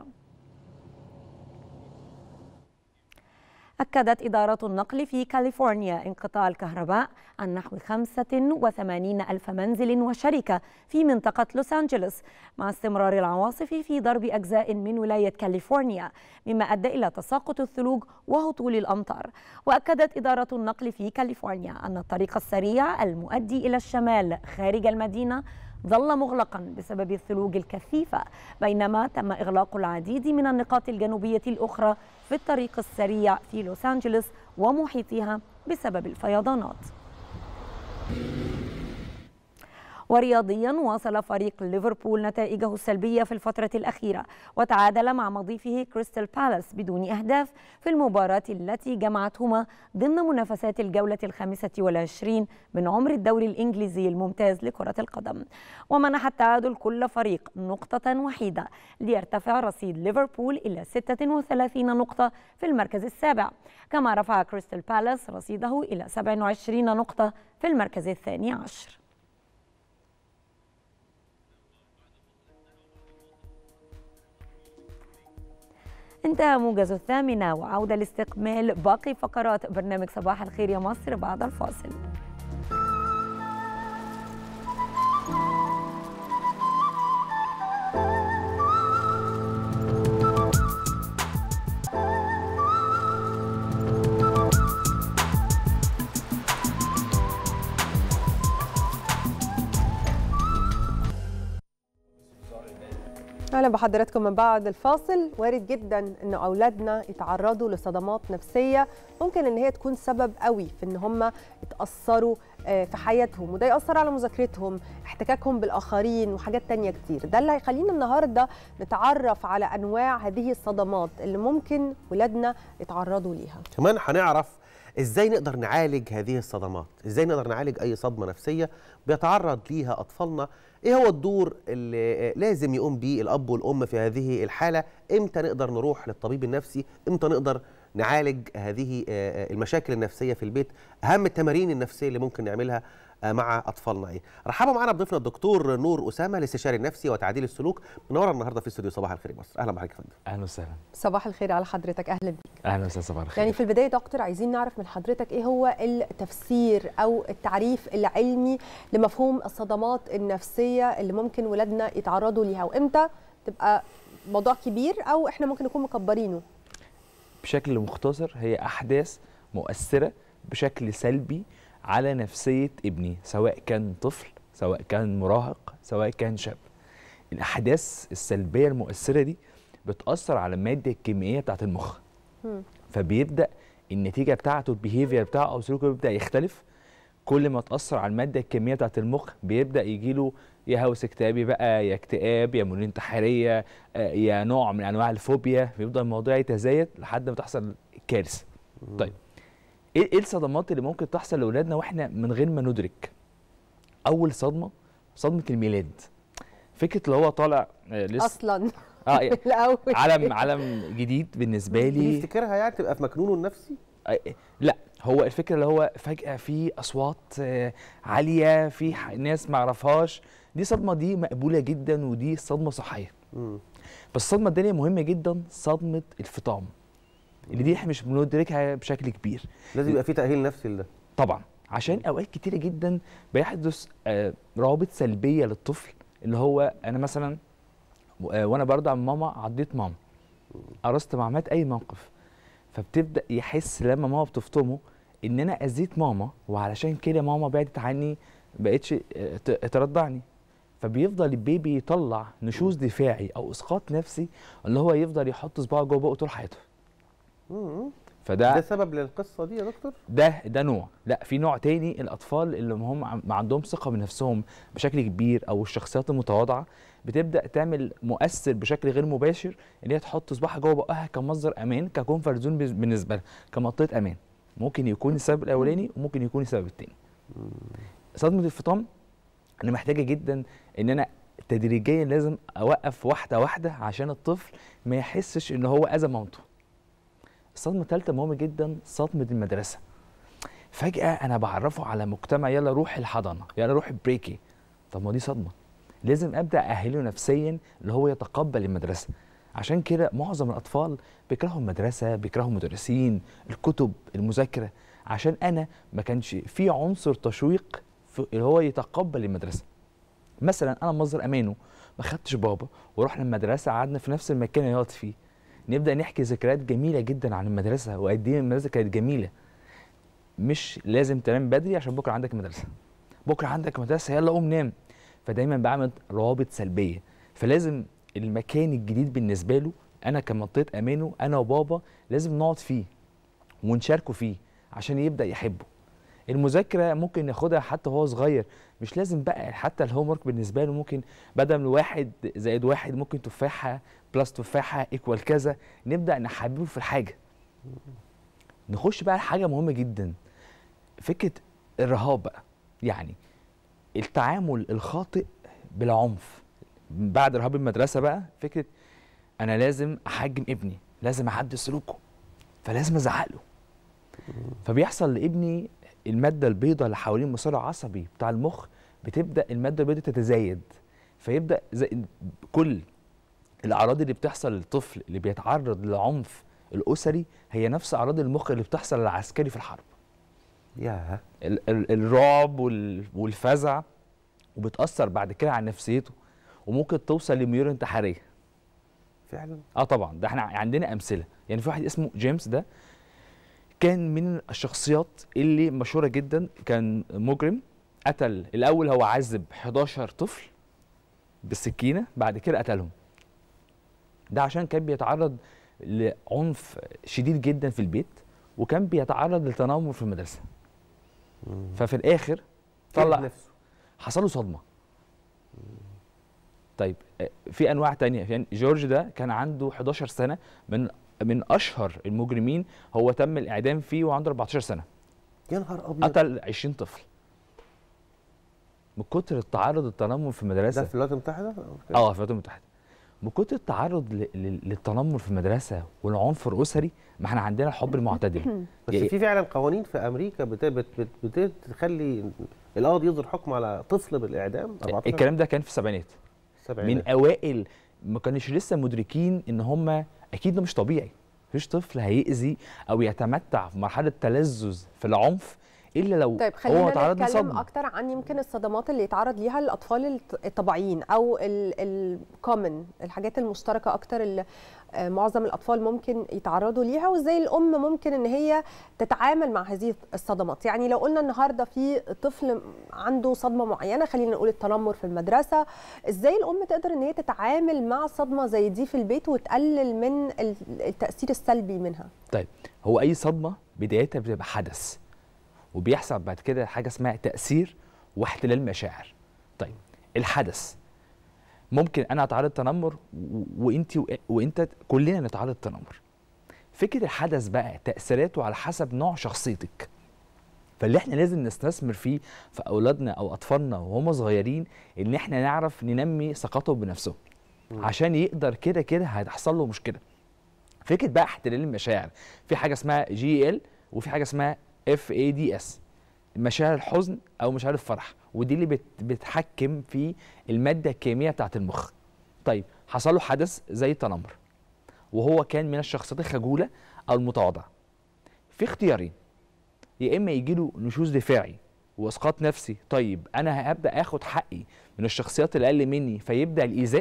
أكدت إدارة النقل في كاليفورنيا انقطاع الكهرباء عن نحو 85 ألف منزل وشركة في منطقة لوس أنجلوس مع استمرار العواصف في ضرب أجزاء من ولاية كاليفورنيا مما أدى إلى تساقط الثلوج وهطول الأمطار وأكدت إدارة النقل في كاليفورنيا أن الطريق السريع المؤدي إلى الشمال خارج المدينة ظل مغلقا بسبب الثلوج الكثيفة بينما تم إغلاق العديد من النقاط الجنوبية الأخرى في الطريق السريع في لوس أنجلوس ومحيطها بسبب الفيضانات ورياضيا واصل فريق ليفربول نتائجه السلبية في الفترة الأخيرة وتعادل مع مضيفه كريستال بالاس بدون أهداف في المباراة التي جمعتهما ضمن منافسات الجولة الخامسة والعشرين من عمر الدوري الإنجليزي الممتاز لكرة القدم ومنح التعادل كل فريق نقطة وحيدة ليرتفع رصيد ليفربول إلى 36 نقطة في المركز السابع كما رفع كريستال بالاس رصيده إلى 27 نقطة في المركز الثاني عشر انتهى موجز الثامنة وعودة لاستكمال باقي فقرات برنامج صباح الخير يا مصر بعد الفاصل اهلا بحضراتكم من بعد الفاصل وارد جدا ان اولادنا يتعرضوا لصدمات نفسيه ممكن ان هي تكون سبب قوي في ان هم يتاثروا آه، في حياتهم وده ياثر على مذاكرتهم احتكاكهم بالاخرين وحاجات تانية كتير ده اللي هيخلينا النهارده نتعرف على انواع هذه الصدمات اللي ممكن ولادنا يتعرضوا ليها كمان هنعرف ازاي نقدر نعالج هذه الصدمات ازاي نقدر نعالج اي صدمه نفسيه بيتعرض ليها اطفالنا ايه هو الدور اللي لازم يقوم بيه الاب والام في هذه الحاله امتى نقدر نروح للطبيب النفسي امتى نقدر نعالج هذه آه، المشاكل النفسيه في البيت اهم التمارين النفسيه اللي ممكن نعملها آه، مع اطفالنا ايه رحبوا معانا بضيفنا الدكتور نور اسامه الاستشاري النفسي وتعديل السلوك منورا النهارده في استوديو صباح الخير يا مصر اهلا بحضرتك يا فندم اهلا وسهلا صباح الخير على حضرتك اهلا بيك اهلا وسهلا صباح الخير يعني في البدايه دكتور عايزين نعرف من حضرتك ايه هو التفسير او التعريف العلمي لمفهوم الصدمات النفسيه اللي ممكن ولادنا يتعرضوا ليها وامتى تبقى موضوع كبير او احنا ممكن نكون مكبرينه بشكل مختصر هي احداث مؤثره بشكل سلبي على نفسيه ابني سواء كان طفل سواء كان مراهق سواء كان شاب الاحداث السلبيه المؤثره دي بتاثر على الماده الكيميائيه بتاعه المخ مم. فبيبدا النتيجه بتاعته البيهيفير بتاعه او سلوكه بيبدا يختلف كل ما تاثر على الماده الكيميائيه بتاعه المخ بيبدا يجي له يا هوس اكتئابي بقى يا اكتئاب يا ميول انتحاريه آه، يا نوع من انواع الفوبيا بيفضل الموضوع يتزايد لحد ما تحصل كارثه طيب ايه إيه الصدمات اللي ممكن تحصل لاولادنا واحنا من غير ما ندرك اول صدمه صدمه الميلاد فكره اللي هو طالع آه، لسه اصلا اه يعني الاول علم علم جديد بالنسبه لي يفتكرها يعني تبقى في مكنونه النفسي آه، لا هو الفكره اللي هو فجاه في اصوات آه، عاليه في ح- ناس ما اعرفهاش دي صدمه دي مقبوله جدا ودي صدمه صحيه مم. بس الصدمه الثانيه مهمه جدا صدمه الفطام اللي دي احنا مش بندركها بشكل كبير لازم يبقى في تاهيل نفسي لده طبعا عشان اوقات كتيره جدا بيحدث آه، روابط سلبيه للطفل اللي هو انا مثلا آه، وانا برضع من ماما عضيت ماما قرصت مع مات اي موقف فبتبدا يحس لما ماما بتفطمه ان انا اذيت ماما وعلشان كده ماما بعدت عني بقتش آه، ت- ترضعني فبيفضل البيبي يطلع نشوز دفاعي او اسقاط نفسي اللي هو يفضل يحط صباعه جوه بقه طول حياته مم. فده ده سبب للقصه دي يا دكتور ده ده نوع لا في نوع تاني الاطفال اللي هم عم- ما عندهم ثقه بنفسهم بشكل كبير او الشخصيات المتواضعه بتبدا تعمل مؤثر بشكل غير مباشر ان هي تحط صباعها جوه بقها كمصدر امان ككونفرت زون بز- بالنسبه لها كمنطقه امان ممكن يكون السبب الاولاني وممكن يكون السبب التاني صدمه الفطام انا محتاجه جدا ان انا تدريجيا لازم اوقف واحده واحده عشان الطفل ما يحسش ان هو اذى مامته الصدمه الثالثه مهمه جدا صدمه المدرسه فجاه انا بعرفه على مجتمع يلا روح الحضانه يلا روح البريكي طب ما دي صدمه لازم ابدا اهله نفسيا اللي هو يتقبل المدرسه عشان كده معظم الاطفال بيكرهوا المدرسه بيكرهوا المدرسين الكتب المذاكره عشان انا ما كانش في عنصر تشويق في اللي هو يتقبل المدرسه مثلا انا مصدر امانه ما خدتش بابا ورحنا المدرسه قعدنا في نفس المكان اللي يقعد فيه نبدا نحكي ذكريات جميله جدا عن المدرسه وقد ايه المدرسه كانت جميله مش لازم تنام بدري عشان بكره عندك مدرسه بكره عندك مدرسه يلا قوم نام فدايما بعمل روابط سلبيه فلازم المكان الجديد بالنسبه له انا كمنطقه امانه انا وبابا لازم نقعد فيه ونشاركه فيه عشان يبدا يحبه المذاكره ممكن ياخدها حتى وهو صغير مش لازم بقى حتى الهوم ورك بالنسبه له ممكن بدل واحد زائد واحد ممكن تفاحه بلس تفاحه ايكوال كذا نبدا نحببه في الحاجه نخش بقى حاجه مهمه جدا فكره الرهاب بقى يعني التعامل الخاطئ بالعنف بعد رهاب المدرسه بقى فكره انا لازم احجم ابني لازم اعدل سلوكه فلازم ازعق له فبيحصل لابني الماده البيضاء اللي حوالين المسار العصبي بتاع المخ بتبدا الماده البيضاء تتزايد فيبدا زي كل الاعراض اللي بتحصل للطفل اللي بيتعرض للعنف الاسري هي نفس اعراض المخ اللي بتحصل للعسكري في الحرب ياه ال- ال- الرعب وال- والفزع وبتاثر بعد كده على نفسيته وممكن توصل لميول انتحاريه فعلا اه طبعا ده احنا عندنا امثله يعني في واحد اسمه جيمس ده كان من الشخصيات اللي مشهوره جدا كان مجرم قتل الاول هو عذب 11 طفل بالسكينه بعد كده قتلهم ده عشان كان بيتعرض لعنف شديد جدا في البيت وكان بيتعرض لتنمر في المدرسه ففي الاخر طلع نفسه حصل له صدمه طيب آه، في انواع تانية يعني جورج ده كان عنده 11 سنه من من اشهر المجرمين هو تم الاعدام فيه وعنده 14 سنه يا نهار ابيض قتل 20 طفل من كتر التعرض للتنمر في ده المدرسه في الولايات المتحده اه في الولايات المتحده من كتر التعرض ل- ل- للتنمر في المدرسه والعنف الاسري ما احنا عندنا الحب المعتدل بس يعني- في فعلا قوانين في امريكا بت- بت- بت- بتخلي القاضي يصدر حكم على طفل بالاعدام 14 الكلام ده كان في السبعينات من سبعينات. اوائل ما كانش لسه مدركين ان هم اكيد ده مش طبيعي مفيش طفل هيأذي او يتمتع في مرحله تلذذ في العنف الا لو طيب هو خلينا اتعرض نتكلم لصدمه اكتر عن يمكن الصدمات اللي يتعرض ليها الاطفال الط- الطبيعيين او الكومن الحاجات المشتركه اكتر اللي آه، معظم الاطفال ممكن يتعرضوا ليها وازاي الام ممكن ان هي تتعامل مع هذه الصدمات يعني لو قلنا النهارده في طفل عنده صدمه معينه خلينا نقول التنمر في المدرسه ازاي الام تقدر ان هي تتعامل مع صدمه زي دي في البيت وتقلل من ال- التاثير السلبي منها طيب هو اي صدمه بدايتها بتبقى حدث وبيحصل بعد كده حاجه اسمها تاثير واحتلال مشاعر طيب الحدث ممكن انا اتعرض تنمر وانت وانت كلنا نتعرض تنمر فكره الحدث بقى تاثيراته على حسب نوع شخصيتك فاللي احنا لازم نستثمر فيه في اولادنا او اطفالنا وهم صغيرين ان احنا نعرف ننمي ثقتهم بنفسهم عشان يقدر كده كده هتحصل له مشكله فكره بقى احتلال المشاعر في حاجه اسمها جي ال وفي حاجه اسمها اف اي دي اس مشاعر الحزن او مشاعر الفرح ودي اللي بت بتحكم في الماده الكيميائيه بتاعه المخ طيب حصل له حدث زي التنمر وهو كان من الشخصيات الخجوله او المتواضعه في اختيارين يا اما يجي له نشوز دفاعي واسقاط نفسي طيب انا هبدا اخد حقي من الشخصيات اللي اقل مني فيبدا الايذاء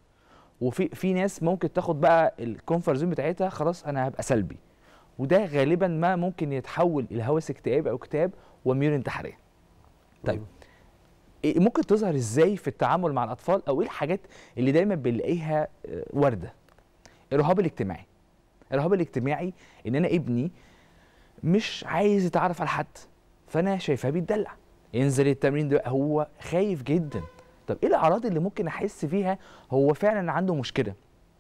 وفي في ناس ممكن تاخد بقى الكونفرت زون بتاعتها خلاص انا هبقى سلبي وده غالبا ما ممكن يتحول الى هوس اكتئاب او اكتئاب وميول انتحاريه طيب إيه ممكن تظهر ازاي في التعامل مع الاطفال او ايه الحاجات اللي دايما بنلاقيها آه، وارده الرهاب الاجتماعي الرهاب الاجتماعي ان انا ابني مش عايز يتعرف على حد فانا شايفاه بيتدلع ينزل التمرين ده هو خايف جدا طب ايه الاعراض اللي ممكن احس فيها هو فعلا عنده مشكله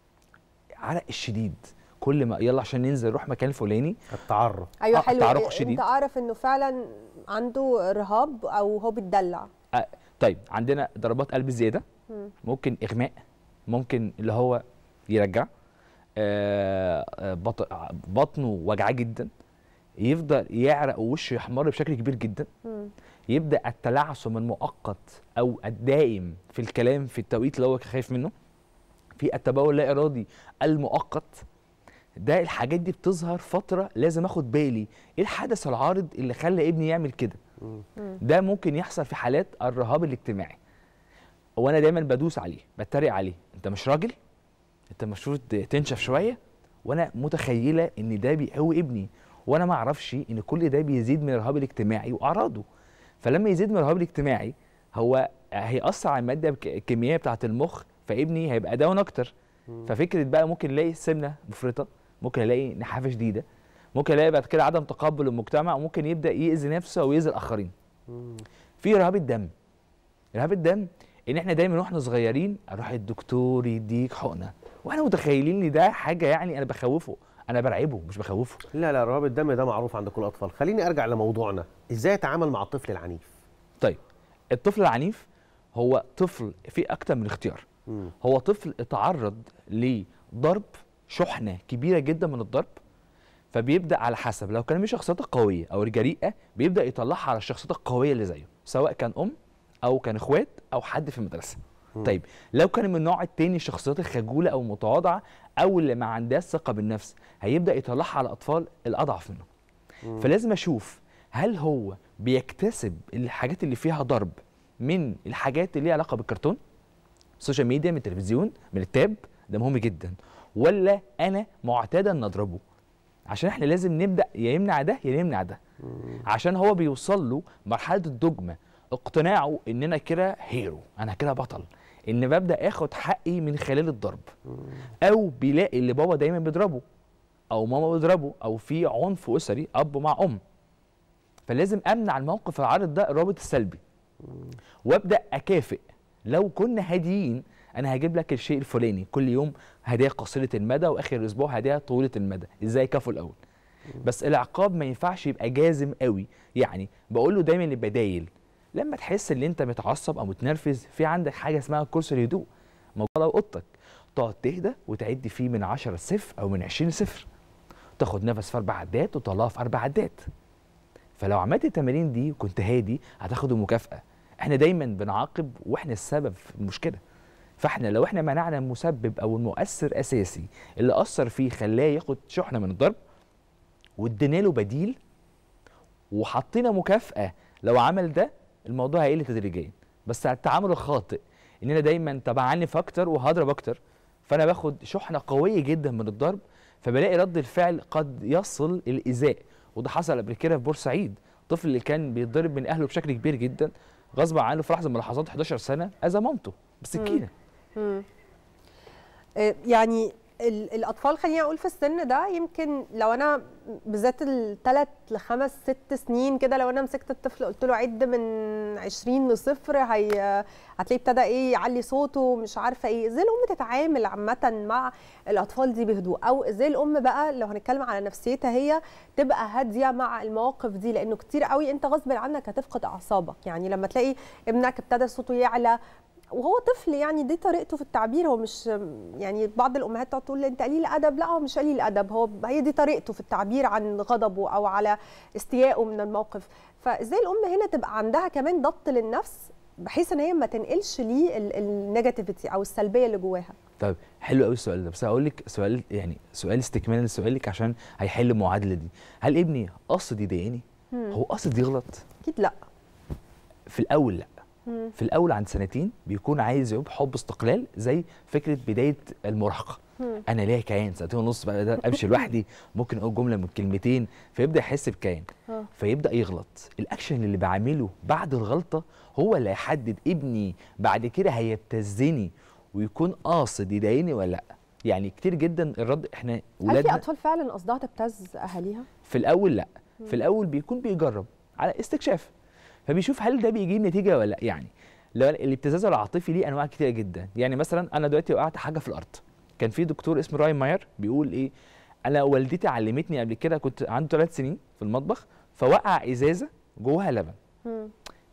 عرق الشديد كل ما يلا عشان ننزل نروح مكان الفلاني التعرف ايوه آه، حلو التعرق انت الشديد. عارف انه فعلا عنده رهاب او هو بيتدلع آه، طيب عندنا ضربات قلب زياده مم. ممكن اغماء ممكن اللي هو يرجع آه، آه، بط- بطنه وجعاه جدا يفضل يعرق ووشه يحمر بشكل كبير جدا مم. يبدا التلعثم المؤقت او الدائم في الكلام في التوقيت اللي هو خايف منه في التبول اللا ارادي المؤقت ده الحاجات دي بتظهر فتره لازم اخد بالي ايه الحدث العارض اللي خلى ابني يعمل كده ده ممكن يحصل في حالات الرهاب الاجتماعي وانا دايما بدوس عليه بتريق عليه انت مش راجل انت المفروض تنشف شويه وانا متخيله ان ده بيقوي ابني وانا ما اعرفش ان كل ده بيزيد من الرهاب الاجتماعي واعراضه فلما يزيد من الرهاب الاجتماعي هو هيأثر على الماده الك- الكيميائيه بتاعه المخ فابني هيبقى داون اكتر ففكره بقى ممكن الاقي سمنه مفرطه ممكن الاقي نحافه شديده ممكن الاقي بعد كده عدم تقبل المجتمع وممكن يبدا يأذي نفسه او يأذي الاخرين في رهاب الدم رهاب الدم ان احنا دايما واحنا صغيرين اروح الدكتور يديك حقنه واحنا متخيلين ان ده حاجه يعني انا بخوفه انا برعبه مش بخوفه لا لا رهاب الدم ده معروف عند كل الاطفال خليني ارجع لموضوعنا ازاي اتعامل مع الطفل العنيف طيب الطفل العنيف هو طفل فيه اكتر من اختيار مم. هو طفل اتعرض لضرب شحنه كبيره جدا من الضرب فبيبدا على حسب لو كان من شخصيات قويه او جريئه بيبدا يطلعها على الشخصيات القويه اللي زيه سواء كان ام او كان اخوات او حد في المدرسه طيب لو كان من النوع التاني الشخصيات الخجوله او المتواضعه او اللي ما عندهاش ثقه بالنفس هيبدا يطلعها على الاطفال الاضعف منه فلازم اشوف هل هو بيكتسب الحاجات اللي فيها ضرب من الحاجات اللي ليها علاقه بالكرتون السوشيال ميديا من التلفزيون من التاب ده مهم جدا ولا انا معتاد ان اضربه عشان احنا لازم نبدا يا يمنع ده يا يمنع ده عشان هو بيوصل له مرحله الدجمه اقتناعه ان انا كده هيرو انا كده بطل ان ببدا اخد حقي من خلال الضرب او بيلاقي اللي بابا دايما بيضربه او ماما بيضربه او في عنف اسري اب مع ام فلازم امنع الموقف العارض ده الرابط السلبي وابدا اكافئ لو كنا هاديين انا هجيب لك الشيء الفلاني كل يوم هديه قصيره المدى واخر الاسبوع هديه طويله المدى ازاي كفوا الاول بس العقاب ما ينفعش يبقى جازم قوي يعني بقول له دايما البدايل لما تحس ان انت متعصب او متنرفز في عندك حاجه اسمها كورس الهدوء موجوده لو اوضتك تقعد تهدى وتعد فيه من 10 صفر او من 20 صفر تاخد نفس في اربع عدات وتطلعه في اربع عدات فلو عملت التمارين دي وكنت هادي هتاخد المكافاه احنا دايما بنعاقب واحنا السبب في المشكله فاحنا لو احنا منعنا المسبب او المؤثر اساسي اللي اثر فيه خلاه ياخد شحنه من الضرب وادينا له بديل وحطينا مكافاه لو عمل ده الموضوع هيقل تدريجيا بس على التعامل الخاطئ ان انا دايما طب عنف اكتر وهضرب اكتر فانا باخد شحنه قويه جدا من الضرب فبلاقي رد الفعل قد يصل الايذاء وده حصل قبل كده في بورسعيد الطفل اللي كان بيتضرب من اهله بشكل كبير جدا غصب عنه في لحظه من اللحظات 11 سنه اذى مامته بسكينه مم. آه، يعني ال- الاطفال خليني اقول في السن ده يمكن لو انا بالذات الثلاث لخمس ست سنين كده لو انا مسكت الطفل قلت له عد من 20 لصفر هي هتلاقيه ابتدى ايه يعلي صوته مش عارفه ايه ازاي الام تتعامل عامه مع الاطفال دي بهدوء او ازاي الام بقى لو هنتكلم على نفسيتها هي تبقى هاديه مع المواقف دي لانه كتير قوي انت غصب عنك هتفقد اعصابك يعني لما تلاقي ابنك ابتدى صوته يعلى وهو طفل يعني دي طريقته في التعبير هو مش يعني بعض الامهات تقعد تقول انت قليل ادب لا هو مش قليل ادب هو هي دي طريقته في التعبير عن غضبه او على استيائه من الموقف فازاي الام هنا تبقى عندها كمان ضبط للنفس بحيث ان هي ما تنقلش ليه النيجاتيفيتي او السلبيه اللي جواها طيب حلو قوي السؤال ده بس هقول لك سؤال يعني سؤال استكمالا لسؤالك عشان هيحل المعادله دي هل ابني قصد يضايقني مم. هو قصد يغلط اكيد لا في الاول لا مم. في الاول عند سنتين بيكون عايز يبقى حب استقلال زي فكره بدايه المراهقه مم. انا ليا كيان سنتين ونص بقى ده امشي لوحدي ممكن اقول جمله من كلمتين فيبدا يحس بكيان آه. فيبدا يغلط الاكشن اللي بعمله بعد الغلطه هو اللي هيحدد ابني بعد كده هيبتزني ويكون قاصد يضايقني ولا لا يعني كتير جدا الرد احنا هل في ولادنا اطفال فعلا قصدها تبتز اهاليها في الاول لا مم. في الاول بيكون بيجرب على استكشاف فبيشوف هل ده بيجيب نتيجه ولا لا يعني لو الابتزاز العاطفي ليه انواع كتيره جدا يعني مثلا انا دلوقتي وقعت حاجه في الارض كان في دكتور اسمه راين ماير بيقول ايه انا والدتي علمتني قبل كده كنت عنده ثلاث سنين في المطبخ فوقع ازازه جواها لبن مم.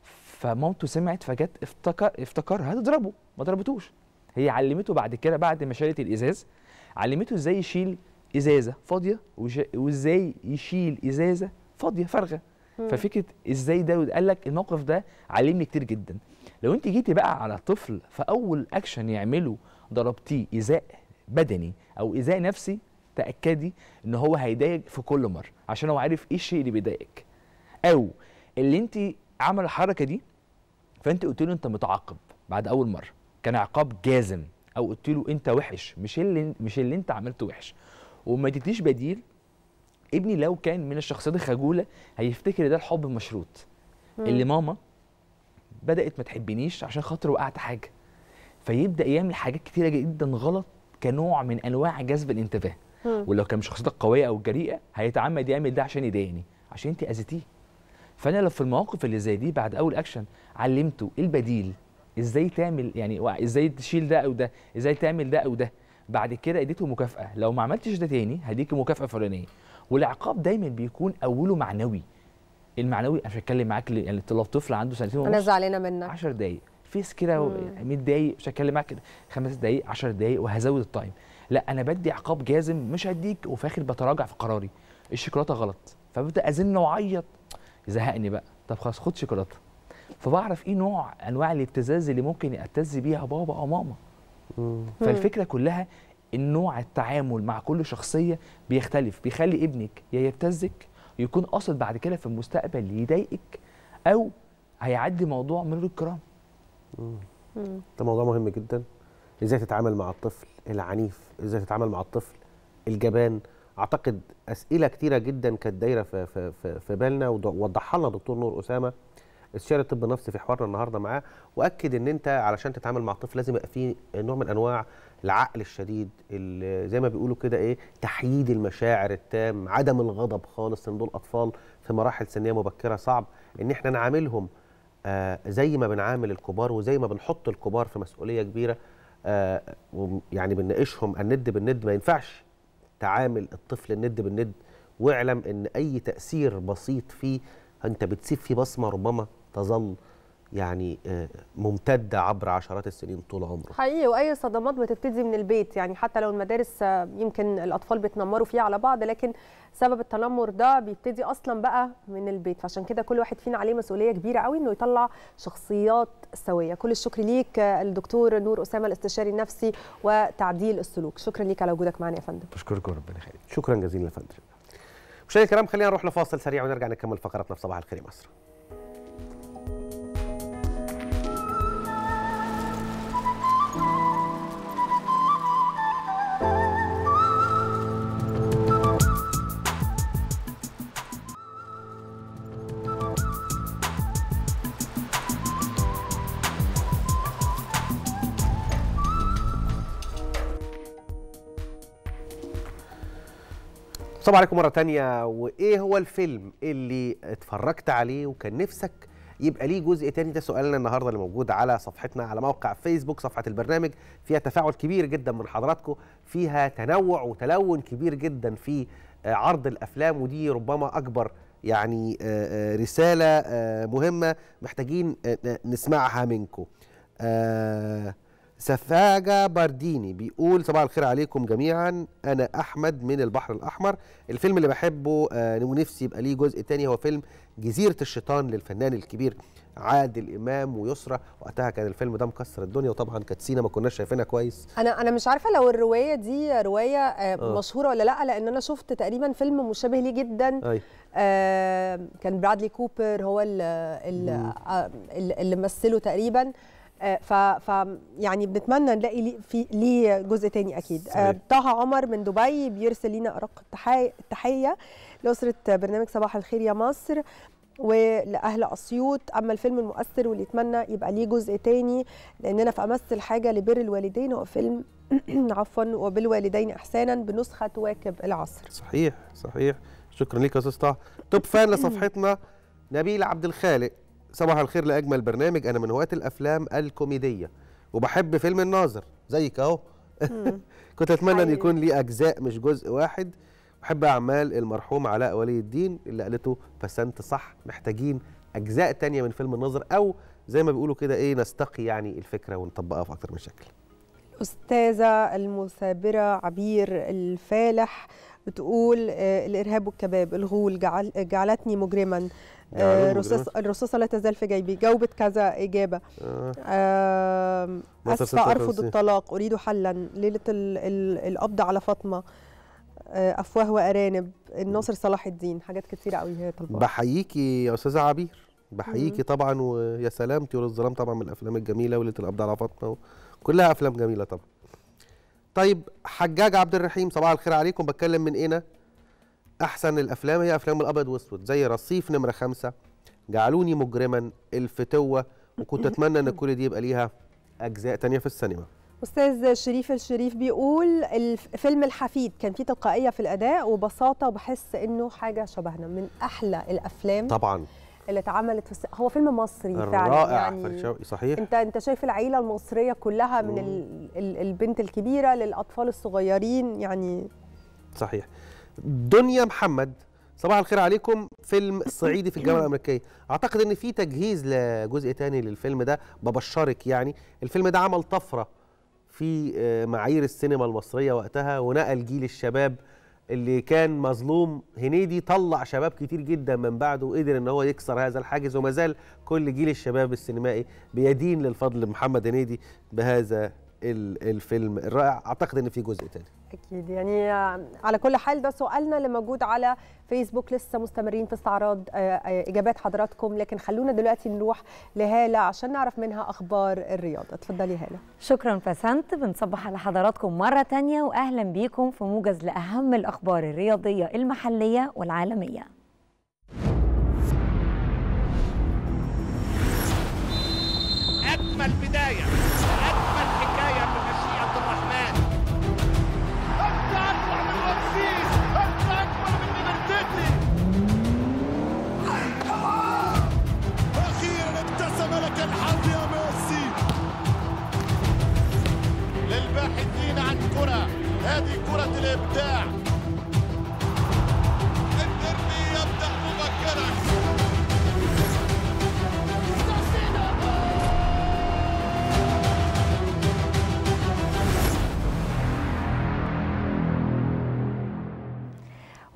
فمامته سمعت فجت افتكر افتكرها تضربه ما ضربتوش هي علمته بعد كده بعد ما شالت الازاز علمته ازاي يشيل ازازه فاضيه وش- وازاي يشيل ازازه فاضيه فارغه مم. ففكره ازاي ده قال لك الموقف ده علمني كتير جدا لو انت جيتي بقى على طفل فاول اكشن يعمله ضربتيه ايذاء بدني او ايذاء نفسي تاكدي ان هو هيضايق في كل مره عشان هو عارف ايه الشيء اللي بيضايقك او اللي انت عمل الحركه دي فانت قلت له انت متعاقب بعد اول مره كان عقاب جازم او قلت له انت وحش مش اللي مش اللي انت عملته وحش وما اديتنيش بديل ابني لو كان من الشخصيات الخجوله هيفتكر ده الحب المشروط مم. اللي ماما بدات ما تحبنيش عشان خاطر وقعت حاجه فيبدا يعمل حاجات كتيره جدا غلط كنوع من انواع جذب الانتباه مم. ولو كان من شخصيتك قويه او جريئه هيتعمد يعمل ده عشان يضايقني عشان انت اذيتيه فانا لو في المواقف اللي زي دي بعد اول اكشن علمته ايه البديل ازاي تعمل يعني وع- ازاي تشيل ده او ده ازاي تعمل ده او ده بعد كده اديته مكافاه لو ما عملتش ده تاني هديك مكافاه فلانيه والعقاب دايما بيكون اوله معنوي المعنوي انا مش هتكلم معاك ل- يعني لو طفل عنده سنتين ونص انا زعلانه منك 10 دقايق فيس كده و- مم. 100 دقايق مش هتكلم معاك كده خمس دقايق 10 دقايق وهزود التايم لا انا بدي عقاب جازم مش هديك وفي الاخر بتراجع في قراري الشوكولاته غلط فببدا ازن واعيط يزهقني بقى طب خلاص خد شوكولاته فبعرف ايه نوع انواع الابتزاز اللي ممكن يعتز بيها بابا او ماما فالفكره كلها ان نوع التعامل مع كل شخصيه بيختلف بيخلي ابنك يا يبتزك يكون قاصد بعد كده في المستقبل يضايقك او هيعدي موضوع مرور الكرام مم. ده موضوع مهم جدا ازاي تتعامل مع الطفل العنيف ازاي تتعامل مع الطفل الجبان اعتقد اسئله كتيره جدا كانت دايره في في في, في بالنا وض- وضحها لنا دكتور نور اسامه استشاري الطب النفسي في حوارنا النهارده معاه واكد ان انت علشان تتعامل مع الطفل لازم يبقى فيه نوع من انواع العقل الشديد ال- زي ما بيقولوا كده ايه تحييد المشاعر التام عدم الغضب خالص ان دول اطفال في مراحل سنيه مبكره صعب ان احنا نعاملهم آه زي ما بنعامل الكبار وزي ما بنحط الكبار في مسؤوليه كبيره آه وم- يعني بنناقشهم الند بالند ما ينفعش تعامل الطفل الند بالند واعلم ان اي تاثير بسيط فيه انت بتسيب فيه بصمه ربما تظل يعني آه، ممتده عبر عشرات السنين طول عمره حقيقي واي صدمات بتبتدي من البيت يعني حتى لو المدارس آه، يمكن الاطفال بيتنمروا فيها على بعض لكن سبب التنمر ده بيبتدي اصلا بقى من البيت فعشان كده كل واحد فينا عليه مسؤوليه كبيره قوي انه يطلع شخصيات سويه كل الشكر ليك آه، الدكتور نور اسامه الاستشاري النفسي وتعديل السلوك شكرا ليك على وجودك معنا يا فندم بشكركم ربنا يخليك شكرا جزيلا يا فندم مشاهدينا الكرام خلينا نروح لفاصل سريع ونرجع نكمل فقراتنا في صباح الخير يا مصر صباح عليكم مرة تانية وإيه هو الفيلم اللي اتفرجت عليه وكان نفسك يبقى ليه جزء تاني ده سؤالنا النهارده اللي موجود على صفحتنا على موقع فيسبوك صفحة البرنامج فيها تفاعل كبير جدا من حضراتكم فيها تنوع وتلون كبير جدا في آه، عرض الأفلام ودي ربما أكبر يعني آه، آه، رسالة آه، مهمة محتاجين آه، ن- نسمعها منكم آه، سفاجة بارديني بيقول صباح الخير عليكم جميعا أنا أحمد من البحر الأحمر الفيلم اللي بحبه آه، ونفسي يبقى ليه جزء تاني هو فيلم جزيرة الشيطان للفنان الكبير عادل إمام ويسرى وقتها كان الفيلم ده مكسر الدنيا وطبعا كانت سينا ما كناش شايفينها كويس انا انا مش عارفه لو الروايه دي روايه آه، آه. مشهوره ولا لا لان انا شفت تقريبا فيلم مشابه ليه جدا أي. آه، كان برادلي كوبر هو اللي, اللي مثله تقريبا آه، ف, ف يعني بنتمنى نلاقي ليه في ليه جزء تاني اكيد صحيح. آه، طه عمر من دبي بيرسل لينا ارق التحية- التحيه لاسره برنامج صباح الخير يا مصر ولاهل اسيوط اما الفيلم المؤثر واللي يتمنى يبقى ليه جزء تاني لاننا في امس الحاجه لبر الوالدين هو فيلم عفوا وبالوالدين احسانا بنسخه تواكب العصر صحيح صحيح شكرا ليك يا استاذ طه توب فان لصفحتنا نبيل عبد الخالق صباح الخير لاجمل برنامج انا من هواة الافلام الكوميديه وبحب فيلم الناظر زيك اهو كنت اتمنى ان حقيقي. يكون ليه اجزاء مش جزء واحد بحب اعمال المرحوم علاء ولي الدين اللي قالته بسنت صح محتاجين اجزاء تانية من فيلم الناظر او زي ما بيقولوا كده ايه نستقي يعني الفكره ونطبقها في اكتر من شكل أستاذة المثابرة عبير الفالح بتقول آه، الإرهاب والكباب الغول جعل جعلتني مجرما آه، جعلوني رصاص مجرماً. الرصاصة لا تزال في جيبي جاوبت كذا إجابة آه. آم، مصر أسفة أرفض 56. الطلاق أريد حلا ليلة ال- ال- القبض على فاطمة آه، أفواه وأرانب الناصر صلاح الدين حاجات كتيرة قوي هي طالباها بحييكي يا استاذه عبير بحييكي طبعا ويا سلام طيور الظلام طبعا من الافلام الجميله وليله القبض على فاطمه كلها افلام جميله طبعا طيب حجاج عبد الرحيم صباح الخير عليكم بتكلم من هنا احسن الافلام هي افلام الابيض واسود زي رصيف نمره خمسة جعلوني مجرما الفتوه وكنت اتمنى ان كل دي يبقى ليها اجزاء تانية في السينما استاذ شريف الشريف بيقول الف- فيلم الحفيد كان فيه تلقائيه في الاداء وبساطه وبحس انه حاجه شبهنا من احلى الافلام طبعا اللي اتعملت في الس... هو فيلم مصري فعلا الرائع فريد يعني شوقي صحيح انت انت شايف العيله المصريه كلها من ال... ال... البنت الكبيره للاطفال الصغيرين يعني صحيح دنيا محمد صباح الخير عليكم فيلم صعيدي في الجامعه الامريكيه اعتقد ان في تجهيز لجزء تاني للفيلم ده ببشرك يعني الفيلم ده عمل طفره في آه، معايير السينما المصريه وقتها ونقل جيل الشباب اللي كان مظلوم هنيدي طلع شباب كتير جدا من بعده وقدر ان هو يكسر هذا الحاجز وما زال كل جيل الشباب السينمائي بيدين للفضل محمد هنيدي بهذا ال- الفيلم الرائع اعتقد ان في جزء تاني اكيد يعني على كل حال ده سؤالنا اللي موجود على فيسبوك لسه مستمرين في استعراض آه، آه، اجابات حضراتكم لكن خلونا دلوقتي نروح لهاله عشان نعرف منها اخبار الرياضه اتفضلي هاله شكرا بسنت بنصبح على حضراتكم مرة تانية وأهلا بيكم في موجز لأهم الأخبار الرياضية المحلية والعالمية أجمل بداية أجمل حكاية بمشيئة الرحمن أنت أكبر من رمسيس أنت أكبر من ليبرتيتي أخيرا ابتسم لك الحظ يا ميسي للباحثين عن كرة هذه كرة الإبداع الدربي يبدأ مبكرا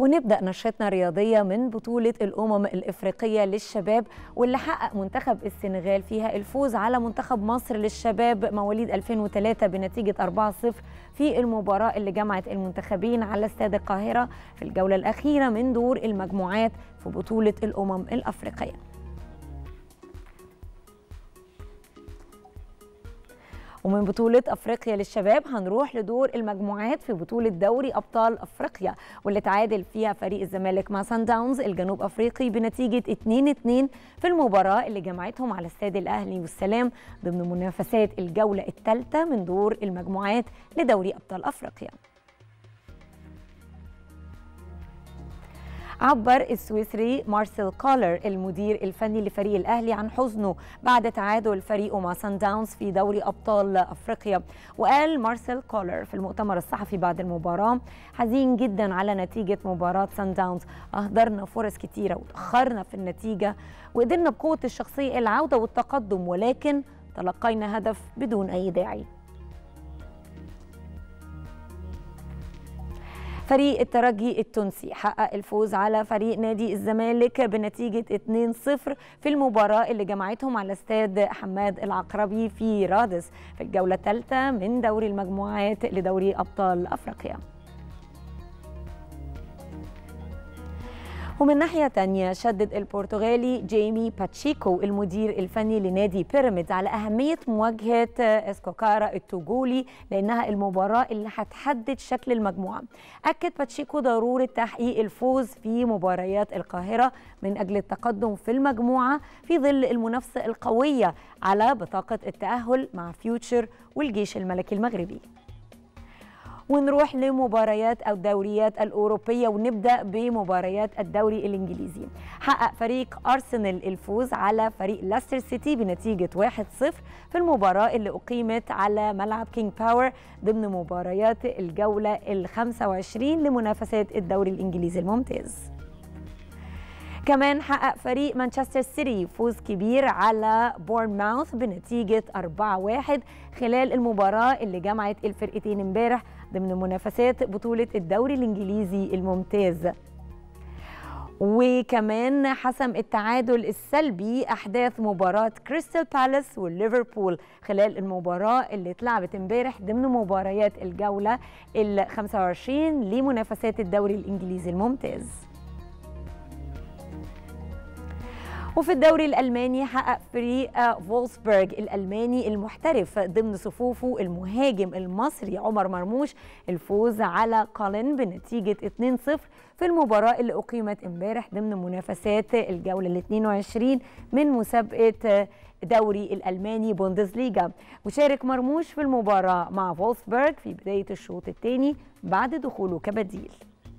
ونبدأ نشرتنا الرياضية من بطولة الأمم الإفريقية للشباب واللي حقق منتخب السنغال فيها الفوز على منتخب مصر للشباب مواليد 2003 بنتيجة 4-0 في المباراة اللي جمعت المنتخبين على استاد القاهرة في الجولة الأخيرة من دور المجموعات في بطولة الأمم الأفريقية ومن بطولة أفريقيا للشباب هنروح لدور المجموعات في بطولة دوري أبطال أفريقيا واللي تعادل فيها فريق الزمالك مع سان داونز الجنوب أفريقي بنتيجة 2-2 في المباراة اللي جمعتهم على استاد الأهلي والسلام ضمن منافسات الجولة الثالثة من دور المجموعات لدوري أبطال أفريقيا عبر السويسري مارسيل كولر المدير الفني لفريق الاهلي عن حزنه بعد تعادل فريقه مع سان داونز في دوري ابطال افريقيا وقال مارسيل كولر في المؤتمر الصحفي بعد المباراه حزين جدا على نتيجه مباراه سان داونز اهدرنا فرص كتيره وتاخرنا في النتيجه وقدرنا بقوه الشخصيه العوده والتقدم ولكن تلقينا هدف بدون اي داعي فريق الترجي التونسي حقق الفوز على فريق نادي الزمالك بنتيجة 2-0 في المباراة اللي جمعتهم على استاد حماد العقربي في رادس في الجولة الثالثة من دوري المجموعات لدوري أبطال أفريقيا ومن ناحية تانية شدد البرتغالي جيمي باتشيكو المدير الفني لنادي بيراميدز على أهمية مواجهة اسكوكارا التوجولي لأنها المباراة اللي هتحدد شكل المجموعة أكد باتشيكو ضرورة تحقيق الفوز في مباريات القاهرة من أجل التقدم في المجموعة في ظل المنافسة القوية على بطاقة التأهل مع فيوتشر والجيش الملكي المغربي ونروح لمباريات او الدوريات الاوروبيه ونبدا بمباريات الدوري الانجليزي حقق فريق ارسنال الفوز على فريق لاستر سيتي بنتيجه 1-0 في المباراه اللي اقيمت على ملعب كينج باور ضمن مباريات الجوله ال 25 لمنافسات الدوري الانجليزي الممتاز كمان حقق فريق مانشستر سيتي فوز كبير على بورنماوث بنتيجة 4-1 خلال المباراة اللي جمعت الفرقتين امبارح ضمن منافسات بطولة الدوري الإنجليزي الممتاز وكمان حسم التعادل السلبي أحداث مباراة كريستال بالاس وليفربول خلال المباراة اللي اتلعبت امبارح ضمن مباريات الجولة ال 25 لمنافسات الدوري الإنجليزي الممتاز وفي الدوري الألماني حقق فريق فولسبورغ الألماني المحترف ضمن صفوفه المهاجم المصري عمر مرموش الفوز على قالن بنتيجة 2-0 في المباراة اللي أقيمت امبارح ضمن منافسات الجولة ال 22 من مسابقة دوري الألماني بوندسليغا وشارك مرموش في المباراة مع فولسبورغ في بداية الشوط الثاني بعد دخوله كبديل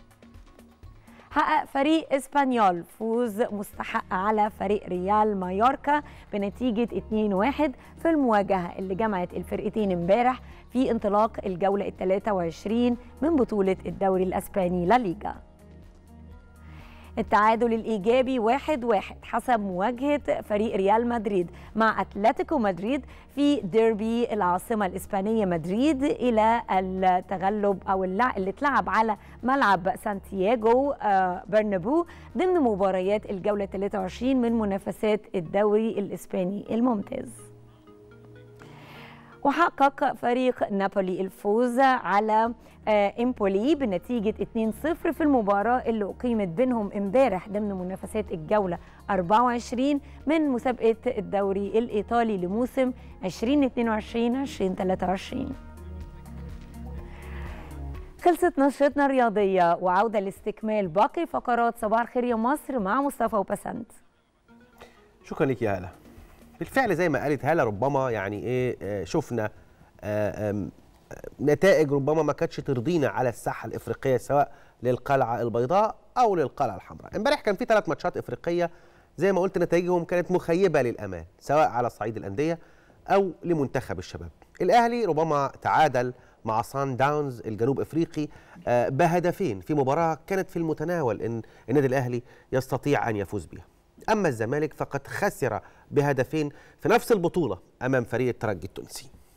حقق فريق اسبانيول فوز مستحق على فريق ريال مايوركا بنتيجة 2-1 في المواجهة اللي جمعت الفرقتين امبارح في انطلاق الجولة ال 23 من بطولة الدوري الاسباني لا ليجا. التعادل الايجابي واحد واحد حسب مواجهه فريق ريال مدريد مع اتلتيكو مدريد في ديربي العاصمه الاسبانيه مدريد الى التغلب او اللع... اللي اتلعب على ملعب سانتياغو برنابو ضمن مباريات الجوله 23 من منافسات الدوري الاسباني الممتاز. وحقق فريق نابولي الفوز على امبولي بنتيجة 2-0 في المباراة اللي أقيمت بينهم امبارح ضمن منافسات الجولة 24 من مسابقة الدوري الإيطالي لموسم 2022-2023 خلصت نشرتنا الرياضية وعودة لاستكمال باقي فقرات صباح الخير يا مصر مع مصطفى وبسنت شكرا لك يا هلا بالفعل زي ما قالت هاله ربما يعني ايه آه شفنا آه آم، آه نتائج ربما ما كانتش ترضينا على الساحه الافريقيه سواء للقلعه البيضاء او للقلعه الحمراء امبارح كان في ثلاث ماتشات افريقيه زي ما قلت نتائجهم كانت مخيبه للامال سواء على صعيد الانديه او لمنتخب الشباب الاهلي ربما تعادل مع سان داونز الجنوب افريقي آه بهدفين في مباراه كانت في المتناول ان النادي الاهلي يستطيع ان يفوز بها اما الزمالك فقد خسر بهدفين في نفس البطوله امام فريق الترجي التونسي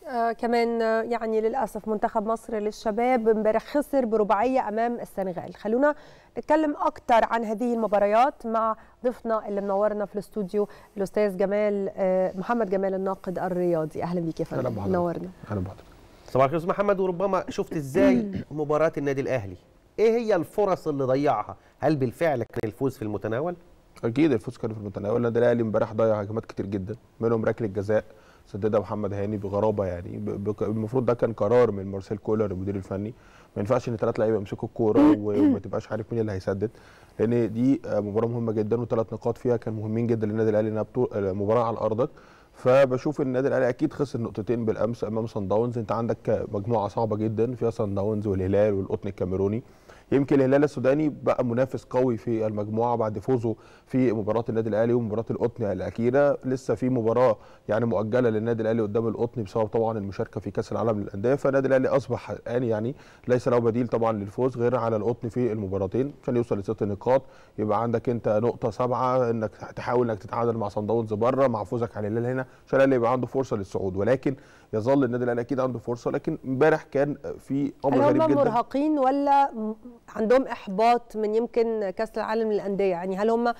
آه كمان آه، يعني للاسف منتخب مصر للشباب امبارح خسر برباعيه امام السنغال خلونا نتكلم اكتر عن هذه المباريات مع ضيفنا اللي منورنا في الاستوديو الاستاذ جمال آه محمد جمال الناقد الرياضي اهلا بيك يا أهلا فندم بحضرتك. منورنا اهلا بحضرتك صباح الخير استاذ محمد وربما شفت ازاي مباراه النادي الاهلي ايه هي الفرص اللي ضيعها هل بالفعل كان الفوز في المتناول اكيد الفوز كان في المتناول النادي الاهلي امبارح ضيع هجمات كتير جدا منهم ركله جزاء سددها محمد هاني بغرابه يعني ب- بك- المفروض ده كان قرار من مارسيل كولر المدير الفني ما ينفعش ان ثلاث لعيبه يمسكوا الكوره و- وما تبقاش عارف مين اللي هيسدد لان دي آه، مباراه مهمه جدا وثلاث نقاط فيها كان مهمين جدا للنادي الاهلي انها بطو- آه، مباراه على ارضك فبشوف ان النادي الاهلي اكيد خسر نقطتين بالامس امام سان داونز انت عندك مجموعه صعبه جدا فيها سان داونز والهلال والقطن الكاميروني يمكن الهلال السوداني بقى منافس قوي في المجموعه بعد فوزه في مباراه النادي الاهلي ومباراه القطن الاخيره لسه في مباراه يعني مؤجله للنادي الاهلي قدام القطن بسبب طبعا المشاركه في كاس العالم للانديه فالنادي الاهلي اصبح الان يعني ليس له بديل طبعا للفوز غير على القطن في المباراتين عشان يوصل لست نقاط يبقى عندك انت نقطه سبعه انك تحاول انك تتعادل مع صن داونز بره مع فوزك على الهلال هنا عشان الاهلي يبقى عنده فرصه للصعود ولكن يظل النادي الاهلي اكيد عنده فرصه لكن امبارح كان في امر هل غريب هم جدا مرهقين ولا م- عندهم احباط من يمكن كاس العالم للانديه يعني هل هم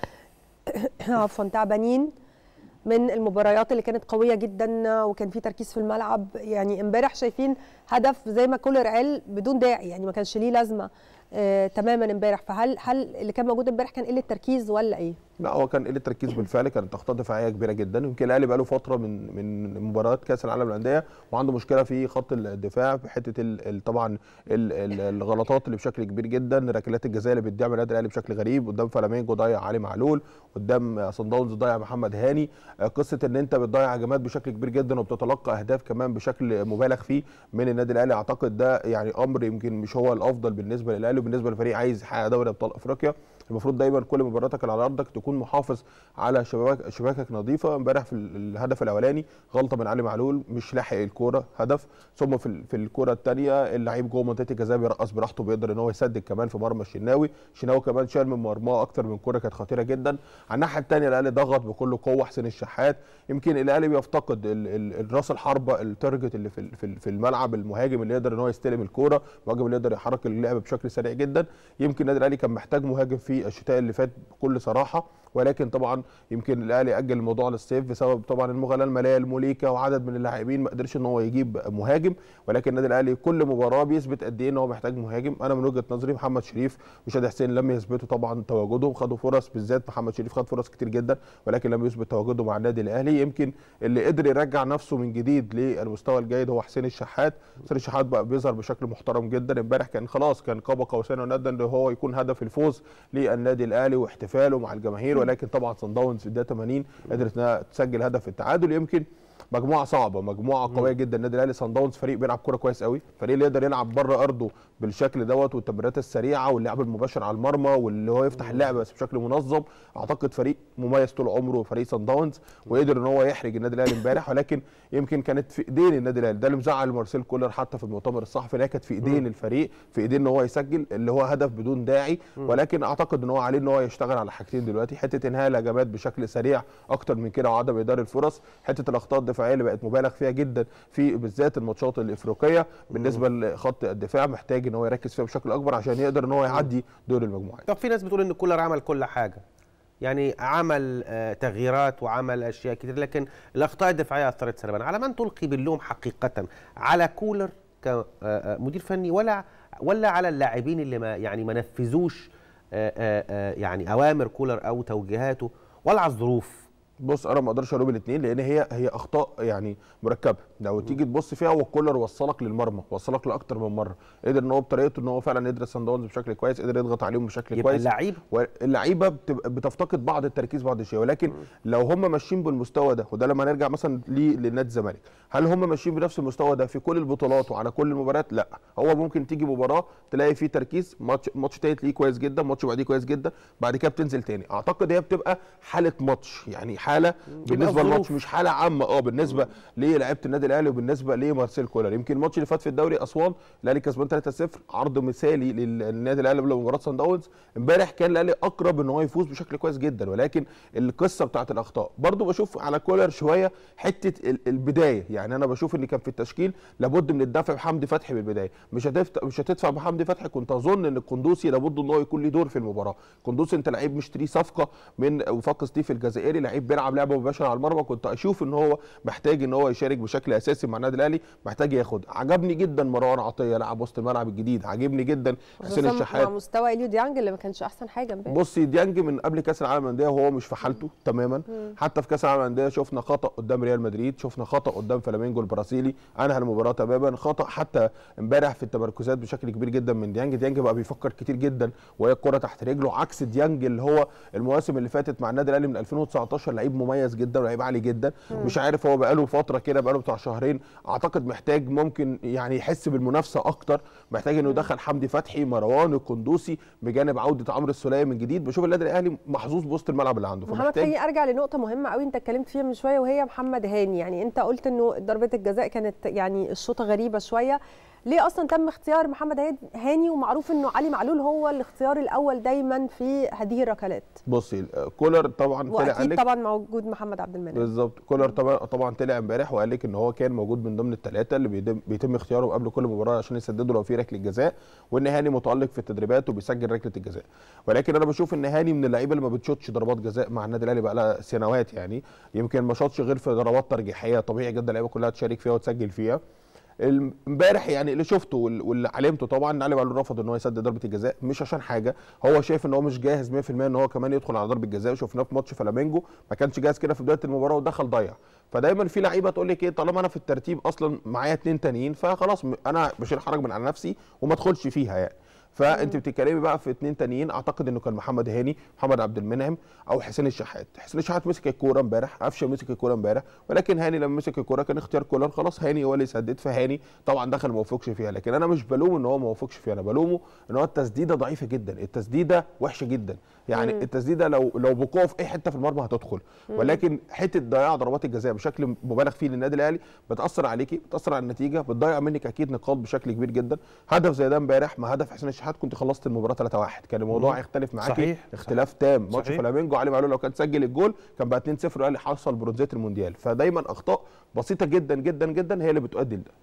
عفوا تعبانين من المباريات اللي كانت قويه جدا وكان في تركيز في الملعب يعني امبارح شايفين هدف زي ما كولر قال بدون داعي يعني ما كانش ليه لازمه آه تماما امبارح فهل هل اللي كان موجود امبارح كان قله تركيز ولا ايه؟ لا هو كان قله تركيز بالفعل كانت اخطاء دفاعيه كبيره جدا يمكن الاهلي بقى له فتره من من مباريات كاس العالم للانديه وعنده مشكله في خط الدفاع في حته ال ال طبعا ال ال الغلطات اللي بشكل كبير جدا ركلات الجزاء اللي بتضيع من النادي الاهلي بشكل غريب قدام فلامينجو ضيع علي معلول قدام صن داونز ضيع محمد هاني آه، قصه ان انت بتضيع هجمات بشكل كبير جدا وبتتلقى اهداف كمان بشكل مبالغ فيه من النادي الاهلي اعتقد ده يعني امر يمكن مش هو الافضل بالنسبه للاهلي وبالنسبه للفريق عايز يحقق دوري ابطال افريقيا المفروض دايما كل مباراتك اللي على ارضك تكون محافظ على شباك شباكك نظيفه امبارح في ال- الهدف الاولاني غلطه من علي معلول مش لاحق الكوره هدف ثم في ال- في الكوره الثانيه اللعيب جوه منطقه الجزاء بيرقص براحته بيقدر ان هو يسدد كمان في مرمى الشناوي الشناوي كمان شال من مرماه اكتر من كوره كانت خطيره جدا على الناحيه الثانيه الاهلي ضغط بكل قوه حسين الشحات يمكن الاهلي بيفتقد ال- ال- الراس الحربه التارجت اللي في ال- في ال- في الملعب المهاجم اللي يقدر ان هو يستلم الكوره المهاجم اللي يقدر يحرك اللعب بشكل سريع جدا يمكن النادي الاهلي كان محتاج مهاجم في الشتاء اللي فات بكل صراحه ولكن طبعا يمكن الاهلي اجل الموضوع للصيف بسبب طبعا المغالاه الماليه الموليكا وعدد من اللاعبين ما قدرش ان هو يجيب مهاجم ولكن النادي الاهلي كل مباراه بيثبت قد ايه ان هو محتاج مهاجم انا من وجهه نظري محمد شريف وشادي حسين لم يثبتوا طبعا تواجدهم خدوا فرص بالذات محمد شريف خد فرص كتير جدا ولكن لم يثبت تواجده مع النادي الاهلي يمكن اللي قدر يرجع نفسه من جديد للمستوى الجيد هو حسين الشحات حسين الشحات بقى بيظهر بشكل محترم جدا امبارح كان خلاص كان قاب قوسين وندى ان هو يكون هدف الفوز للنادي الاهلي واحتفاله مع الجماهير ولكن طبعا صن داونز في الدقيقه 80 قدرت انها تسجل هدف التعادل يمكن مجموعه صعبه مجموعه قويه جدا النادي الاهلي صن داونز فريق بيلعب كوره كويس قوي فريق اللي يقدر يلعب بره ارضه بالشكل دوت والتمريرات السريعه واللعب المباشر على المرمى واللي هو يفتح اللعب بس بشكل منظم اعتقد فريق مميز طول عمره فريق صن داونز وقدر ان هو يحرج النادي الاهلي امبارح ولكن يمكن كانت في ايدين النادي الاهلي ده اللي مزعل مارسيل كولر حتى في المؤتمر الصحفي ان هي كانت في ايدين الفريق في ايدين ان هو يسجل اللي هو هدف بدون داعي ولكن اعتقد ان هو عليه ان هو يشتغل على حاجتين دلوقتي حته انهاء الهجمات بشكل سريع اكتر من كده وعدم اداره الفرص حته الاخطاء الدفاعيه اللي بقت مبالغ فيها جدا في بالذات الماتشات الافريقيه بالنسبه لخط الدفاع محتاج ان هو يركز فيها بشكل اكبر عشان يقدر ان هو يعدي دور المجموعات طب في ناس بتقول ان كولر عمل كل حاجه يعني عمل آه، تغييرات وعمل اشياء كتير لكن الاخطاء الدفاعيه اثرت سلبا على من تلقي باللوم حقيقه على كولر كمدير فني ولا ولا على اللاعبين اللي ما يعني ما نفذوش آه، آه، آه، يعني اوامر كولر او توجيهاته ولا على الظروف بص انا ما اقدرش الوم الاثنين لان هي هي اخطاء يعني مركبه لو تيجي تبص فيها هو كولر وصلك للمرمى وصلك لاكتر من مره قدر ان هو بطريقته ان هو فعلا يدرس سان داونز بشكل كويس قدر يضغط عليهم بشكل يبقى كويس اللعيبه واللعيبه بتبقى بتفتقد بعض التركيز بعض الشيء ولكن لو هم ماشيين بالمستوى ده وده لما نرجع مثلا ليه لنادي الزمالك هل هم ماشيين بنفس المستوى ده في كل البطولات وعلى كل المباريات لا هو ممكن تيجي مباراه تلاقي فيه تركيز ماتش ماتش تالت ليه كويس جدا ماتش بعديه كويس جدا بعد كده بتنزل تاني اعتقد هي بتبقى حاله ماتش يعني حاله حاله بالنسبه الظروف. للماتش مش حاله عامه اه بالنسبه للاعيبه النادي الاهلي وبالنسبه لمارسيل كولر يمكن الماتش اللي فات في الدوري اسوان الاهلي كسبان 3-0 عرض مثالي للنادي الاهلي قبل مباراه سان داونز امبارح كان الاهلي اقرب ان هو يفوز بشكل كويس جدا ولكن القصه بتاعت الاخطاء برضو بشوف على كولر شويه حته ال- البدايه يعني انا بشوف ان كان في التشكيل لابد من الدفع بحمدي فتحي بالبدايه مش هتفت... مش هتدفع بحمدي فتحي كنت اظن ان القندوسي لابد ان هو يكون له دور في المباراه القندوسي انت لعيب مشتري صفقه من وفاق ستيف الجزائري لعيب بيلعب لعبه مباشره على المرمى كنت اشوف ان هو محتاج ان هو يشارك بشكل اساسي مع النادي الاهلي محتاج ياخد عجبني جدا مروان عطيه لاعب وسط الملعب الجديد عجبني جدا حسين خصوصاً الشحات مع مستوى اليو ديانج اللي ما كانش احسن حاجه امبارح بصي ديانج من قبل كاس العالم للانديه وهو مش في حالته تماما مم. حتى في كاس العالم للانديه شفنا خطا قدام ريال مدريد شفنا خطا قدام فلامينجو البرازيلي انهى المباراه تماما خطا حتى امبارح في التمركزات بشكل كبير جدا من ديانج ديانج بقى بيفكر كتير جدا وهي الكره تحت رجله عكس ديانج اللي هو المواسم اللي فاتت مع النادي الاهلي من 2019 لعيب مميز جدا ولعيب عالي جدا مم. مش عارف هو بقاله فتره كده بقاله بتاع شهرين اعتقد محتاج ممكن يعني يحس بالمنافسه اكتر محتاج انه يدخل حمدي فتحي مروان القندوسي بجانب عوده عمرو السوليه من جديد بشوف النادي الاهلي محظوظ بوسط الملعب اللي عنده محمد خليني ارجع لنقطه مهمه قوي انت اتكلمت فيها من شويه وهي محمد هاني يعني انت قلت انه ضربه الجزاء كانت يعني الشوطه غريبه شويه ليه اصلا تم اختيار محمد هاد- هاني ومعروف انه علي معلول هو الاختيار الاول دايما في هذه الركلات بصي كولر طبعا طلع قال واكيد لك طبعا موجود محمد عبد المنعم بالظبط كولر طبعا طبعا طلع امبارح وقال لك ان هو كان موجود من ضمن الثلاثه اللي بيتم, بيتم اختيارهم قبل كل مباراه عشان يسددوا لو في ركله جزاء وان هاني متالق في التدريبات وبيسجل ركله الجزاء ولكن انا بشوف ان هاني من اللعيبه اللي ما بتشوتش ضربات جزاء مع النادي الاهلي بقى لها سنوات يعني يمكن ما شاطش غير في ضربات ترجيحيه طبيعي جدا اللعيبه كلها تشارك فيها وتسجل فيها امبارح يعني اللي شفته وال- واللي علمته طبعا ان علي معلول رفض ان هو يسدد ضربه الجزاء مش عشان حاجه هو شايف ان هو مش جاهز 100% ان هو كمان يدخل على ضربه الجزاء وشفناه في ماتش فلامينجو ما كانش جاهز كده في بدايه المباراه ودخل ضيع فدايما في لعيبه تقول لك ايه طالما انا في الترتيب اصلا معايا اتنين تانيين فخلاص م- انا بشيل حرج من على نفسي وما ادخلش فيها يعني فانت بتتكلمي بقى في اتنين تانيين اعتقد انه كان محمد هاني محمد عبد المنعم او حسين الشحات حسين الشحات مسك الكوره امبارح قفشه مسك الكوره امبارح ولكن هاني لما مسك الكوره كان اختيار كولر خلاص هاني هو اللي يسدد فهاني طبعا دخل ما وفقش فيها لكن انا مش بلومه ان هو ما وفقش فيها انا بلومه ان هو التسديده ضعيفه جدا التسديده وحشه جدا يعني مم. التسديده لو لو بقوه في اي حته في المرمى هتدخل مم. ولكن حته ضياع ضربات الجزاء بشكل مبالغ فيه للنادي الاهلي بتاثر عليكي بتاثر على النتيجه بتضيع منك اكيد نقاط بشكل كبير جدا هدف زي ده امبارح مع هدف حسين الشحات كنت خلصت المباراه 3-1 كان الموضوع مم. هيختلف معاكي صحيح. اختلاف تام ماتش صحيح. فلامينجو علي معلول لو كان سجل الجول كان بقى 2-0 والاهلي حصل برونزيه المونديال فدايما اخطاء بسيطه جدا جدا جدا هي اللي بتؤدي لده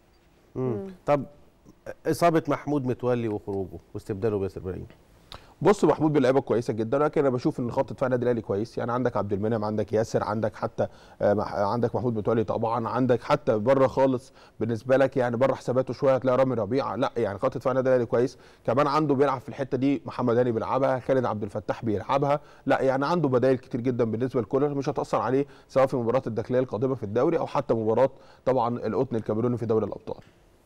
مم. طب اصابه محمود متولي وخروجه واستبداله بياسر ابراهيم بص محمود بلعيبه كويسه جدا لكن انا بشوف ان خط دفاع النادي الاهلي كويس يعني عندك عبد المنعم عندك ياسر عندك حتى آه، مح- عندك محمود متولي طبعا عندك حتى بره خالص بالنسبه لك يعني بره حساباته شويه هتلاقي رامي ربيعه لا يعني خط دفاع النادي الاهلي كويس كمان عنده بيلعب في الحته دي محمد هاني بيلعبها خالد عبد الفتاح بيلعبها لا يعني عنده بدائل كتير جدا بالنسبه لكولر مش هتاثر عليه سواء في مباراه الداخليه القادمه في الدوري او حتى مباراه طبعا القطن الكاميروني في دوري الابطال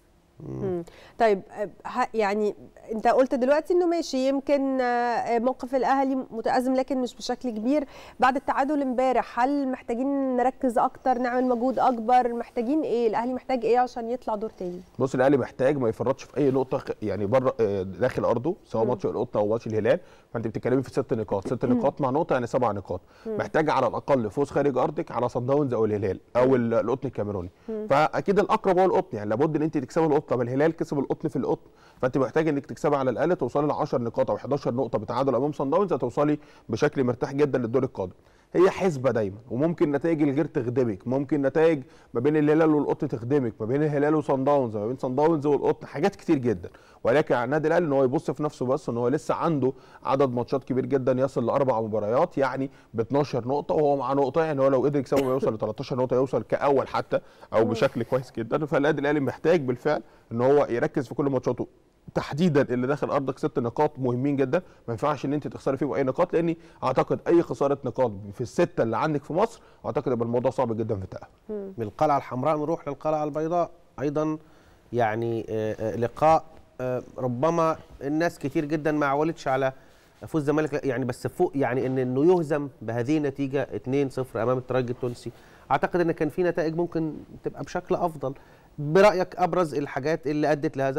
مم. طيب أه، ه- يعني انت قلت دلوقتي انه ماشي يمكن آه، موقف الاهلي متازم لكن مش بشكل كبير بعد التعادل امبارح هل محتاجين نركز اكتر نعمل مجهود اكبر محتاجين ايه الاهلي محتاج ايه عشان يطلع دور تاني بص الاهلي محتاج ما يفرطش في اي نقطه خ- يعني بره آه، داخل ارضه سواء مم. ماتش القطه او ماتش الهلال فانت بتتكلمي في ست نقاط ست مم. نقاط مع نقطه يعني سبع نقاط مم. محتاج على الاقل فوز خارج ارضك على صن داونز او الهلال او ال- القطن الكاميروني مم. فاكيد الاقرب هو القطن يعني لابد ان انت تكسبي القطن طب الهلال كسب القطن في القطن فانت محتاج انك تكسبي على الاقل توصلي ل 10 نقاط او 11 نقطه بتعادل امام صن داونز هتوصلي بشكل مرتاح جدا للدور القادم هي حسبه دايما وممكن نتائج الغير تخدمك ممكن نتائج ما بين الهلال والقطن تخدمك ما بين الهلال وصن داونز ما بين صن داونز والقطن حاجات كتير جدا ولكن على النادي الاهلي ان هو يبص في نفسه بس ان هو لسه عنده عدد ماتشات كبير جدا يصل لاربع مباريات يعني ب 12 نقطه وهو معاه نقطه يعني هو لو قدر يكسبه يوصل ل 13 نقطه يوصل كاول حتى او بشكل كويس جدا فالنادي الاهلي محتاج بالفعل ان هو يركز في كل ماتشاته تحديدا اللي داخل ارضك ست نقاط مهمين جدا ما ينفعش ان انت تخسري فيهم اي نقاط لاني اعتقد اي خساره نقاط في السته اللي عندك في مصر اعتقد يبقى الموضوع صعب جدا في التاهل من القلعه الحمراء نروح للقلعه البيضاء ايضا يعني آه، آه، لقاء آه، ربما الناس كتير جدا ما عولتش على فوز الزمالك لا، يعني بس فوق يعني ان انه يهزم بهذه النتيجه 2-0 امام الترجي التونسي اعتقد ان كان في نتائج ممكن تبقى بشكل افضل برايك ابرز الحاجات اللي ادت لهذا الامر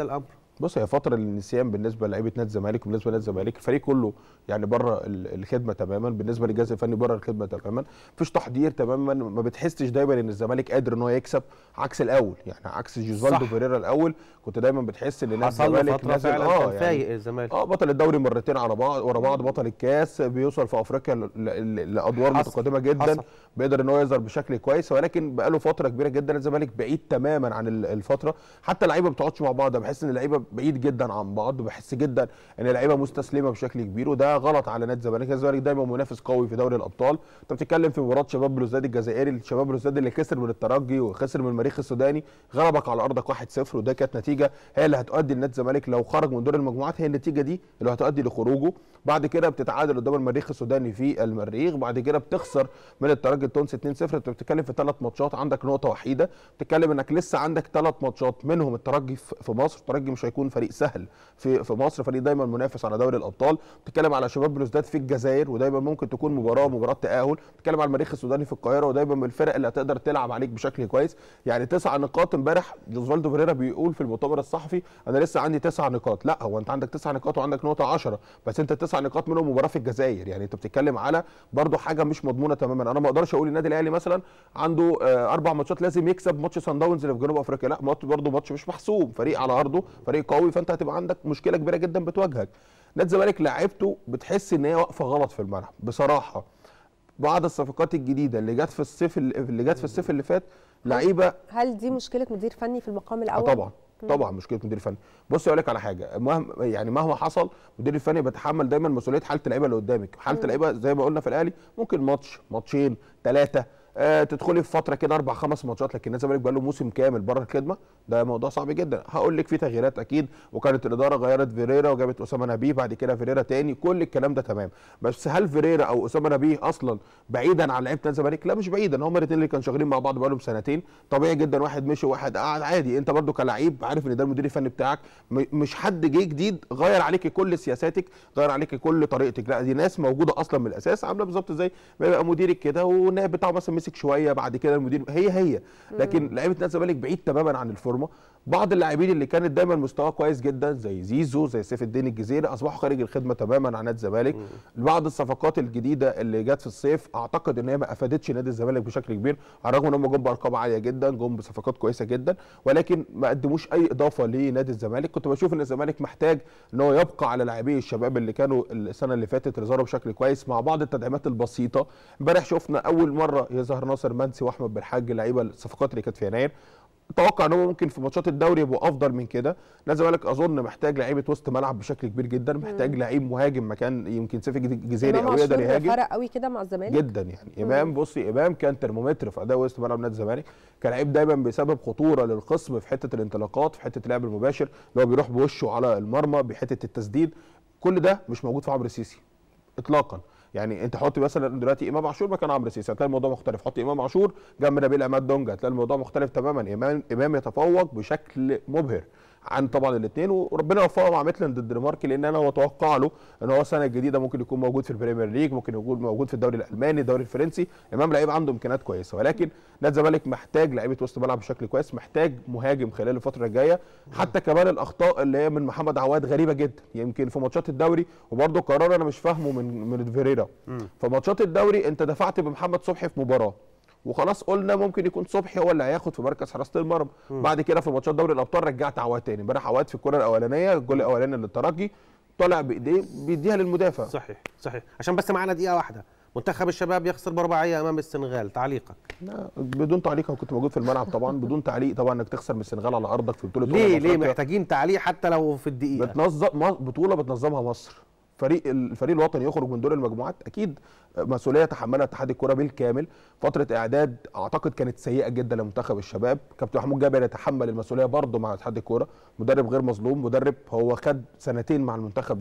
بص هي فتره للنسيان بالنسبه لعيبه نادي الزمالك وبالنسبه لنادي الزمالك الفريق كله يعني بره ال- الخدمه تماما بالنسبه للجهاز الفني بره الخدمه تماما مفيش تحضير تماما ما بتحسش دايما ان الزمالك قادر ان هو يكسب عكس الاول يعني عكس جوزفالدو صح. فيريرا الاول كنت دايما بتحس ان نادي حصل له الزمالك فتره نازل فعلا اه كان يعني فايق الزمالك اه بطل الدوري مرتين على بعض ورا بعض بطل الكاس بيوصل في افريقيا ل- ل- لادوار حصل. متقدمه جدا حصل. بيقدر ان هو يظهر بشكل كويس ولكن بقاله فتره كبيره جدا الزمالك بعيد تماما عن ال- الفتره حتى اللعيبه ما بتقعدش مع بعض بحس ان اللعيبه بعيد جدا عن بعض وبحس جدا ان اللعيبه مستسلمه بشكل كبير وده غلط على نادي الزمالك نادي الزمالك دايما منافس قوي في دوري الابطال انت بتتكلم في مباراه شباب بلوزداد الجزائري الشباب بلوزداد اللي خسر من الترجي وخسر من المريخ السوداني غلبك على ارضك 1-0 وده كانت نتيجه هي اللي هتؤدي لنادي الزمالك لو خرج من دور المجموعات هي النتيجه دي اللي هتؤدي لخروجه بعد كده بتتعادل قدام المريخ السوداني في المريخ بعد كده بتخسر من الترجي التونسي 2-0 انت بتتكلم في ثلاث ماتشات عندك نقطه وحيده بتتكلم انك لسه عندك ثلاث ماتشات منهم الترجي في في مصر الترجي مش هيكون فريق سهل في في مصر فريق دايما منافس على دوري الابطال بتتكلم على شباب بلوزداد في الجزائر ودايما ممكن تكون مباراه مباراه تاهل بتتكلم على المريخ السوداني في القاهره ودايما من الفرق اللي هتقدر تلعب عليك بشكل كويس يعني تسع نقاط امبارح جوزفالدو فيريرا بيقول في المؤتمر الصحفي انا لسه عندي تسع نقاط لا هو انت عندك تسع نقاط وعندك نقطه 10 بس انت تسع نقاط منهم مباراه في الجزائر يعني انت بتتكلم على برضو حاجه مش مضمونه تماما انا ما اقدرش اقول النادي الاهلي مثلا عنده آه، اربع ماتشات لازم يكسب ماتش سان داونز اللي في جنوب افريقيا لا ماتش برضو ماتش مش محسوب فريق على ارضه فريق قوي فانت هتبقى عندك مشكله كبيره جدا بتواجهك نادي الزمالك لعيبته بتحس ان هي واقفه غلط في الملعب بصراحه بعض الصفقات الجديده اللي جت في الصيف اللي اللي جت في الصيف اللي فات لعيبه هل دي مشكله مدير فني في المقام اه الاول طبعا مم. طبعا مشكله مدير الفني بص اقول لك على حاجه مهما يعني مهما حصل مدير الفني بيتحمل دايما مسؤوليه حاله اللعيبه اللي قدامك حاله مم. اللعيبه زي ما قلنا في الاهلي ممكن ماتش ماتشين ثلاثه آه تدخلي في فتره كده اربع خمس ماتشات لكن نادي الزمالك بقى له موسم كامل بره الخدمه ده موضوع صعب جدا هقول لك في تغييرات اكيد وكانت الاداره غيرت فيريرا وجابت اسامه نبيه بعد كده فيريرا تاني كل الكلام ده تمام بس هل فيريرا او اسامه نبيه اصلا بعيدا عن لعيبه نادي الزمالك لا مش بعيدا هم الاثنين اللي كانوا شغالين مع بعض بقالهم سنتين طبيعي جدا واحد مشي وواحد قعد عادي انت برضو كلعيب عارف ان ده المدير الفني بتاعك م- مش حد جه جديد غير عليك كل سياساتك غير عليك كل طريقتك لا دي ناس موجوده اصلا من الاساس عامله بالظبط زي ما يبقى مديرك كده والنائب بتاعه مثلا مسك شويه بعد كده المدير هي هي لكن لعيبه نادي الزمالك بعيد تماما عن الفورمه بعض اللاعبين اللي كانت دايما مستواه كويس جدا زي زيزو زي سيف الدين الجزيري اصبحوا خارج الخدمه تماما عن نادي الزمالك بعض الصفقات الجديده اللي جت في الصيف اعتقد ان هي ما افادتش نادي الزمالك بشكل كبير على الرغم ان هم جم بارقام عاليه جدا جم بصفقات كويسه جدا ولكن ما قدموش اي اضافه لنادي الزمالك كنت بشوف ان الزمالك محتاج ان هو يبقى على لاعبي الشباب اللي كانوا السنه اللي فاتت اللي ظهروا بشكل كويس مع بعض التدعيمات البسيطه امبارح شفنا اول مره يظهر ناصر منسي واحمد بالحاج لعيبه الصفقات اللي كانت في يناير اتوقع ان هو ممكن في ماتشات الدوري يبقوا افضل من كده نادي الزمالك اظن محتاج لعيبه وسط ملعب بشكل كبير جدا محتاج لعيب مهاجم مكان يمكن سيف الجزيري امام او يقدر عاشور يهاجم فرق قوي كده مع الزمالك جدا يعني امام بصي امام كان ترمومتر في اداء وسط ملعب نادي الزمالك كان لعيب دايما بيسبب خطوره للخصم في حته الانطلاقات في حته اللعب المباشر اللي هو بيروح بوشه على المرمى بحته التسديد كل ده مش موجود في عمرو السيسي اطلاقا يعني انت حط مثلا دلوقتي امام عاشور مكان عمرو السيسي هتلاقي الموضوع مختلف حط امام عاشور جنب نبيل عماد دونج هتلاقي الموضوع مختلف تماما امام امام يتفوق بشكل مبهر عن طبعا الاثنين وربنا يوفقه مع ميتلاند الدنماركي لان انا اتوقع له ان هو السنه الجديده ممكن يكون موجود في البريمير ليج ممكن يكون موجود في الدوري الالماني الدوري الفرنسي امام لعيب عنده امكانيات كويسه ولكن نادي الزمالك محتاج لعيبه وسط ملعب بشكل كويس محتاج مهاجم خلال الفتره الجايه حتى كمان الاخطاء اللي هي من محمد عواد غريبه جدا يمكن في ماتشات الدوري وبرده قرار انا مش فاهمه من من فيريرا في ماتشات الدوري انت دفعت بمحمد صبحي في مباراه وخلاص قلنا ممكن يكون صبحي هو اللي هياخد في مركز حراسه المرمى بعد كده في ماتشات دوري الابطال رجعت عواد تاني امبارح عواد في الكره الاولانيه الجول الاولاني للترجي طالع بايديه بيديها للمدافع صحيح صحيح عشان بس معانا دقيقه واحده منتخب الشباب يخسر برباعيه امام السنغال تعليقك لا، بدون تعليق انا كنت موجود في الملعب طبعا بدون تعليق طبعا انك تخسر من السنغال على ارضك في بطوله ليه أمم ليه أفريقيا. محتاجين تعليق حتى لو في الدقيقه بتنظم م- بطوله بتنظمها مصر فريق الفريق الوطني يخرج من دور المجموعات اكيد مسؤوليه تحملها اتحاد الكره بالكامل فتره اعداد اعتقد كانت سيئه جدا لمنتخب الشباب كابتن محمود جابر يتحمل المسؤوليه برضه مع اتحاد الكره مدرب غير مظلوم مدرب هو خد سنتين مع المنتخب ده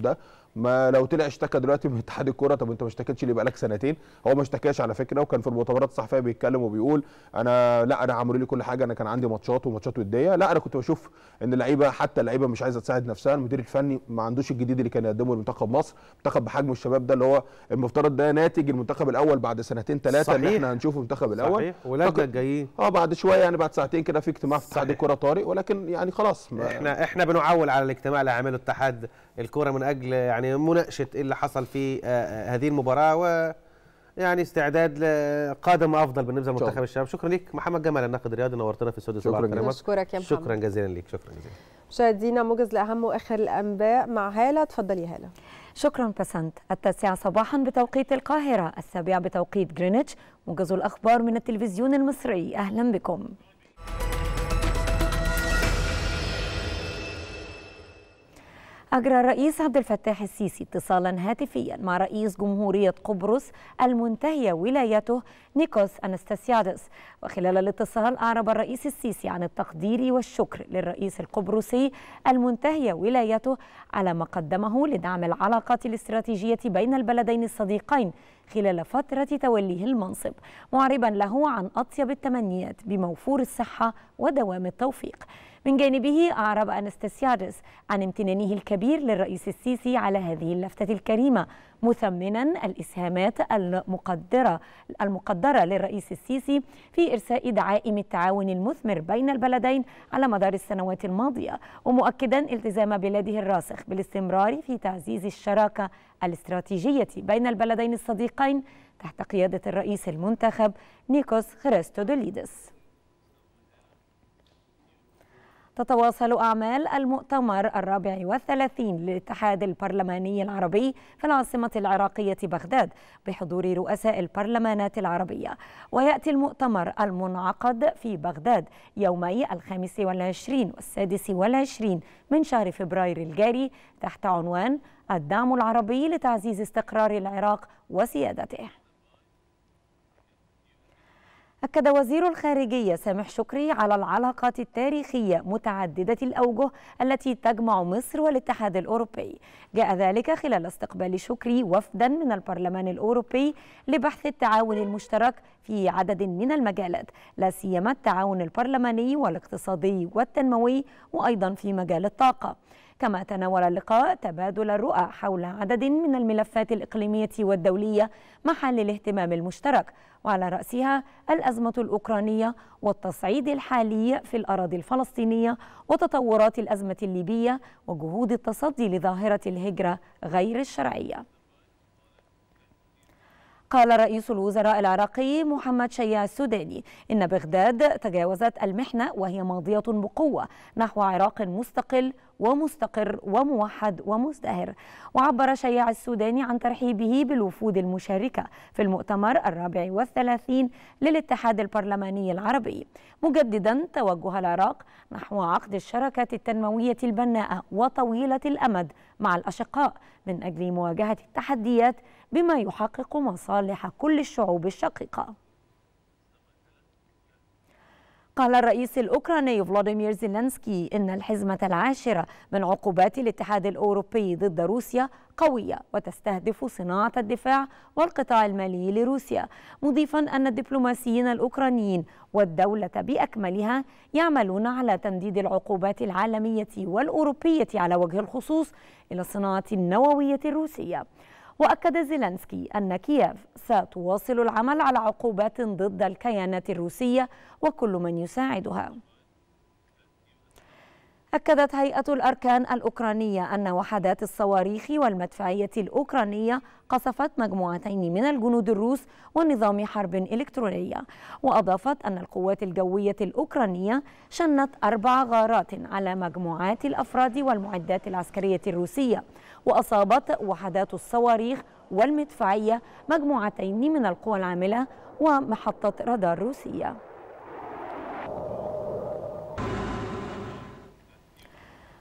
ما لو طلع اشتكى دلوقتي من اتحاد الكوره طب انت ما اشتكيتش ليه بقالك سنتين هو ما اشتكاش على فكره وكان في المؤتمرات الصحفيه بيتكلم وبيقول انا لا انا عملوا لي كل حاجه انا كان عندي ماتشات وماتشات وديه لا انا كنت بشوف ان اللعيبه حتى اللعيبه مش عايزه تساعد نفسها المدير الفني ما عندوش الجديد اللي كان يقدمه لمنتخب مصر منتخب بحجم الشباب ده اللي هو المفترض ده ناتج المنتخب الاول بعد سنتين ثلاثه اللي صحيح. احنا هنشوفه المنتخب الاول صحيح ولادنا فك- الجايين اه بعد شويه يعني بعد ساعتين كده في اجتماع في اتحاد صحيح. الكوره طارئ ولكن يعني خلاص ما- احنا احنا بنعول على الاجتماع اللي عمله اتحاد الكوره من اجل يعني مناقشه ايه اللي حصل في آه، آه، هذه المباراه و يعني استعداد لقادم افضل بالنسبه شاء لمنتخب الله. الشباب شكرا ليك محمد جمال الناقد الرياضي نورتنا في استوديو شكراً صباح جزيلاً. الكرامات نشكرك يا محمد شكرا جزيلا ليك شكرا جزيلا مشاهدينا موجز لاهم واخر الانباء مع هاله اتفضلي هاله شكرا بسنت التاسعة صباحا بتوقيت القاهرة السابعة بتوقيت جرينتش موجز الأخبار من التلفزيون المصري أهلا بكم أجرى الرئيس عبد الفتاح السيسي اتصالا هاتفيا مع رئيس جمهورية قبرص المنتهية ولايته نيكوس أنستاسيادس وخلال الاتصال أعرب الرئيس السيسي عن التقدير والشكر للرئيس القبرصي المنتهية ولايته على ما قدمه لدعم العلاقات الاستراتيجية بين البلدين الصديقين خلال فترة توليه المنصب معربا له عن أطيب التمنيات بموفور الصحة ودوام التوفيق من جانبه أعرب أنستاسيادس عن امتنانه الكبير للرئيس السيسي على هذه اللفتة الكريمة مثمنا الإسهامات المقدرة المقدرة للرئيس السيسي في إرساء دعائم التعاون المثمر بين البلدين على مدار السنوات الماضية ومؤكدا التزام بلاده الراسخ بالاستمرار في تعزيز الشراكة الاستراتيجية بين البلدين الصديقين تحت قيادة الرئيس المنتخب نيكوس خريستودوليدس تتواصل أعمال المؤتمر الرابع والثلاثين للاتحاد البرلماني العربي في العاصمة العراقية بغداد بحضور رؤساء البرلمانات العربية ويأتي المؤتمر المنعقد في بغداد يومي الخامس والعشرين والسادس والعشرين من شهر فبراير الجاري تحت عنوان الدعم العربي لتعزيز استقرار العراق وسيادته أكد وزير الخارجية سامح شكري على العلاقات التاريخية متعددة الأوجه التي تجمع مصر والاتحاد الأوروبي جاء ذلك خلال استقبال شكري وفدا من البرلمان الأوروبي لبحث التعاون المشترك في عدد من المجالات لا سيما التعاون البرلماني والاقتصادي والتنموي وأيضا في مجال الطاقة كما تناول اللقاء تبادل الرؤى حول عدد من الملفات الإقليمية والدولية محل الاهتمام المشترك وعلى رأسها الأزمة الأوكرانية والتصعيد الحالي في الأراضي الفلسطينية وتطورات الأزمة الليبية وجهود التصدي لظاهرة الهجرة غير الشرعية قال رئيس الوزراء العراقي محمد شيع السوداني إن بغداد تجاوزت المحنة وهي ماضية بقوة نحو عراق مستقل ومستقر وموحد ومزدهر وعبر شيع السوداني عن ترحيبه بالوفود المشاركة في المؤتمر الرابع والثلاثين للاتحاد البرلماني العربي مجددا توجه العراق نحو عقد الشراكات التنموية البناءة وطويلة الأمد مع الأشقاء من أجل مواجهة التحديات بما يحقق مصالح كل الشعوب الشقيقة قال الرئيس الأوكراني فلاديمير زيلنسكي إن الحزمة العاشرة من عقوبات الاتحاد الأوروبي ضد روسيا قوية وتستهدف صناعة الدفاع والقطاع المالي لروسيا مضيفا أن الدبلوماسيين الأوكرانيين والدولة بأكملها يعملون على تمديد العقوبات العالمية والأوروبية على وجه الخصوص إلى الصناعة النووية الروسية وأكد زيلنسكي أن كييف ستواصل العمل على عقوبات ضد الكيانات الروسية وكل من يساعدها أكدت هيئة الأركان الأوكرانية أن وحدات الصواريخ والمدفعية الأوكرانية قصفت مجموعتين من الجنود الروس ونظام حرب إلكترونية وأضافت أن القوات الجوية الأوكرانية شنت أربع غارات على مجموعات الأفراد والمعدات العسكرية الروسية وأصابت وحدات الصواريخ والمدفعية مجموعتين من القوى العاملة ومحطة رادار روسية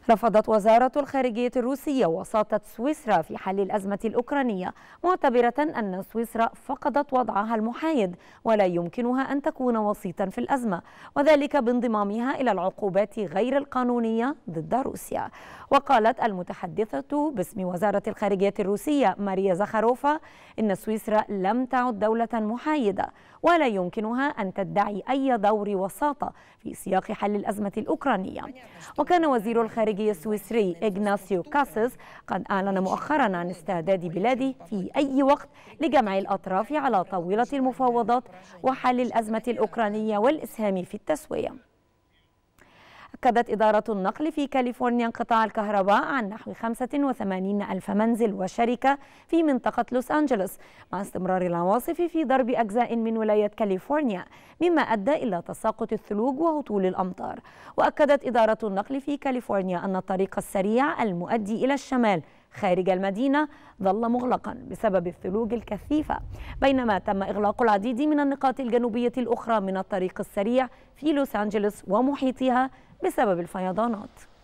رفضت وزارة الخارجية الروسية وساطة سويسرا في حل الأزمة الأوكرانية معتبرة أن سويسرا فقدت وضعها المحايد ولا يمكنها أن تكون وسيطا في الأزمة وذلك بانضمامها إلى العقوبات غير القانونية ضد روسيا وقالت المتحدثة باسم وزارة الخارجية الروسية ماريا زخاروفا إن سويسرا لم تعد دولة محايدة ولا يمكنها أن تدعي أي دور وساطة في سياق حل الأزمة الأوكرانية وكان وزير الخارجية السويسري إغناسيو كاسيس قد أعلن مؤخرا عن استعداد بلاده في أي وقت لجمع الأطراف على طاولة المفاوضات وحل الأزمة الأوكرانية والإسهام في التسوية أكدت إدارة النقل في كاليفورنيا انقطاع الكهرباء عن نحو 85 ألف منزل وشركة في منطقة لوس أنجلوس مع استمرار العواصف في ضرب أجزاء من ولاية كاليفورنيا مما أدى إلى تساقط الثلوج وهطول الأمطار وأكدت إدارة النقل في كاليفورنيا أن الطريق السريع المؤدي إلى الشمال خارج المدينة ظل مغلقا بسبب الثلوج الكثيفة بينما تم إغلاق العديد من النقاط الجنوبية الأخرى من الطريق السريع في لوس أنجلوس ومحيطها بسبب الفيضانات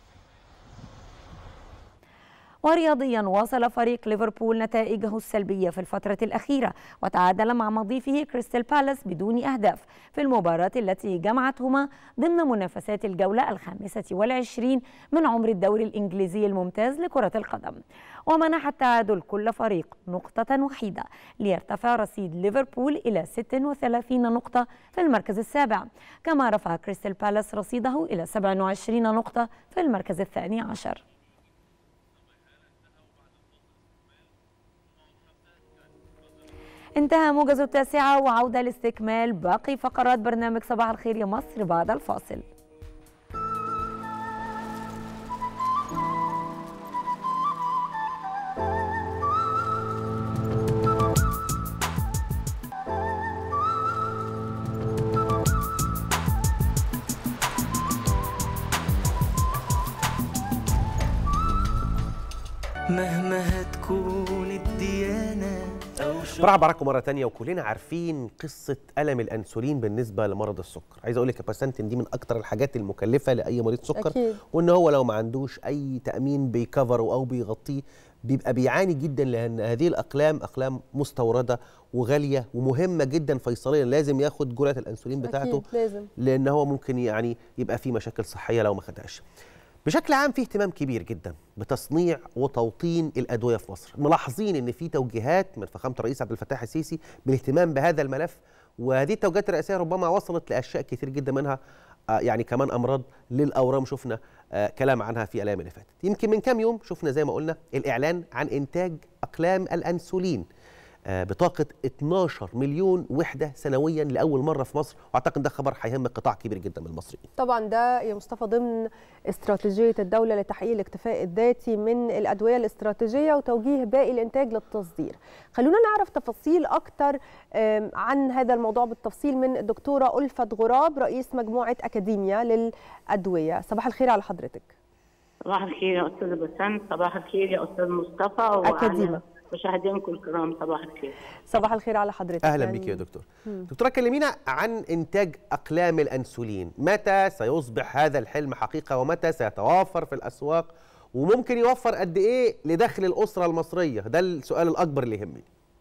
ورياضيا واصل فريق ليفربول نتائجه السلبية في الفترة الأخيرة وتعادل مع مضيفه كريستال بالاس بدون أهداف في المباراة التي جمعتهما ضمن منافسات الجولة الخامسة والعشرين من عمر الدوري الإنجليزي الممتاز لكرة القدم ومنح التعادل كل فريق نقطة وحيدة ليرتفع رصيد ليفربول إلى 36 نقطة في المركز السابع كما رفع كريستال بالاس رصيده إلى 27 نقطة في المركز الثاني عشر انتهى موجز التاسعة وعودة لاستكمال باقي فقرات برنامج صباح الخير يا مصر بعد الفاصل مهما هتكون الديانة أو برحب بحضراتكم مره تانية وكلنا عارفين قصه الم الانسولين بالنسبه لمرض السكر عايز اقول لك الباسنتين دي من اكتر الحاجات المكلفه لاي مريض سكر أكيد. وان هو لو ما عندوش اي تامين بيكفره او بيغطيه بيبقى بيعاني جدا لان هذه الاقلام اقلام مستورده وغاليه ومهمه جدا فيصليا لازم ياخد جرعه الانسولين بتاعته أكيد لازم لان هو ممكن يعني يبقى فيه مشاكل صحيه لو ما خدهاش بشكل عام في اهتمام كبير جدا بتصنيع وتوطين الادويه في مصر ملاحظين ان في توجيهات من فخامه الرئيس عبد الفتاح السيسي بالاهتمام بهذا الملف وهذه التوجيهات الرئاسيه ربما وصلت لاشياء كتير جدا منها آه، يعني كمان امراض للاورام شفنا آه، كلام عنها في الايام اللي فاتت يمكن من كام يوم شفنا زي ما قلنا الاعلان عن انتاج اقلام الانسولين آه، بطاقه 12 مليون وحده سنويا لاول مره في مصر واعتقد ده خبر هيهم قطاع كبير جدا من المصريين طبعا ده يا مصطفى ضمن استراتيجيه الدوله لتحقيق الاكتفاء الذاتي من الادويه الاستراتيجيه وتوجيه باقي الانتاج للتصدير خلونا نعرف تفاصيل اكتر آم، عن هذا الموضوع بالتفصيل من الدكتوره ألفت غراب رئيس مجموعه اكاديميا للادويه صباح الخير على حضرتك صباح الخير يا استاذ بسام صباح الخير يا استاذ مصطفى أكاديمة. وعلى مشاهدينكم الكرام صباح الخير صباح الخير على حضرتك اهلا يعني- بك يا دكتور مم. دكتوره كلمينا عن انتاج اقلام الانسولين متى سيصبح هذا الحلم حقيقه ومتى سيتوافر في الاسواق وممكن يوفر قد ايه لدخل الاسره المصريه ده السؤال الاكبر اللي يهمني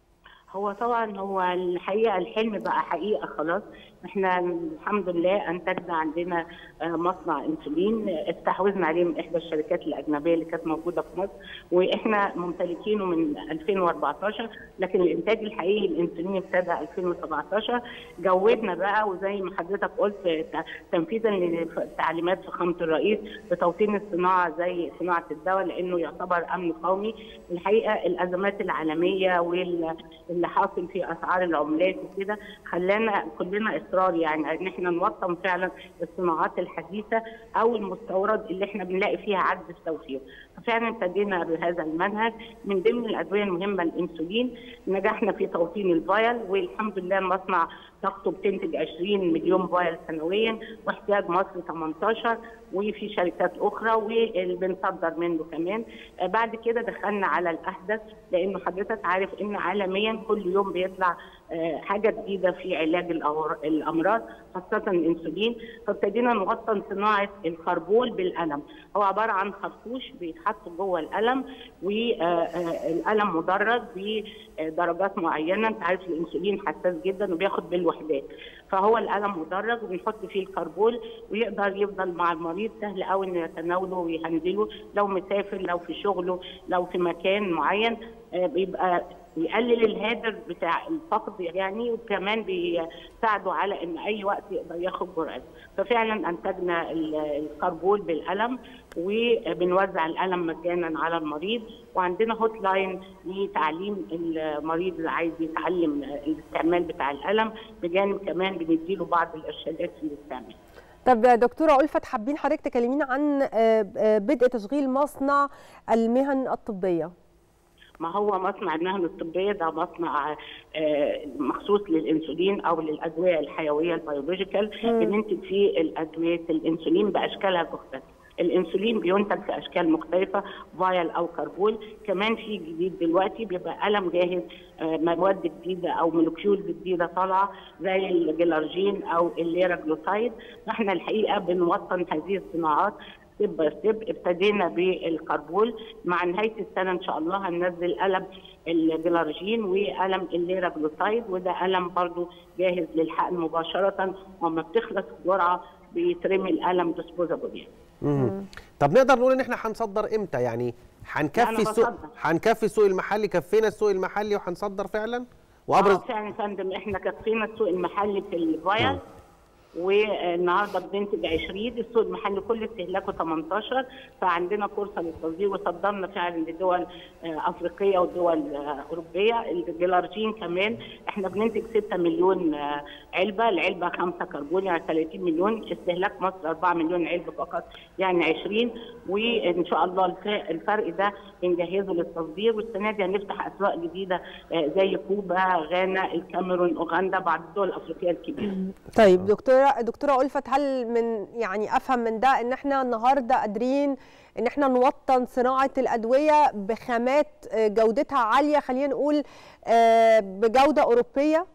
هو طبعا هو الحقيقه الحلم بقى حقيقه خلاص احنا الحمد لله انتجنا عندنا آه، مصنع انسولين آه، استحوذنا عليه من احدى الشركات الاجنبيه اللي كانت موجوده في مصر واحنا ممتلكينه من 2014 لكن الانتاج الحقيقي الانسولين ابتدى 2017 جودنا بقى وزي ما حضرتك قلت ت- تنفيذا لتعليمات فخامه الرئيس بتوطين الصناعه زي صناعه الدواء لانه يعتبر امن قومي الحقيقه الازمات العالميه واللي حاصل في اسعار العملات وكده خلانا كلنا اصرار يعني ان احنا نوطن فعلا الصناعات الحديثه او المستورد اللي احنا بنلاقي فيها عجز في توفير ففعلا ابتدينا بهذا المنهج من ضمن الادويه المهمه الانسولين نجحنا في توطين الفايل والحمد لله المصنع طاقته بتنتج 20 مليون فايل سنويا واحتياج مصر 18 وفي شركات اخرى واللي بنصدر منه كمان آه، بعد كده دخلنا على الاحدث لانه حضرتك عارف ان عالميا كل يوم بيطلع آه، حاجه جديده في علاج الأور- الامراض خاصه الانسولين فابتدينا نوطن صناعه الكربول بالقلم هو عباره عن خرطوش بيتحط جوه القلم والقلم مدرج بدرجات معينه انت عارف الانسولين حساس جدا وبياخد بالوحدات فهو القلم مدرج وبنحط فيه الكربول ويقدر يفضل مع المريض سهل قوي انه يتناوله ويهندله لو مسافر لو في شغله لو في مكان معين آه، بيبقى بيقلل الهادر بتاع الفقد يعني وكمان بيساعده على ان اي وقت يقدر ياخد جرعه ففعلا انتجنا ال- الكربول بالقلم وبنوزع القلم مجانا على المريض وعندنا هوت لاين لتعليم المريض اللي عايز يتعلم الاستعمال بتاع القلم بجانب كمان بنديله بعض الارشادات في الاستعمال طب يا دكتوره ألفت حابين حضرتك تكلمينا عن آه، آه، بدء تشغيل مصنع المهن الطبيه ما هو مصنع المهن الطبيه ده مصنع آه، مخصوص للانسولين او للادويه الحيويه البيولوجيكال بننتج فيه الادويه الانسولين باشكالها المختلفه الانسولين بينتج في اشكال مختلفه فايل او كربول كمان في جديد دلوقتي بيبقى قلم جاهز آه، مواد جديده او مولكيول جديده طالعه زي الجلارجين او الليراجلوتايد احنا الحقيقه بنوطن هذه الصناعات ستيب باي ستيب ابتدينا بالكربول مع نهايه السنه ان شاء الله هننزل قلم الجلارجين وقلم الليراجلوتايد وده قلم برضو جاهز للحقن مباشره وما بتخلص الجرعه بيترمي القلم ديسبوزابل يعني مم. طب نقدر نقول ان احنا هنصدر امتى يعني لا، هنكفي أنا السوق بصدر. هنكفي السوق المحلي كفينا السوق المحلي وهنصدر فعلا اه وابرز فعلا يا فندم احنا كفينا السوق المحلي في الفايل والنهارده بننتج 20 السوق المحلي كل استهلاكه 18 فعندنا فرصه للتصدير وصدرنا فعلا لدول آه، افريقيه ودول آه، اوروبيه الجلارجين كمان احنا بننتج 6 مليون آه، علبه العلبه 5 كربون يعني 30 مليون استهلاك مصر 4 مليون علبه فقط يعني 20 وان شاء الله الف- الفرق ده بنجهزه للتصدير والسنه دي هنفتح اسواق جديده آه، زي كوبا غانا الكاميرون اوغندا بعض الدول الافريقيه الكبيره طيب دكتوره دكتوره ألفت هل من يعني افهم من ده ان احنا النهارده قادرين ان احنا نوطن صناعه الادويه بخامات آه، جودتها عاليه خلينا نقول آه، بجوده اوروبيه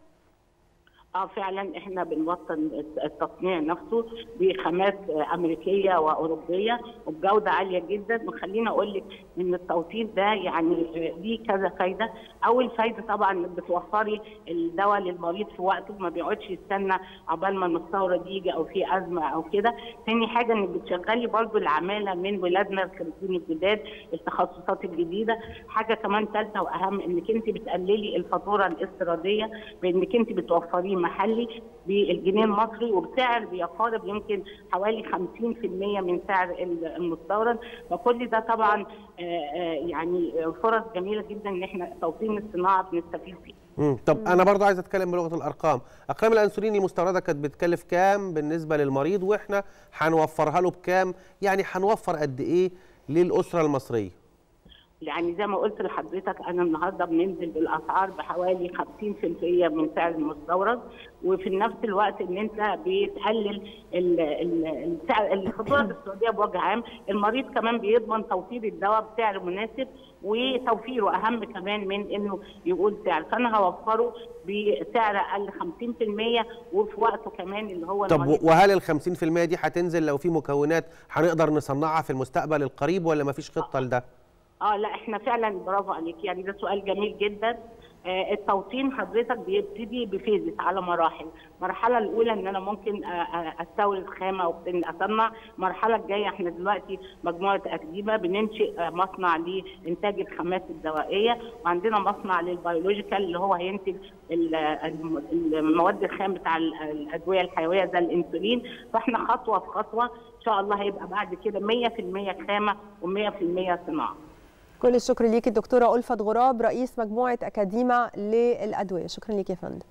اه فعلا احنا بنوطن التصنيع نفسه بخامات امريكيه واوروبيه وبجوده عاليه جدا وخليني اقول لك ان التوطين ده يعني ليه كذا فايده اول فايده طبعا إنك بتوفري الدواء للمريض في وقته ما بيقعدش يستنى عقبال ما المستورد يجي او في ازمه او كده تاني حاجه انك بتشغلي برضو العماله من ولادنا الخريجين الجداد التخصصات الجديده حاجه كمان ثالثه واهم انك انت بتقللي الفاتوره الاستيراديه بانك انت بتوفريه محلي بالجنيه المصري وبسعر بيقارب يمكن حوالي 50% من سعر المستورد فكل ده طبعا آه، آه، يعني فرص جميله جدا ان احنا توطين الصناعه بنستفيد فيها مم. طب انا برضو عايز اتكلم بلغه الارقام اقلام الانسولين المستورده كانت بتكلف كام بالنسبه للمريض واحنا هنوفرها له بكام يعني هنوفر قد ايه للاسره المصريه يعني زي ما قلت لحضرتك انا النهارده بننزل بالاسعار بحوالي 50% من سعر المستورد وفي نفس الوقت ان انت بتقلل ال- ال- السعر الفاتوره الاستيراديه بوجه عام المريض كمان بيضمن توفير الدواء بسعر مناسب وتوفيره اهم كمان من انه يقول سعر فانا هوفره بسعر اقل 50% وفي وقته كمان اللي هو طب المريض وهل ال 50% دي هتنزل لو في مكونات هنقدر نصنعها في المستقبل القريب ولا مفيش خطه لده اه لا احنا فعلا برافو عليك يعني ده سؤال جميل جدا آه التوطين حضرتك بيبتدي بفيزز على مراحل المرحله الاولى ان انا ممكن آه، آه، استورد خامه وابتدي اصنع المرحله الجايه احنا دلوقتي مجموعه اكديبه بننشئ آه، مصنع لانتاج الخامات الدوائيه وعندنا مصنع للبيولوجيكال اللي هو هينتج ال- الم- المواد الخام بتاع ال- الادويه الحيويه زي الانسولين فاحنا خطوه في خطوه ان شاء الله هيبقى بعد كده 100% خامه و100% صناعه كل الشكر ليكي الدكتوره ألفت غراب رئيس مجموعه اكاديما للادويه شكرا ليكي يا فندم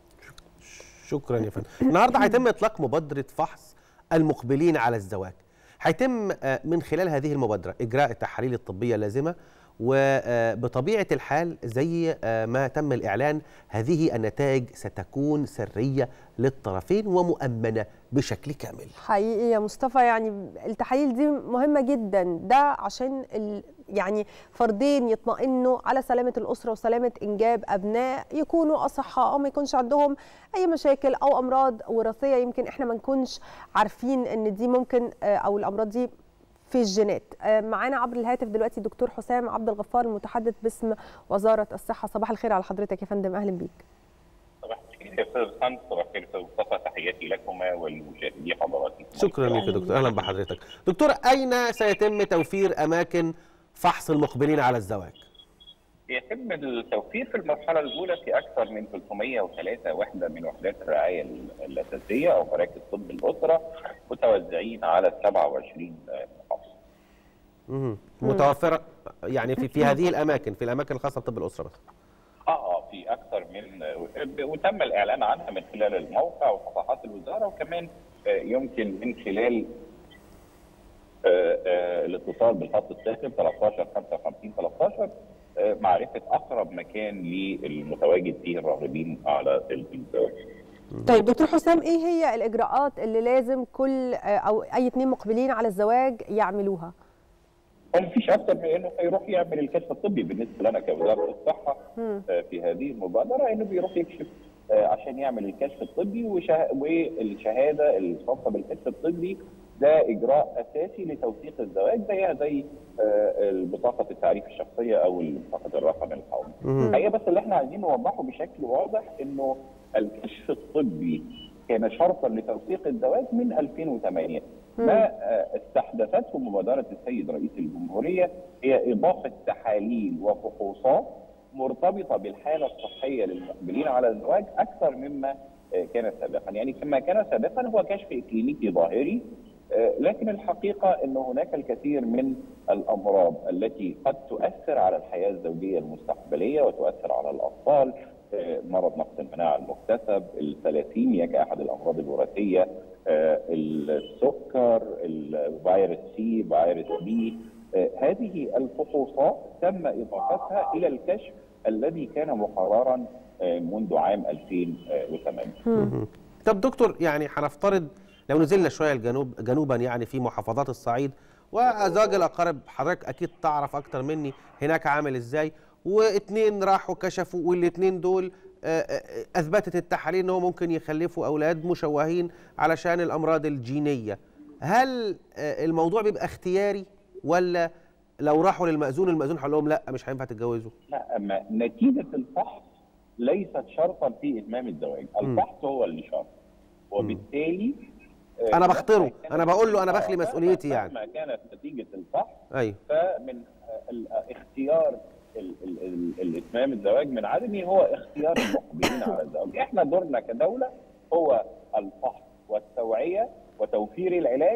شكرا يا فندم النهارده هيتم اطلاق مبادره فحص المقبلين على الزواج هيتم آه، من خلال هذه المبادره اجراء التحاليل الطبيه اللازمه وبطبيعه الحال زي آه، ما تم الاعلان هذه النتائج ستكون سريه للطرفين ومؤمنه بشكل كامل حقيقي يا مصطفى يعني التحاليل دي مهمة جدا ده عشان ال يعني فردين يطمئنوا على سلامة الأسرة وسلامة إنجاب أبناء يكونوا أصحاء أو ما يكونش عندهم أي مشاكل أو أمراض وراثية يمكن إحنا ما نكونش عارفين إن دي ممكن آه، أو الأمراض دي في الجينات آه، معانا عبر الهاتف دلوقتي دكتور حسام عبد الغفار المتحدث باسم وزارة الصحة صباح الخير على حضرتك يا فندم أهلا بيك صباح الخير يا استاذ خالد صباح الخير استاذ مصطفى تحياتي لكما ولمشاهدي حضراتكم شكرا لك يا دكتور اهلا بحضرتك دكتور اين سيتم توفير اماكن فحص المقبلين على الزواج يتم التوفير في المرحله الاولى في اكثر من 303 وحده من وحدات الرعايه ال- الاساسيه او مراكز طب الاسره متوزعين على 27 محافظه. مهم. متوفره يعني في في هذه الاماكن في الاماكن الخاصه بطب الاسره بس اه اه في اكثر من وتم الاعلان عنها من خلال الموقع وصفحات الوزاره وكمان آه، يمكن من خلال آه، آه، الاتصال بالخط الساخن 13 55 13 آه، معرفه اقرب مكان للمتواجد فيه الراغبين على الزواج. طيب دكتور حسام ايه هي الاجراءات اللي لازم كل آه، او اي اتنين مقبلين على الزواج يعملوها هو مفيش اكثر من انه هيروح يعمل الكشف الطبي بالنسبه لنا كوزاره الصحه مم. آه، في هذه المبادره انه بيروح يكشف آه، عشان يعمل الكشف الطبي وشه- والشهاده الخاصه بالكشف الطبي ده اجراء اساسي لتوثيق الزواج زيها زي آه، بطاقه التعريف الشخصيه او بطاقه الرقم القومي. مم. الحقيقه بس اللي احنا عايزين نوضحه بشكل واضح انه الكشف الطبي كان شرطا لتوثيق الزواج من 2008 ما آه، استحدثته مبادره السيد رئيس الجمهوريه هي اضافه تحاليل وفحوصات مرتبطه بالحاله الصحيه للمقبلين على الزواج اكثر مما آه، كان سابقا، يعني كما كان سابقا هو كشف كلينيكي ظاهري آه، لكن الحقيقه ان هناك الكثير من الامراض التي قد تؤثر على الحياه الزوجيه المستقبليه وتؤثر على الاطفال آه، مرض نقص المناعه المكتسب، الثلاثيميا كاحد الامراض الوراثيه، آه، السكر، الفيروس سي، فيروس بي، آه، هذه الفحوصات تم اضافتها الى الكشف الذي كان مقررا آه، منذ عام 2008. مهم. طب دكتور يعني هنفترض لو نزلنا شويه الجنوب جنوبا يعني في محافظات الصعيد وازواج الاقارب حضرتك اكيد تعرف اكتر مني هناك عامل ازاي واتنين راحوا كشفوا والاتنين دول آه، آه، اثبتت التحاليل ان هو ممكن يخلفوا اولاد مشوهين علشان الامراض الجينيه هل آه، الموضوع بيبقى اختياري ولا لو راحوا للمأذون المأذون هيقول لهم لا مش هينفع تتجوزوا لا اما نتيجه الفحص ليست شرطا في اتمام الزواج، الفحص هو اللي شرط. وبالتالي آه، انا بختره مهما انا بقول له انا آه، بخلي مهما- مسؤوليتي يعني مهما كانت نتيجه الفحص ايوه فمن آه، ال- آه، اختيار ال- ال- ال- الاتمام الزواج من عدمه هو اختيار المقبلين على الزواج، احنا دورنا كدوله هو الفحص والتوعيه وتوفير العلاج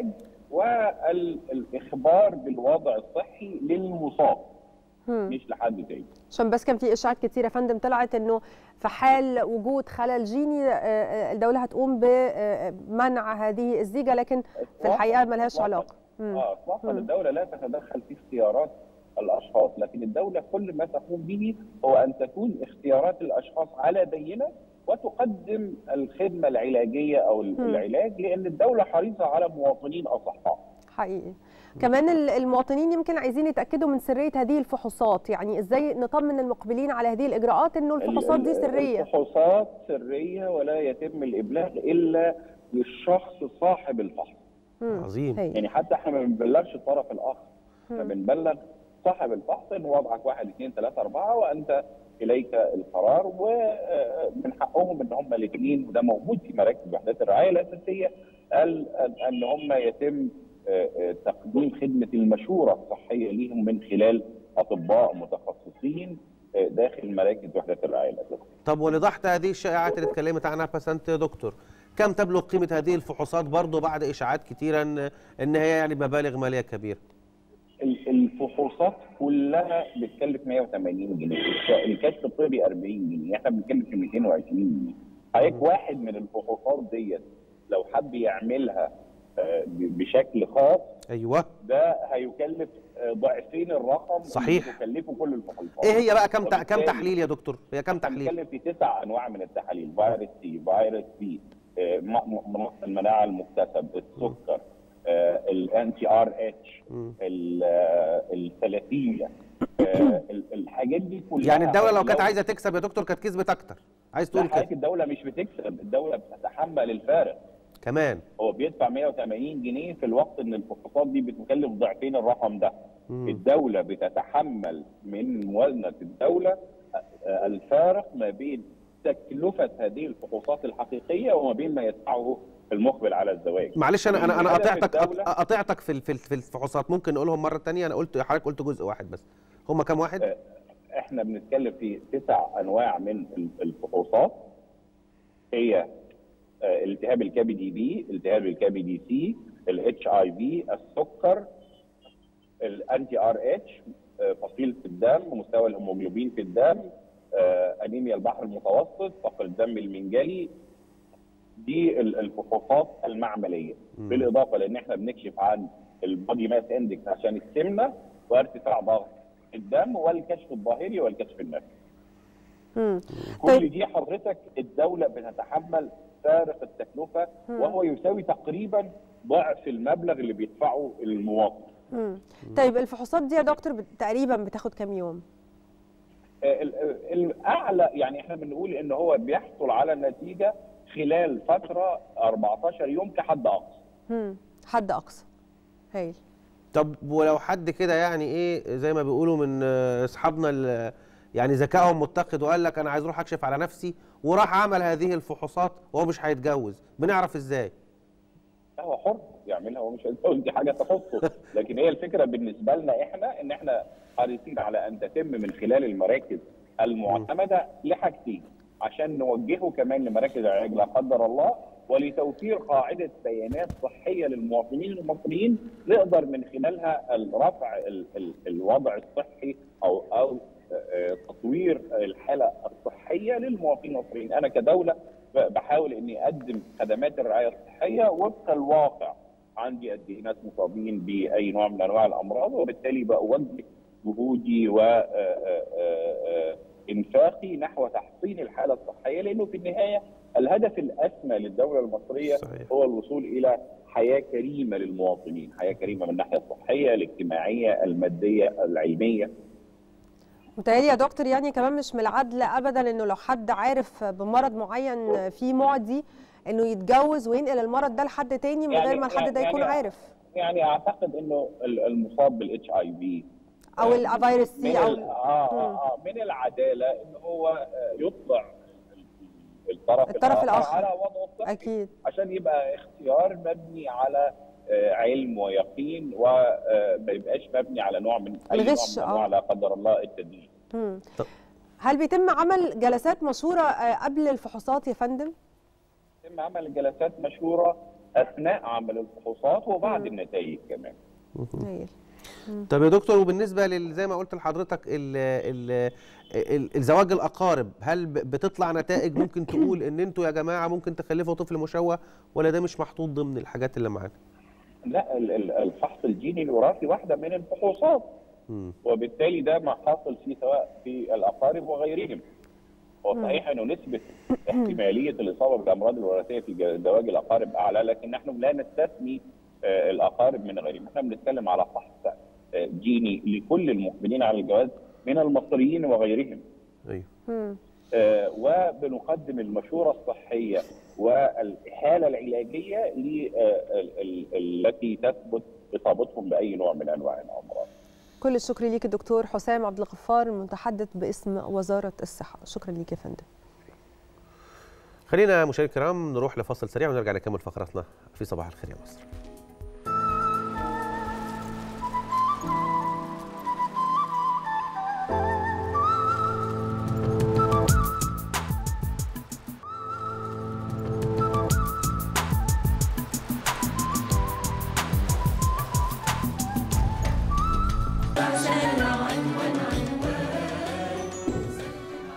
والاخبار بالوضع الصحي للمصاب مم. مش لحد تاني. عشان بس كان في اشاعات كتير يا فندم طلعت انه في حال وجود خلل جيني آه، آه، الدوله هتقوم بمنع هذه الزيجه لكن في الحقيقه ملهاش إطلاقاً. علاقه مم. اه اطلاقا مم. الدوله لا تتدخل في اختيارات الاشخاص لكن الدوله كل ما تقوم به هو ان تكون اختيارات الاشخاص على بينه وتقدم الخدمه العلاجيه او مم. العلاج لان الدوله حريصه على مواطنين اصحاء حقيقي كمان ال- المواطنين يمكن عايزين يتاكدوا من سريه هذه الفحوصات يعني ازاي نطمن المقبلين على هذه الاجراءات انه الفحوصات دي ال- سريه الفحوصات سريه ولا يتم الابلاغ الا للشخص صاحب الفحص مم. عظيم هي. يعني حتى احنا ما بنبلغش الطرف الاخر احنا مم. بنبلغ صاحب الفحص ان وضعك واحد اثنين ثلاثه اربعه وانت اليك القرار ومن حقهم ان هم الاثنين وده موجود في مراكز وحدات الرعايه الاساسيه ال- ان هم يتم آه، آه، تقديم خدمه المشوره الصحيه ليهم من خلال اطباء متخصصين آه، داخل مراكز وحدات الرعايه الاساسيه. طب ولضحت هذه الشائعات اللي اتكلمت عنها بسنت يا دكتور كم تبلغ قيمة هذه الفحوصات برضو بعد إشاعات كتيرة إن, إن هي يعني مبالغ مالية كبيرة ال- الفحوصات كلها بتكلف 180 جنيه الش- الكشف الطبي 40 جنيه احنا بنتكلم في 220 جنيه حضرتك واحد من الفحوصات ديت لو حب يعملها آه، ب- بشكل خاص أيوه ده هيكلف آه، ضعفين الرقم صحيح. اللي تكلفه كل الفحوصات ايه هي بقى كم تع- كم وبالتالي تحليل يا دكتور هي كم تحليل بنتكلم في تسع انواع من التحاليل فيروس سي فيروس بي آه، م- م- منص المناعه المكتسب السكر الانتي ار اتش الثلاثيميا آه، ال- الحاجات دي كلها يعني الدوله لو كانت لو- عايزه تكسب يا دكتور كانت كسبت اكتر عايز لا تقول حضرتك كده الدوله مش بتكسب الدوله بتتحمل الفارق كمان هو بيدفع 180 جنيه في الوقت ان الفحوصات دي بتكلف ضعفين الرقم ده مم. الدوله بتتحمل من موازنه الدوله آه، الفارق ما بين تكلفه هذه الفحوصات الحقيقيه وما بين ما يدفعه المقبل على الزواج معلش انا انا انا هدف قطعتك الدولة- قط- قطعتك في ال- في ال- في الفحوصات ممكن نقولهم مره تانية انا قلت حضرتك قلت جزء واحد بس هم كام واحد احنا بنتكلم في تسع انواع من ال- الفحوصات هي آه، التهاب الكبدي بي التهاب الكبدي سي الاتش اي في السكر الانتي ار اتش فصيله الدم مستوى الهيموجلوبين في الدم آه، انيميا البحر المتوسط فقر الدم المنجلي دي ال- الفحوصات المعمليه مم. بالاضافه لان احنا بنكشف عن البودي ماس اندكس عشان السمنه وارتفاع ضغط الدم والكشف الظاهري والكشف النفسي مم. كل دي حضرتك الدوله بتتحمل فارق التكلفه مم. وهو يساوي تقريبا ضعف المبلغ اللي بيدفعه المواطن مم. طيب الفحوصات دي يا دكتور بت- تقريبا بتاخد كام يوم؟ آه، ال- ال- الاعلى يعني احنا بنقول ان هو بيحصل على النتيجه خلال فتره 14 يوم كحد اقصى مم. حد اقصى هايل طب ولو حد كده يعني ايه زي ما بيقولوا من آه، اصحابنا ال- يعني ذكائهم متقد وقال لك انا عايز اروح اكشف على نفسي وراح عمل هذه الفحوصات وهو مش هيتجوز بنعرف ازاي هو حر يعملها هو مش هيقول دي حاجه تخصه لكن هي الفكره بالنسبه لنا احنا ان احنا حريصين على ان تتم من خلال المراكز المعتمده لحاجتين عشان نوجهه كمان لمراكز العلاج لا قدر الله ولتوفير قاعده بيانات صحيه للمواطنين المصريين نقدر من خلالها الرفع ال- ال- الوضع الصحي او او آه، تطوير الحاله الصحيه للمواطنين المصريين انا كدوله ب- بحاول اني اقدم خدمات الرعايه الصحيه وفق الواقع عندي قد ايه ناس مصابين باي نوع من انواع الامراض وبالتالي بوجه جهودي وانفاقي نحو تحسين الحاله الصحيه لانه في النهايه الهدف الاسمى للدوله المصريه صحيح. هو الوصول الى حياه كريمه للمواطنين، حياه كريمه من الناحيه الصحيه، الاجتماعيه، الماديه، العلميه. متهيألي يا دكتور يعني كمان مش من العدل ابدا انه لو حد عارف بمرض معين في معدي انه يتجوز وينقل المرض ده لحد تاني من يعني- غير ما الحد ده يعني- يكون يعني- عارف يعني اعتقد انه ال- المصاب بالاتش اي في او الفيروس من سي او ال- آه, آه, اه من العداله ان هو آه، يطلع الطرف, الطرف الآخر. على وضعه الصحي اكيد عشان يبقى اختيار مبني على آه، علم ويقين وما يبقاش مبني على نوع من اي الغش، نوع من انواع آه. لا قدر الله التدليس مم. طب. هل بيتم عمل جلسات مشهوره آه، قبل الفحوصات يا فندم؟ يتم عمل جلسات مشهوره اثناء عمل الفحوصات وبعد النتائج كمان هايل طب يا دكتور وبالنسبه لل زي ما قلت لحضرتك ال ال ال الزواج الاقارب هل ب- بتطلع نتائج ممكن تقول ان انتوا يا جماعه ممكن تخلفوا طفل مشوه ولا ده مش محطوط ضمن الحاجات اللي معانا لا ال- ال- الفحص الجيني الوراثي واحده من الفحوصات مم. وبالتالي ده ما حاصل فيه سواء في الاقارب وغيرهم. هو صحيح انه نسبه احتماليه الاصابه بالامراض الوراثيه في ج- زواج الاقارب اعلى لكن نحن لا نستثني آه، الاقارب من غيرهم، احنا بنتكلم على فحص آه، جيني لكل المقبلين على الجواز من المصريين وغيرهم. ايوه مم. آه، وبنقدم المشوره الصحيه والاحاله العلاجيه ل- آه، ال- ال- التي تثبت اصابتهم باي نوع من انواع الامراض. كل الشكر ليك الدكتور حسام عبد الغفار المتحدث باسم وزاره الصحه شكرا ليك يا فندم خلينا مشاهدينا الكرام نروح لفاصل سريع ونرجع نكمل فقراتنا في صباح الخير يا مصر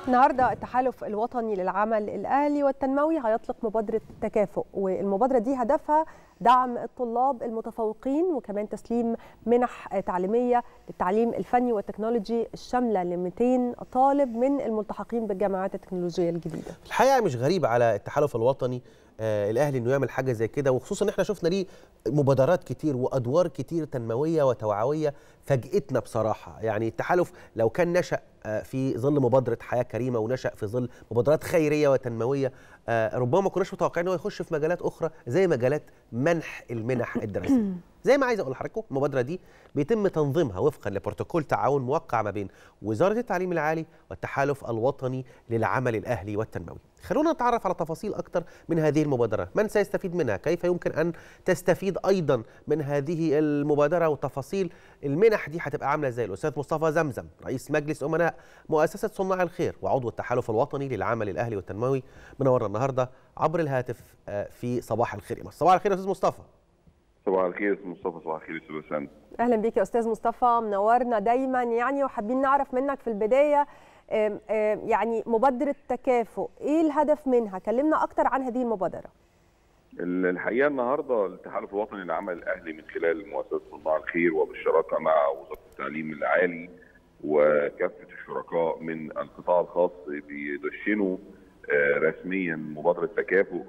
النهارده التحالف الوطني للعمل الاهلي والتنموي هيطلق مبادره تكافؤ والمبادره دي هدفها دعم الطلاب المتفوقين وكمان تسليم منح تعليميه للتعليم الفني والتكنولوجي الشامله ل 200 طالب من الملتحقين بالجامعات التكنولوجيه الجديده. الحقيقه مش غريب على التحالف الوطني آه الاهلي انه يعمل حاجه زي كده وخصوصا ان احنا شفنا ليه مبادرات كتير وادوار كتير تنمويه وتوعويه فاجئتنا بصراحه يعني التحالف لو كان نشا آه في ظل مبادره حياه كريمه ونشا في ظل مبادرات خيريه وتنمويه آه ربما ما كناش متوقعين انه يخش في مجالات اخرى زي مجالات منح المنح الدراسيه زي ما عايز اقول لحضراتكم المبادره دي بيتم تنظيمها وفقا لبروتوكول تعاون موقع ما بين وزاره التعليم العالي والتحالف الوطني للعمل الاهلي والتنموي. خلونا نتعرف على تفاصيل اكثر من هذه المبادره، من سيستفيد منها؟ كيف يمكن ان تستفيد ايضا من هذه المبادره وتفاصيل المنح دي هتبقى عامله ازاي؟ الاستاذ مصطفى زمزم رئيس مجلس امناء مؤسسه صناع الخير وعضو التحالف الوطني للعمل الاهلي والتنموي منورنا النهارده عبر الهاتف في صباح الخير يا مصر. صباح الخير يا استاذ مصطفى. صباح الخير استاذ مصطفى صباح الخير استاذ بسام اهلا بيك يا استاذ مصطفى منورنا دايما يعني وحابين نعرف منك في البدايه آم آم يعني مبادره تكافؤ ايه الهدف منها كلمنا اكتر عن هذه المبادره الحقيقه النهارده التحالف الوطني للعمل الاهلي من خلال مؤسسه صناع الخير وبالشراكه مع وزاره التعليم العالي وكافه الشركاء من القطاع الخاص بيدشنوا رسميا مبادره تكافؤ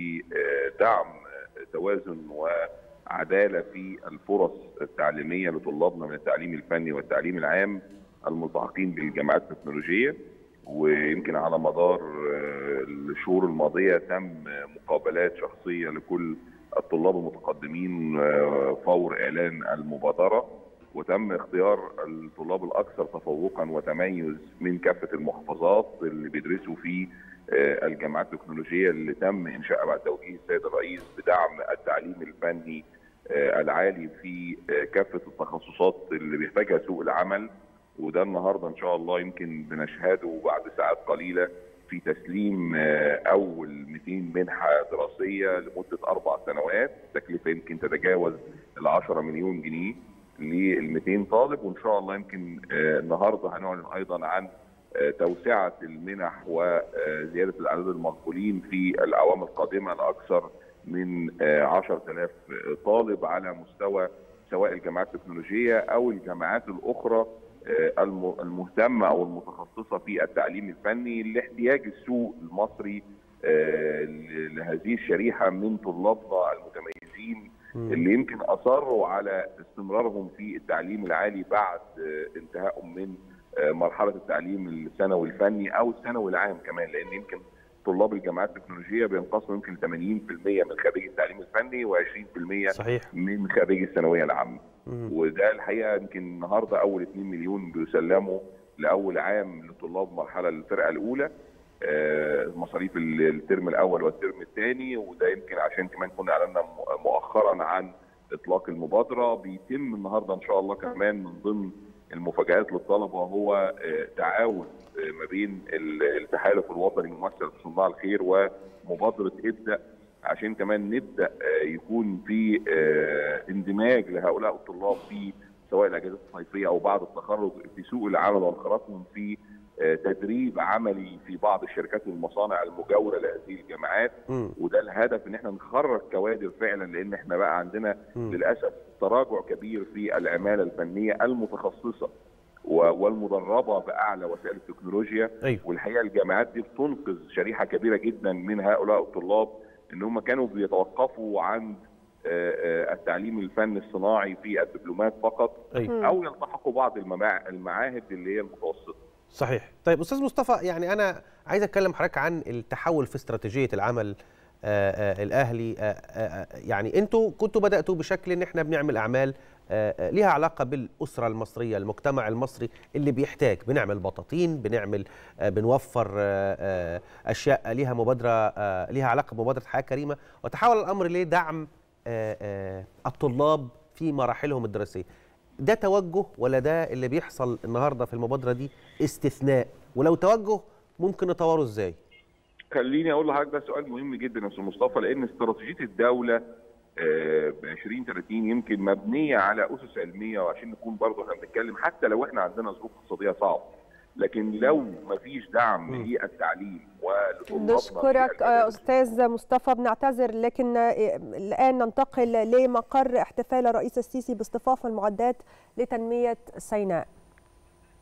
لدعم توازن وعداله في الفرص التعليميه لطلابنا من التعليم الفني والتعليم العام الملتحقين بالجامعات التكنولوجيه ويمكن على مدار الشهور الماضيه تم مقابلات شخصيه لكل الطلاب المتقدمين فور اعلان المبادره وتم اختيار الطلاب الاكثر تفوقا وتميز من كافه المحافظات اللي بيدرسوا في الجامعات التكنولوجيه اللي تم انشائها بعد توجيه السيد الرئيس بدعم التعليم الفني العالي في كافه التخصصات اللي بيحتاجها سوق العمل وده النهارده ان شاء الله يمكن بنشهده بعد ساعات قليله في تسليم اول 200 منحه دراسيه لمده اربع سنوات تكلفه يمكن تتجاوز ال 10 مليون جنيه لل 200 طالب وان شاء الله يمكن النهارده هنعلن ايضا عن توسعه المنح وزياده الاعداد المقبولين في الاعوام القادمه لاكثر من 10000 طالب على مستوى سواء الجامعات التكنولوجيه او الجامعات الاخرى المهتمه او المتخصصه في التعليم الفني لاحتياج السوق المصري لهذه الشريحه من طلابنا المتميزين اللي يمكن اصروا على استمرارهم في التعليم العالي بعد انتهائهم من مرحله التعليم الثانوي الفني او الثانوي العام كمان لان يمكن طلاب الجامعات التكنولوجيه بينقسموا يمكن 80% من خريج التعليم الفني و20% صحيح. من خريج الثانويه العامه وده الحقيقه يمكن النهارده اول 2 مليون بيسلموا لاول عام لطلاب مرحله الفرقه الاولى مصاريف الترم الاول والترم الثاني وده يمكن عشان كمان كنا اعلنا مؤخرا عن اطلاق المبادره بيتم النهارده ان شاء الله كمان من ضمن المفاجآت للطلبه هو تعاون ما بين التحالف الوطني ممثل في صناع الخير ومبادره ابدا عشان كمان نبدا يكون في اندماج لهؤلاء الطلاب في سواء الاجازات الصيفيه او بعد التخرج في سوق العمل وانخراطهم في تدريب عملي في بعض الشركات والمصانع المجاوره لهذه الجامعات مم. وده الهدف ان احنا نخرج كوادر فعلا لان احنا بقى عندنا مم. للاسف تراجع كبير في العماله الفنيه المتخصصه و- والمدربه باعلى وسائل التكنولوجيا أيوة. والحقيقه الجامعات دي بتنقذ شريحه كبيره جدا من هؤلاء الطلاب ان هم كانوا بيتوقفوا عند آه، آه، التعليم الفني الصناعي في الدبلومات فقط أيوة. او يلتحقوا بعض المماع- المعاهد اللي هي المتوسطه صحيح طيب استاذ مصطفى يعني انا عايز اتكلم حضرتك عن التحول في استراتيجيه العمل آه، آه، الاهلي آه، آه، يعني انتوا كنتوا بداتوا بشكل ان احنا بنعمل اعمال آه، آه، ليها علاقه بالاسره المصريه المجتمع المصري اللي بيحتاج بنعمل بطاطين بنعمل آه، بنوفر آه، آه، اشياء ليها مبادره آه، ليها علاقه بمبادره حياه كريمه وتحول الامر لدعم آه، آه، الطلاب في مراحلهم الدراسيه ده توجه ولا ده اللي بيحصل النهارده في المبادره دي استثناء ولو توجه ممكن نطوره ازاي خليني اقول لحضرتك ده سؤال مهم جدا يا استاذ مصطفى لان استراتيجيه الدوله ب 2030 يمكن مبنيه على اسس علميه وعشان نكون برضه احنا بنتكلم حتى لو احنا عندنا ظروف اقتصاديه صعبه لكن لو ما فيش دعم للتعليم ولطلابنا نشكرك آه، استاذ مصطفى بنعتذر لكن آه، الان ننتقل لمقر احتفال الرئيس السيسي باصطفاف المعدات لتنميه سيناء